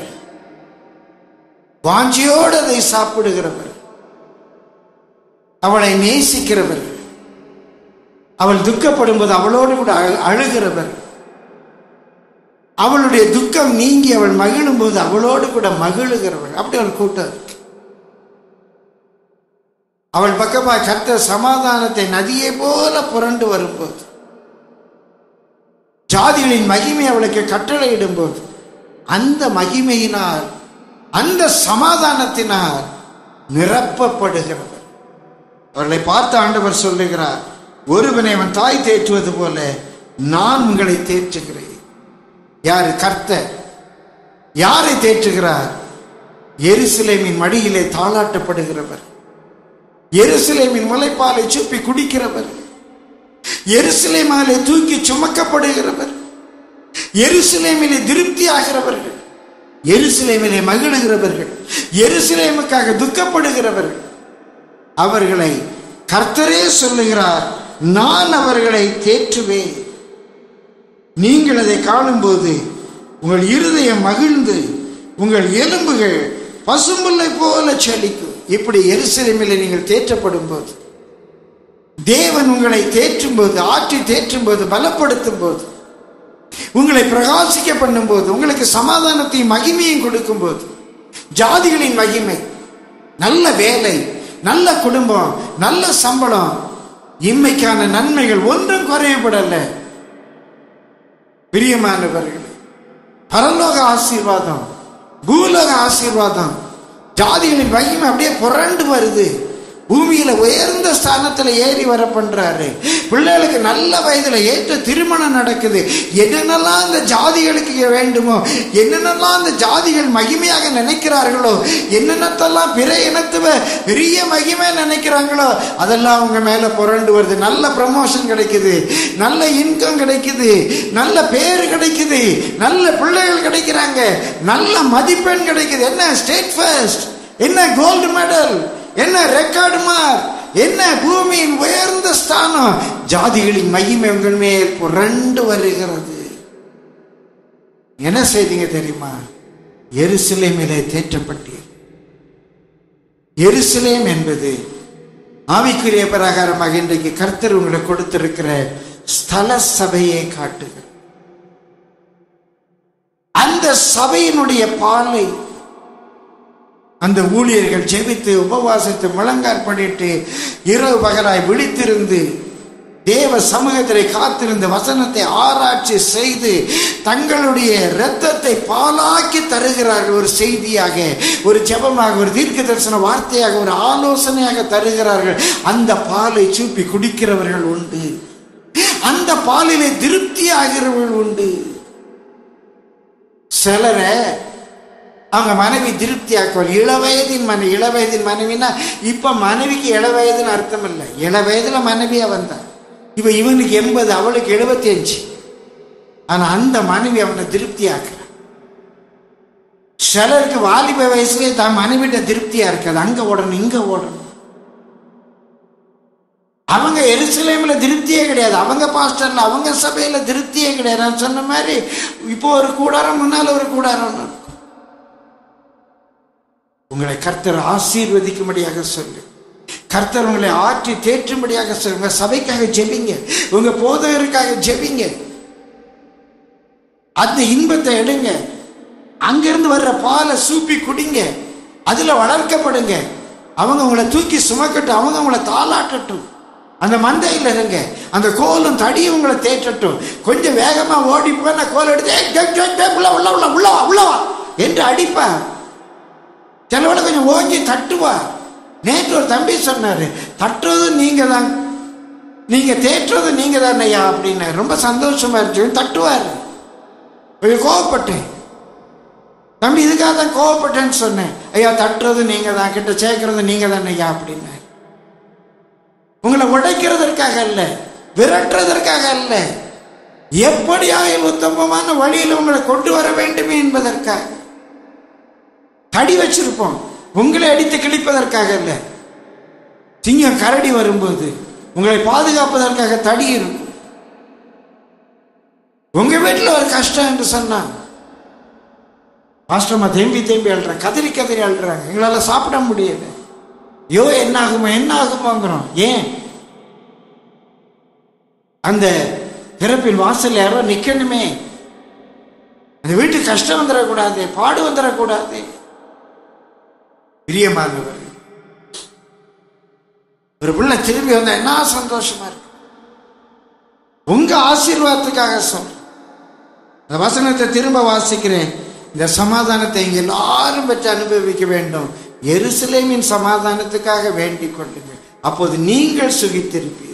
வாஞ்சியோடு அதை சாப்பிடுகிறவர் அவளை நேசிக்கிறவர் அவள் துக்கப்படும் போது அவளோடு கூட அழு- அழுகிறவர் அவளுடைய துக்கம் நீங்கி அவள் மகிழும் போது அவளோடு கூட மகிழுகிறவள் அப்படி ஒரு கூட்டம் இருக்கு அவள் பக்கமா கர்த்தர் சமாதானத்தை நதியை போல புரண்டு வரும்போது ஜாதிகளின் மகிமை அவளுக்கு கட்டளையிடும் போது அந்த மகிமையினால் அந்த சமாதானத்தினால் நிரப்பப்படுகிறவர் அவர்களை பார்த்த ஆண்டவர் சொல்லுகிறார் ஒருவனை அவன் தாய் தேற்றுவது போல நான் உங்களை தேற்றுகிறேன் யாரு கர்த்தர் யாரை தேற்றுகிறார் எருசலேமின் மடியிலே தாளாட்டப்படுகிறவர் எருசலேமின் முளைப்பாலை சுப்பி குடிக்கிறவர் எருசலேமாலே தூக்கி சுமக்கப்படுகிறவர் எருசலேமிலே திருப்தி ஆகிறவர்கள் எருசலேமிலே மகிழுகிறவர்கள் எருசலேமுக்காக துக்கப்படுகிறவர்கள் அவர்களை கர்த்தரே சொல்லுகிறார் நான் அவர்களை தேற்றுவேன் நீங்கள் அதை காணும்போது உங்கள் இருதயம் மகிழ்ந்து உங்கள் எலும்புகள் பசும்புல்லை போல செழிக்கும் இப்படி எருசலேமிலே நீங்கள் தேற்றப்படும் போது தேவன் உங்களை தேற்றும் போது ஆற்றி தேற்றும் போது பலப்படுத்தும் போது உங்களை பிரகாசிக்க பண்ணும்போது உங்களுக்கு சமாதானத்தையும் மகிமையும் கொடுக்கும்போது ஜாதிகளின் மகிமை நல்ல வேலை நல்ல குடும்பம் நல்ல சம்பளம் இம்மைக்கான நன்மைகள் ஒன்றும் குறையப்படல பிரியமானவர்களே பரலோக ஆசீர்வாதம் பூலோக ஆசீர்வாதம் ஜாதிகளின் மகிமை அப்படியே புரண்டு வருது பூமியில உயர்ந்த ஸ்தானத்துல ஏறி வர பண்றாரு பிள்ளைகளுக்கு நல்ல வயதுல ஏற்ற திருமணம் நடக்குது என்னென்னலாம் இந்த ஜாதிகளுக்கு வேண்டுமோ என்னென்னலாம் இந்த ஜாதிகள் மகிமையாக நினைக்கிறார்களோ என்னென்னத்தெல்லாம் பிற இனத்துவ பெரிய மகிமை நினைக்கிறாங்களோ அதெல்லாம் அவங்க மேல புரண்டு வருது நல்ல ப்ரமோஷன் கிடைக்குது நல்ல இன்கம் கிடைக்குது நல்ல பேர் கிடைக்குது நல்ல பிள்ளைகள் கிடைக்கிறாங்க நல்ல மதிப்பெண் கிடைக்குது என்ன ஸ்டேட் ஃபர்ஸ்ட் என்ன கோல்டு மெடல் என்ன ரெக்கார்டு மார்க் என்ன பூமியின் உயர்ந்த ஸ்தானம் ஜாதிகளின் மகிமை உங்கள் மேல் புரண்டு வருகிறது என்ன செய்தீங்க தெரியுமா எருசலேமிலே தேற்றப்பட்டீர் எருசலேம் என்பது ஆவிக்குரிய பிரகாரமாக இன்றைக்கு கர்த்தர் உங்களுக்கு கொடுத்திருக்கிற ஸ்தல சபையை காட்டுகிறது அந்த சபையினுடைய பாலை அந்த ஊழியர்கள் ஜெபித்து உபவாசித்து முழங்கால் பண்ணிட்டு இரவு பகலாய் விழித்திருந்து தேவ சமூகத்திலே காத்திருந்த வசனத்தை ஆராய்ச்சி செய்து தங்களுடைய இரத்தத்தை பாலாக்கி தருகிறார்கள் ஒரு செய்தியாக ஒரு ஜெபமாக ஒரு தீர்க்க தரிசன வார்த்தையாக ஒரு ஆலோசனையாக தருகிறார்கள் அந்த பாலை சூப்பி குடிக்கிறவர்கள் உண்டு அந்த பாலிலே திருப்தி ஆகிறவர்கள் உண்டு சிலரை அவங்க மனைவி திருப்தி ஆக்குவார் இளவயதின் மனைவி இளவயதின் மனைவினா இப்ப மனைவிக்கு இளவயதுன்னு அர்த்தம் இல்லை இளவயதுல மனைவியா வந்தா இப்ப இவனுக்கு எண்பது அவளுக்கு எழுபத்தி அஞ்சு ஆனா அந்த மனைவி அவனை திருப்தி ஆக்குற சிலருக்கு வாலிப வயசுலயே தான் மனைவிட்ட திருப்தியா இருக்காது அங்க ஓடணும் இங்க ஓடணும் அவங்க எருசலேம்ல திருப்தியே கிடையாது அவங்க பாஸ்டர்ல அவங்க சபையில திருப்தியே கிடையாது நான் சொன்ன மாதிரி இப்போ ஒரு கூடாரம் முன்னால ஒரு கூடாரம் இருக்கும் உங்களை கர்த்தர் ஆசீர்வதிக்கும்படியாக சொல்லு கர்த்தர் உங்களை ஆற்றி தேற்றும்படியாக சொல்லு உங்க சபைக்காக ஜெபிங்க உங்க போதகருக்காக ஜெபிங்க அந்த இன்பத்தை எடுங்க அங்கிருந்து வர்ற பாலை சூப்பி குடிங்க அதுல வளர்க்கப்படுங்க அவங்க உங்களை தூக்கி சுமக்கட்டும் அவங்க உங்களை தாளாட்டட்டும் அந்த மந்தையில் இருங்க அந்த கோலும் தடியும் உங்களை தேற்றட்டும் கொஞ்சம் வேகமா ஓடி போய் நான் கோல் எடுத்து "ஏய், டேய், டேய், டேய், உள்ள உள்ள உள்ள உள்ளவா உள்ளவா என்று அடிப்பேன் சிலவளை கொஞ்சம் ஓங்கி தட்டுவா நேற்று ஒரு தம்பி சொன்னாரு தட்டுறது நீங்க தான் நீங்க தேற்றுறது நீங்க தான் ஐயா அப்படின்னு ரொம்ப சந்தோஷமா இருந்துச்சு தட்டுவாரு கொஞ்சம் கோவப்பட்டேன் தம்பி இதுக்காக தான் கோவப்பட்டேன்னு சொன்னேன் ஐயா தட்டுறது நீங்க தான் கிட்ட சேர்க்கறது நீங்க தான் ஐயா அப்படின்னு உங்களை உடைக்கிறதற்காக அல்ல விரட்டுறதற்காக அல்ல எப்படியாக உத்தமமான வழியில் உங்களை கொண்டு வர வேண்டுமே என்பதற்காக தடி வச்சிருப்போம் உங்களை அடித்து கிழிப்பதற்காக அல்ல சிங்கம் கரடி வரும்போது உங்களை பாதுகாப்பதற்காக தடி இருக்கும் உங்க வீட்டில் ஒரு கஷ்டம் என்று சொன்னா பாஸ்டர்மா தேம்பி தேம்பி அழுற கதறி கதறி அழுறாங்க எங்களால சாப்பிட முடியல ஐயோ என்ன ஆகுமோ என்ன ஆகுமோங்கிறோம் ஏன் அந்த திறப்பின் வாசல் யாரோ நிக்கணுமே அந்த வீட்டுக்கு கஷ்டம் வந்துடக்கூடாது பாடு வந்துடக்கூடாது பிரியமானவர் ஒரு பிள்ளை திரும்பி வந்தா என்ன சந்தோஷமா இருக்கு உங்க ஆசீர்வாதத்துக்காக சொல்றேன் அந்த வசனத்தை திரும்ப வாசிக்கிறேன் இந்த சமாதானத்தை இங்க எல்லாரும் பெற்று அனுபவிக்க வேண்டும் எருசலேமின் சமாதானத்துக்காக வேண்டிக் கொள்ளுங்கள் அப்போது நீங்கள் சுகித்திருப்பீர்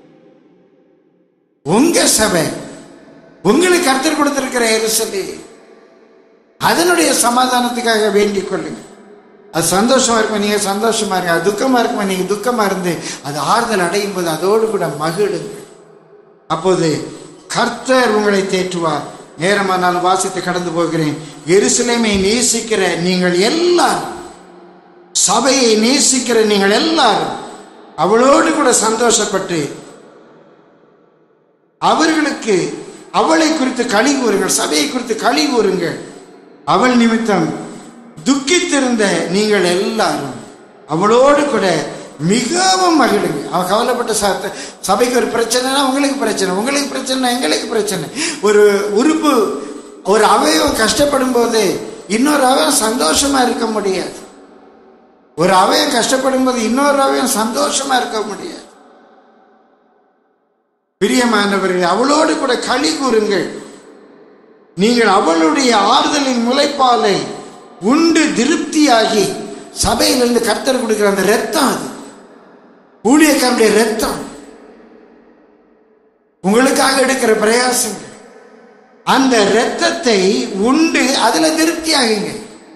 உங்க சபை உங்களுக்கு கருத்தர் கொடுத்திருக்கிற எருசலே அதனுடைய சமாதானத்துக்காக வேண்டிக் கொள்ளுங்கள் அது சந்தோஷமா இருக்கும் நீங்க சந்தோஷமா இருங்க அது துக்கமா இருக்குமா நீங்க துக்கமா இருந்து அது ஆறுதல் அடையும் போது அதோடு கூட மகிழுங்கள் அப்போது கர்த்தர் உங்களை தேற்றுவார் நேரமானாலும் வாசித்து கடந்து போகிறேன் எருசலேமை நேசிக்கிற நீங்கள் எல்லாரும் சபையை நேசிக்கிற நீங்கள் எல்லாரும் அவளோடு கூட சந்தோஷப்பட்டு அவர்களுக்கு அவளை குறித்து களி கூறுங்கள் சபையை குறித்து களி கூறுங்கள் அவள் நிமித்தம் துக்கித்திருந்த நீங்கள் எல்லாரும் அவளோடு கூட மிகவும் மகிழுங்க அவன் கவலைப்பட்ட ச- சபைக்கு ஒரு பிரச்சனைனா உங்களுக்கு பிரச்சனை உங்களுக்கு பிரச்சனை எங்களுக்கு பிரச்சனை ஒரு உறுப்பு ஒரு அவயவம் கஷ்டப்படும் போது இன்னொரு அவயம் சந்தோஷமா இருக்க முடியாது ஒரு அவயம் கஷ்டப்படும் போது இன்னொரு அவயம் சந்தோஷமா இருக்க முடியாது பிரியமானவர்கள் அவளோடு கூட களி கூறுங்கள் நீங்கள் அவளுடைய ஆறுதலின் முளைப்பாலை உண்டு திருப்தியாகி சபையிலிருந்து கர்த்தர் கொடுக்கிற அந்த ரத்தம் அது ஊழியக்காரனுடைய ரத்தம் உங்களுக்காக எடுக்கிற பிரயாசங்கள் அந்த இரத்தத்தை உண்டு அதுல திருப்தியாகுங்க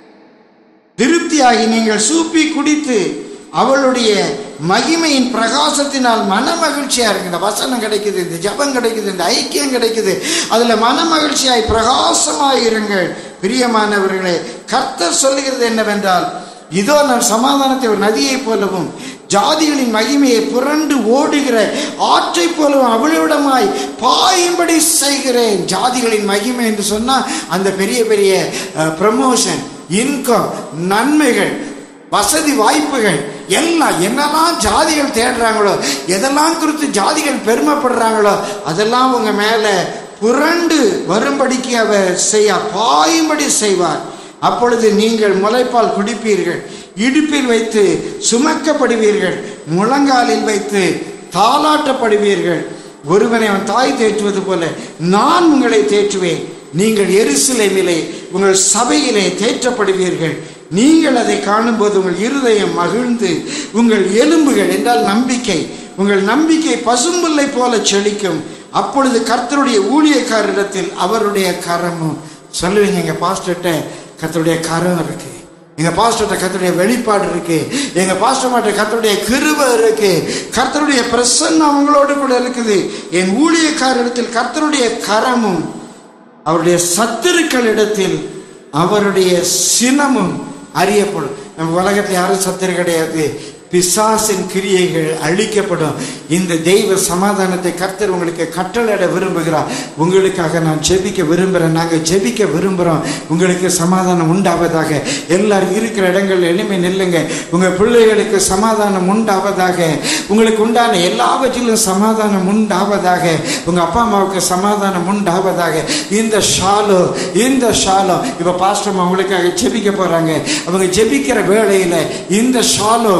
திருப்தியாகி நீங்கள் சூப்பி குடித்து அவளுடைய மகிமையின் பிரகாசத்தினால் மன மகிழ்ச்சியா இருக்கு இந்த வசனம் கிடைக்குது இந்த ஜபம் கிடைக்குது இந்த ஐக்கியம் கிடைக்குது அதுல மன மகிழ்ச்சியாய் பிரகாசமாய் இருங்கள் பிரியமானவர்களே கர்த்தர் சொல்லுகிறது என்னவென்றால் இதோ நான் சமாதானத்தை ஒரு நதியைப் போலவும் ஜாதிகளின் மகிமையை புரண்டு ஓடுகிற ஆற்றைப் போலவும் அவளிடமாய் பாயும்படி செய்கிறேன் ஜாதிகளின் மகிமை என்று சொன்னா அந்த பெரிய பெரிய ப்ரமோஷன் இன்கம் நன்மைகள் வசதி வாய்ப்புகள் எல்லாம் என்னெல்லாம் ஜாதிகள் தேடுறாங்களோ எதெல்லாம் குறித்து ஜாதிகள் பெருமைப்படுறாங்களோ அதெல்லாம் உங்க மேல புரண்டு வரும்படிக்கு அவர் செய்ய பாயும்படி செய்வார் அப்பொழுது நீங்கள் முளைப்பால் குடிப்பீர்கள் இடுப்பில் வைத்து சுமக்கப்படுவீர்கள் முழங்காலில் வைத்து தாளாட்டப்படுவீர்கள் ஒருவனை அவன் தாய் தேற்றுவது போல நான் உங்களை தேற்றுவேன் நீங்கள் எருசலேமிலே உங்கள் சபையிலே தேற்றப்படுவீர்கள் நீங்கள் அதை காணும்போது உங்கள் இருதயம் மகிழ்ந்து உங்கள் எலும்புகள் என்றால் நம்பிக்கை உங்கள் நம்பிக்கை பசும்புல்லை போல செழிக்கும் அப்பொழுது கர்த்தருடைய ஊழியக்காரரிடத்தில் அவருடைய கரமும் சொல்லுவீங்க எங்க பாஸ்டர்கிட்ட கர்த்தருடைய கரம் இருக்கு எங்க பாஸ்டர்கிட்ட கர்த்தருடைய வெளிப்பாடு இருக்கு எங்க பாஸ்டர் மாட்ட கர்த்தருடைய கிருபை இருக்கு கர்த்தருடைய பிரசன்னம் அவங்களோடு கூட இருக்குது என் ஊழியக்காரரிடத்தில் கர்த்தருடைய கரமும் அவருடைய சத்துருக்களிடத்தில் அவருடைய சினமும் அறியப்படும் நம்ம உலகத்தில் யாரும் சத்துரு கிடையாது பிசாசின் கிரியைகள் அழிக்கப்படும் இந்த தெய்வ சமாதானத்தை கர்த்தர் உங்களுக்கு கட்டளையிட விரும்புகிறார் உங்களுக்காக நான் ஜெபிக்க விரும்புகிறேன் நாங்கள் ஜெபிக்க விரும்புகிறோம் உங்களுக்கு சமாதானம் உண்டாவதாக எல்லாரும் இருக்கிற இடங்கள் எளிமை நில்லுங்க உங்கள் பிள்ளைகளுக்கு சமாதானம் உண்டாவதாக உங்களுக்கு உண்டான எல்லாவற்றிலும் சமாதானம் உண்டாவதாக உங்கள் அப்பா அம்மாவுக்கு சமாதானம் உண்டாவதாக இந்த ஷாலோ இந்த ஷாலோ இப்போ பாஸ்டர் அவங்களுக்காக ஜெபிக்க போகிறாங்க அவங்க ஜெபிக்கிற வேளையில் இந்த ஷாலோ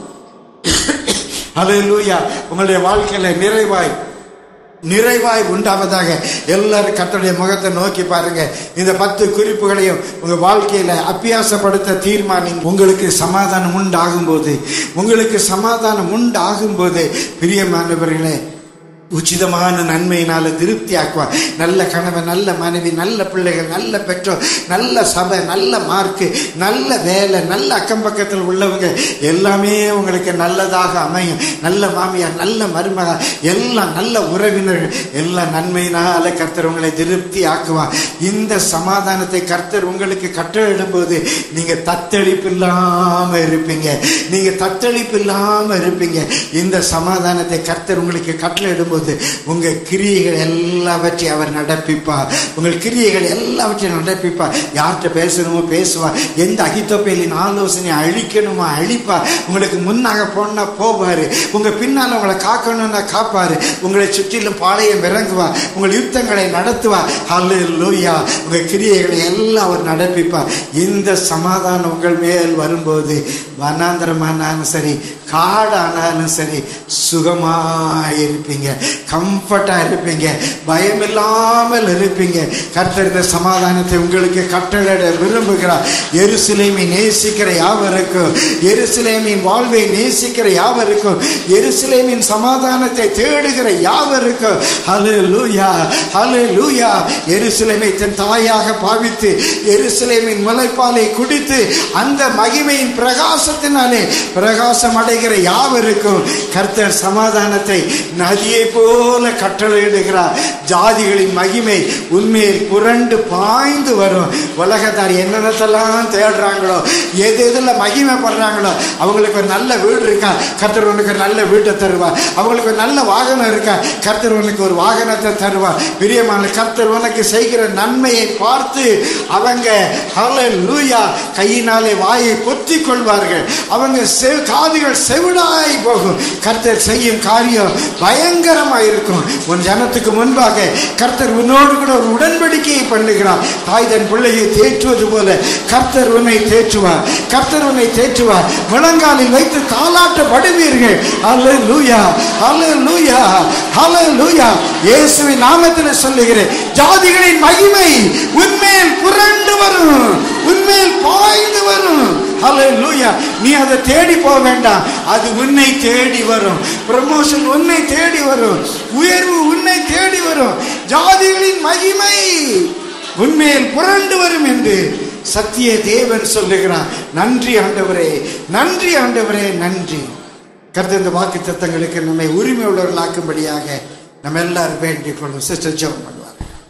ஹalleluya உங்களுடைய வாழ்க்கையில நிறைவாய் நிறைவாய் உண்டாவதாக எல்லாரும் கர்த்தருடைய முகத்தை நோக்கி பாருங்க இந்த பத்து குறிப்புகளையும் உங்க வாழ்க்கையில அபியாசப்படுத்த தீர்மானிங்க உங்களுக்கு சமாதானம் உண்டாகும் போது உங்களுக்கு சமாதானம் உண்டாகும் போது பிரியமானவர்களே உச்சிதமான நன்மையினால திருப்தி ஆக்குவார் நல்ல கணவன் நல்ல மனைவி நல்ல பிள்ளைகள் நல்ல பெற்றோர் நல்ல சபை நல்ல மார்க்கு நல்ல வேலை நல்ல அக்கம் பக்கத்தில் உள்ளவங்க எல்லாமே உங்களுக்கு நல்லதாக அமையும் நல்ல மாமியார் நல்ல மருமக எல்லாம் நல்ல உறவினர்கள் எல்லா நன்மையினால கர்த்தர் உங்களை திருப்தி ஆக்குவார் இந்த சமாதானத்தை கர்த்தர் உங்களுக்கு கட்டளையிடும் போது நீங்க தத்தளிப்பு இல்லாம இருப்பீங்க நீங்க தத்தளிப்பு இல்லாம இருப்பீங்க இந்த சமாதானத்தை கர்த்தர் உங்களுக்கு கட்டளையிடும் போது உங்க கிரியைகள் எல்லாவற்றையும் அவர் நடப்பிப்பார் உங்கள் கிரியைகள் எல்லாவற்றையும் நடப்பிப்பார் யார்கிட்ட பேசணுமோ பேசுவார் எந்த அகித்தோப்பையிலின் ஆலோசனை அழிக்கணுமோ அழிப்பார் உங்களுக்கு முன்னாக போனா போவாரு உங்க பின்னால உங்களை காக்கணும்னா காப்பாரு உங்களை சுற்றிலும் பாளையம் இறங்குவார் உங்கள் யுத்தங்களை நடத்துவார் அல்ல லூயா உங்க கிரியைகளை எல்லாம் அவர் நடப்பிப்பார் இந்த சமாதானம் உங்கள் மேல் வரும்போது வனாந்தரமானாலும் சரி காடானாலும் சரி சுகமாக இருப்பீங்க கம்ஃபர்ட்டாக இருப்பீங்க பயம் இல்லாமல் இருப்பீங்க கர்த்தர் இந்த சமாதானத்தை உங்களுக்கு கட்டளையிட விரும்புகிறார் எருசலேமை நேசிக்கிற யாவருக்கும் எருசலேமின் வாழ்வை நேசிக்கிற யாவருக்கும் எருசலேமின் சமாதானத்தை தேடுகிற யாவருக்கும் ஹலே லூயா ஹலே லூயா எருசலேமை தன் தாயாக பாவித்து எருசலேமின் முளைப்பாலை குடித்து அந்த மகிமையின் பிரகாசத்தினாலே பிரகாசம் அடைகிற யாவருக்கும் கர்த்தர் சமாதானத்தை நதியை போல கட்டளையிடுகிறார் ஜாதிகளின் மகிமை உண்மையில் புரண்டு பாய்ந்து வரும் உலகத்தார் என்னென்னத்தெல்லாம் தேடுறாங்களோ எது எதில் மகிமைப்படுறாங்களோ அவங்களுக்கு ஒரு நல்ல வீடு இருக்கா கர்த்தர் உனக்கு ஒரு நல்ல வீட்டை தருவார் அவங்களுக்கு ஒரு நல்ல வாகனம் இருக்கா கர்த்தர் உனக்கு ஒரு வாகனத்தை தருவார் பிரியமான கர்த்தர் உனக்கு செய்கிற நன்மையை பார்த்து அவங்க லூயா கையினாலே வாயை பொத்திக் கொள்வார்கள் கேட்பார்கள் அவங்க செவ் காதுகள் செவிடாய் போகும் கர்த்தர் செய்யும் காரியம் பயங்கரமாக இருக்கும் உன் ஜனத்துக்கு முன்பாக கர்த்தர் உன்னோடு கூட ஒரு உடன்படிக்கையை பண்ணுகிறார் தாய் தன் பிள்ளையை தேற்றுவது போல கர்த்தர் உன்னை தேற்றுவார் கர்த்தர் உன்னை தேற்றுவார் முழங்காலில் வைத்து தாளாட்டப்படுவீர்கள் அல்ல லூயா அல்ல லூயா அல்ல லூயா இயேசுவின் நாமத்தில் சொல்லுகிறேன் ஜாதிகளின் மகிமை உன்மேல் புரண்டு வரும் உன்மேல் பாய்ந்து வரும் ஹalleluya நீ அதை தேடி போக வேண்டாம் அது உன்னை தேடி வரும் ப்ரமோஷன் உன்னை தேடி வரும் உயர்வு உன்னை தேடி வரும் ஜாதிகளின் மகிமை உன்மேல் புரண்டு வரும் என்று சத்திய தேவன் சொல்லுகிறான் நன்றி ஆண்டவரே நன்றி ஆண்டவரே நன்றி கருத்து இந்த வாக்கு தத்தங்களுக்கு நம்மை உரிமை உள்ளவர்களாக்கும்படியாக நம்ம எல்லாரும் வேண்டிக் கொள்ளும் சிஸ்டர் ஜெபம் பண்ணுவார்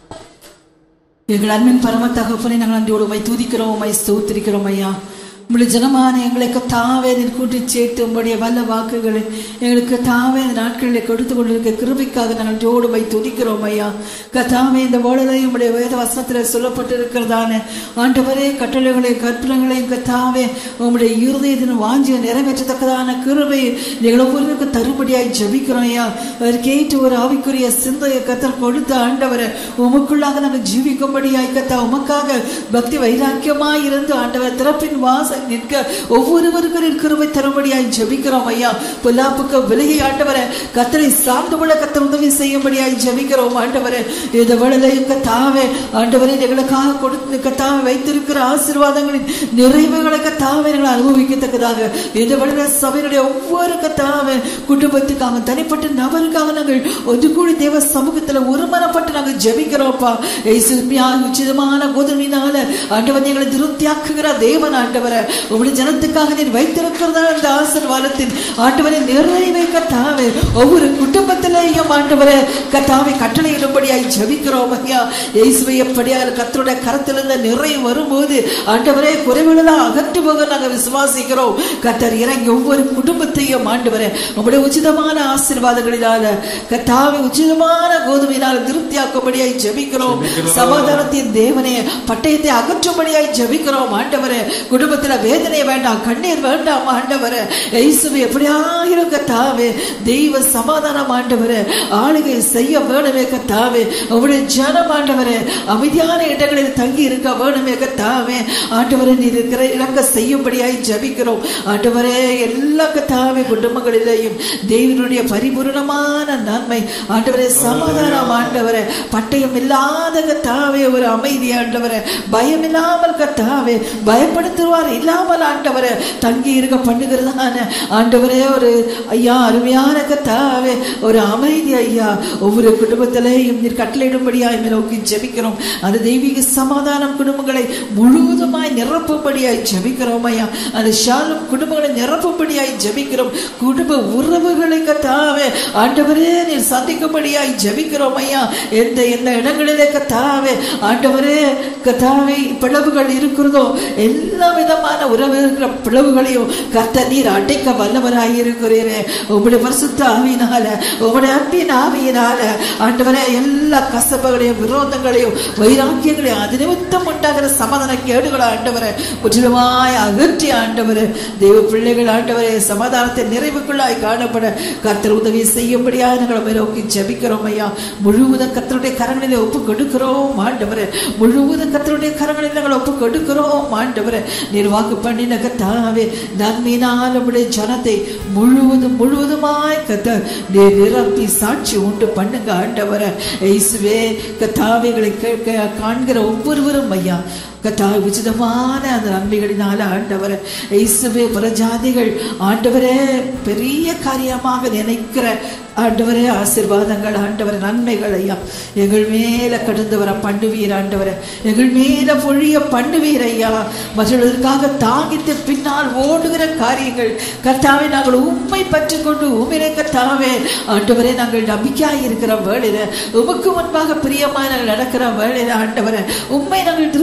எங்கள் அன்பின் பரம தகப்பனை நாங்கள் நன்றியோடு உமை துதிக்கிறோம் உமை ஸ்தோத்திரிக்கிறோம் ஐயா உங்களுடைய ஜனமான எங்களுக்கு தாவே நீர் கூட்டி சேர்த்து உங்களுடைய வல்ல வாக்குகளை எங்களுக்கு தாவே இந்த நாட்களில் கொடுத்து கொண்டிருக்க கிருபைக்காக நாங்கள் ஜோடு வை துதிக்கிறோம் ஐயா கத்தாவே இந்த வேளையிலே உங்களுடைய வேத வசனத்தில் சொல்லப்பட்டிருக்கிறதான ஆண்டவரே கட்டளைகளையும் கற்பனைகளையும் கத்தாவே உங்களுடைய இருதயத்தின் வாஞ்சியை நிறைவேற்றத்தக்கதான கிருபை நீங்கள் ஒவ்வொருவருக்கும் தருபடியாய் ஜபிக்கிறோம் ஐயா அதற்கேற்று ஒரு ஆவிக்குரிய சிந்தையை கத்தர் கொடுத்த ஆண்டவரை உமக்குள்ளாக நாங்கள் ஜீவிக்கும்படியாய் கத்தா உமக்காக பக்தி வைராக்கியமாய் இருந்து ஆண்டவர் திறப்பின் வாசல் நிற்க ஒவ்வொருவருக்கும் நீர் கிருபை தரும்படியாய் ஜெபிக்கிறோம் ஐயா பொல்லாப்புக்கு விலகி ஆண்டவரை கத்தரை சார்ந்து கொள்ள கத்தர் உதவி செய்யும்படியாய் ஜெபிக்கிறோம் ஆண்டவரை இந்த வேளையிலையும் கத்தாவே ஆண்டவரை எங்களுக்காக கொடுத்து கத்தாவை வைத்திருக்கிற ஆசீர்வாதங்களின் நிறைவுகளை கத்தாவை எங்களை அனுபவிக்கத்தக்கதாக இந்த வேளையில சபையினுடைய ஒவ்வொரு கத்தாவை குடும்பத்துக்காக தனிப்பட்ட நபருக்காக நாங்கள் ஒன்று கூடி தேவ சமூகத்துல ஒருமனப்பட்டு நாங்கள் ஜெபிக்கிறோம்ப்பா ஏசுமையா உச்சிதமான கோதுமையினால ஆண்டவன் எங்களை திருப்தியாக்குகிற தேவன் ஆண்டவரை உங்களுடைய ஜனத்துக்காக நீர் வைத்திருக்கிறதா அந்த ஆசீர்வாதத்தின் ஆண்டவரை நிறைவை கத்தாவே ஒவ்வொரு குடும்பத்திலேயும் ஆண்டவரை கத்தாவை கட்டளையிடும்படியாய் ஜெபிக்கிறோம் ஐயா இயேசுவை எப்படியாக கத்தருடைய கரத்திலிருந்து நிறை வரும்போது ஆண்டவரே குறைவுகளெல்லாம் அகற்று போக நாங்கள் விசுவாசிக்கிறோம் கத்தர் இறங்கி ஒவ்வொரு குடும்பத்தையும் ஆண்டவரே உங்களுடைய உச்சிதமான ஆசீர்வாதங்களினால கத்தாவை உச்சிதமான கோதுமையினால் திருப்தியாக்கும்படியாய் ஜெபிக்கிறோம் சமாதானத்தின் தேவனே பட்டயத்தை அகற்றும்படியாய் ஜெபிக்கிறோம் ஆண்டவரே குடும்பத்துல வேதனை வேண்டாம் கண்ணீர் வேண்டாம் ஆண்டவரே இயேசுவை எப்படியாயிரும் கத்தாவே தெய்வ சமாதானம் ஆண்டவரே ஆளுகை செய்ய வேணுமே கத்தாவே உங்களுடைய ஜனம் ஆண்டவரே அமைதியான இடங்களில் தங்கி இருக்க வேணுமே கத்தாவே ஆண்டவரே நீர் இருக்கிற இலங்க செய்யும்படியாய் ஜபிக்கிறோம் ஆண்டவரே எல்லா கத்தாவே குடும்பங்களிலேயும் தெய்வனுடைய பரிபூரணமான நன்மை ஆண்டவரே சமாதானம் ஆண்டவரே பட்டயம் இல்லாத கத்தாவே ஒரு அமைதி ஆண்டவரே பயம் இல்லாமல் கத்தாவே பயப்படுத்துவார் இல்லாமல் ஆண்டவரை தங்கி இருக்க பண்ணுகிறதான ஆண்டவரே ஒரு ஐயா அருமையான கத்தாவே ஒரு அமைதி ஐயா ஒவ்வொரு குடும்பத்திலையும் நீர் கட்டளையிடும்படியாய் நோக்கி ஜெபிக்கிறோம் அந்த தெய்வீக சமாதானம் குடும்பங்களை முழுவதுமாய் நிரப்பும்படியாய் ஜெபிக்கிறோம் ஐயா அந்த ஷாலும் குடும்பங்களை நிரப்பும்படியாய் ஜெபிக்கிறோம் குடும்ப உறவுகளை கத்தாவே ஆண்டவரே நீர் சந்திக்கும்படியாய் ஜெபிக்கிறோம் ஐயா எந்த எந்த இடங்களிலே கத்தாவே ஆண்டவரே கத்தாவே பிளவுகள் இருக்கிறதோ எல்லா விதமான உறவு இருக்கிற பிளவுகளையும் கத்த நீர் அடைக்க வல்லவராய் இருக்கிறீரே உங்களுடைய பரிசுத்த ஆவியினால உங்களுடைய அன்பின் ஆவியினால ஆண்டவரே எல்லா கசப்புகளையும் விரோதங்களையும் வைராக்கியங்களையும் அது நிமித்தம் உண்டாகிற சமாதான கேடுகளை ஆண்டவரை முற்றிலுமாய் அகற்றி ஆண்டவரே தெய்வ பிள்ளைகள் ஆண்டவரே சமாதானத்தை நிறைவுக்குள்ளாய் காணப்பட கர்த்தர் உதவி செய்யும்படியாக நாங்கள் நோக்கி ஜெபிக்கிறோம் ஐயா முழுவதும் கர்த்தருடைய கரங்களிலே ஒப்பு கொடுக்கிறோம் ஆண்டவரே முழுவதும் கர்த்தருடைய கரங்களில் நாங்கள் ஒப்பு கொடுக்கிறோம் ஆண்டவரே நீர் வாக்கு பண்ணின கத்தாவே நன்மையினால் நம்முடைய ஜனத்தை முழுவதும் முழுவதுமாய் கத்த நீர் நிரப்பி சாட்சி உண்டு பண்ணுங்க ஆண்டவரை இயேசுவே கத்தாவைகளை கேட்க காண்கிற ஒவ்வொருவரும் ஐயா கத்தா உச்சிதமான அந்த நன்மைகளினால ஆண்டவரை இயேசுவே புறஜாதிகள் ஆண்டவரே பெரிய காரியமாக நினைக்கிற ஆண்டவரே ஆசிர்வாதங்கள் ஆண்டவரே நன்மைகள் ஐயா எங்கள் மேல கடந்து வர பண்ணுவீர் ஆண்டவரே எங்கள் மேல பொழிய பண்ணுவீர் ஐயா மற்றவர்களுக்காக தாங்கிட்டு பின்னால் ஓடுகிற காரியங்கள் கர்த்தாவே நாங்கள் உண்மை பற்றி கொண்டு உண்மையிலே கர்த்தாவே ஆண்டவரே நாங்கள் நம்பிக்கையாய் இருக்கிற வேளையில உமக்கு முன்பாக பிரியமாய் நாங்கள் நடக்கிற வேளையில ஆண்டவரே உண்மை நாங்கள் திருப்தி பண்ணுகிற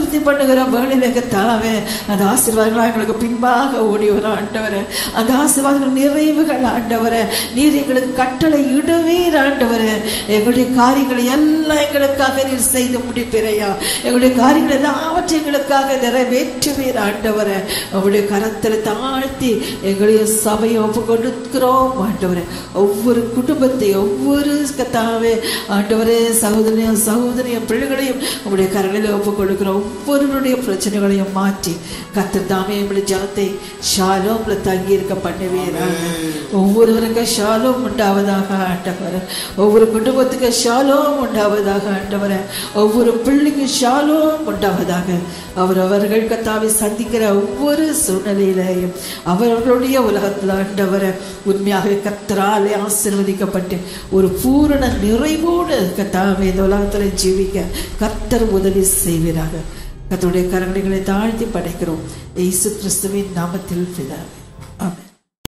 வருகிற வேளையில கத்தாவே அந்த ஆசீர்வாதங்கள் எங்களுக்கு பின்பாக ஓடி வரும் ஆண்டவரே அந்த ஆசீர்வாதங்கள் நிறைவுகள் ஆண்டவரே நீர் எங்களுக்கு கட்டளை இடுவீர் ஆண்டவரே எங்களுடைய காரியங்களை எல்லாம் எங்களுக்காக நீர் செய்து முடிப்பீரையா எங்களுடைய காரியங்கள் எல்லாவற்றையும் எங்களுக்காக நிறைவேற்றுவீர் ஆண்டவரே அவருடைய கரத்தில் தாழ்த்தி எங்களுடைய சபையை ஒப்பு கொடுக்கிறோம் ஆண்டவரே ஒவ்வொரு குடும்பத்தை ஒவ்வொரு கத்தாவே ஆண்டவரே சகோதரியும் சகோதரியும் பிள்ளைகளையும் உங்களுடைய கரங்களில் ஒப்பு கொடுக்கிறோம் ஒவ்வொருவருடைய பிரச்சனைகளையும் மாற்றி கத்தர் தாமே நம்முடைய ஜனத்தை ஷாலோம்ல தங்கி இருக்க பண்ணுவீராக ஒவ்வொருவருக்கும் ஷாலோம் உண்டாவதாக ஆண்டவர் ஒவ்வொரு குடும்பத்துக்கு ஷாலோம் உண்டாவதாக ஆண்டவர் ஒவ்வொரு பிள்ளைக்கும் ஷாலோம் உண்டாவதாக அவர் அவர்கள் கத்தாவை சந்திக்கிற ஒவ்வொரு சூழ்நிலையிலையும் அவர்களுடைய உலகத்தில் ஆண்டவரை உண்மையாக கத்தராலே ஆசீர்வதிக்கப்பட்டு ஒரு பூரண நிறைவோடு கத்தாவை இந்த உலகத்தில் ஜீவிக்க கர்த்தர் உதவி செய்வீராக கத்தருடைய கரங்களை தாழ்த்தி படைக்கிறோம் இயேசு கிறிஸ்துவின் நாமத்தில் பிதாவே ஆமென்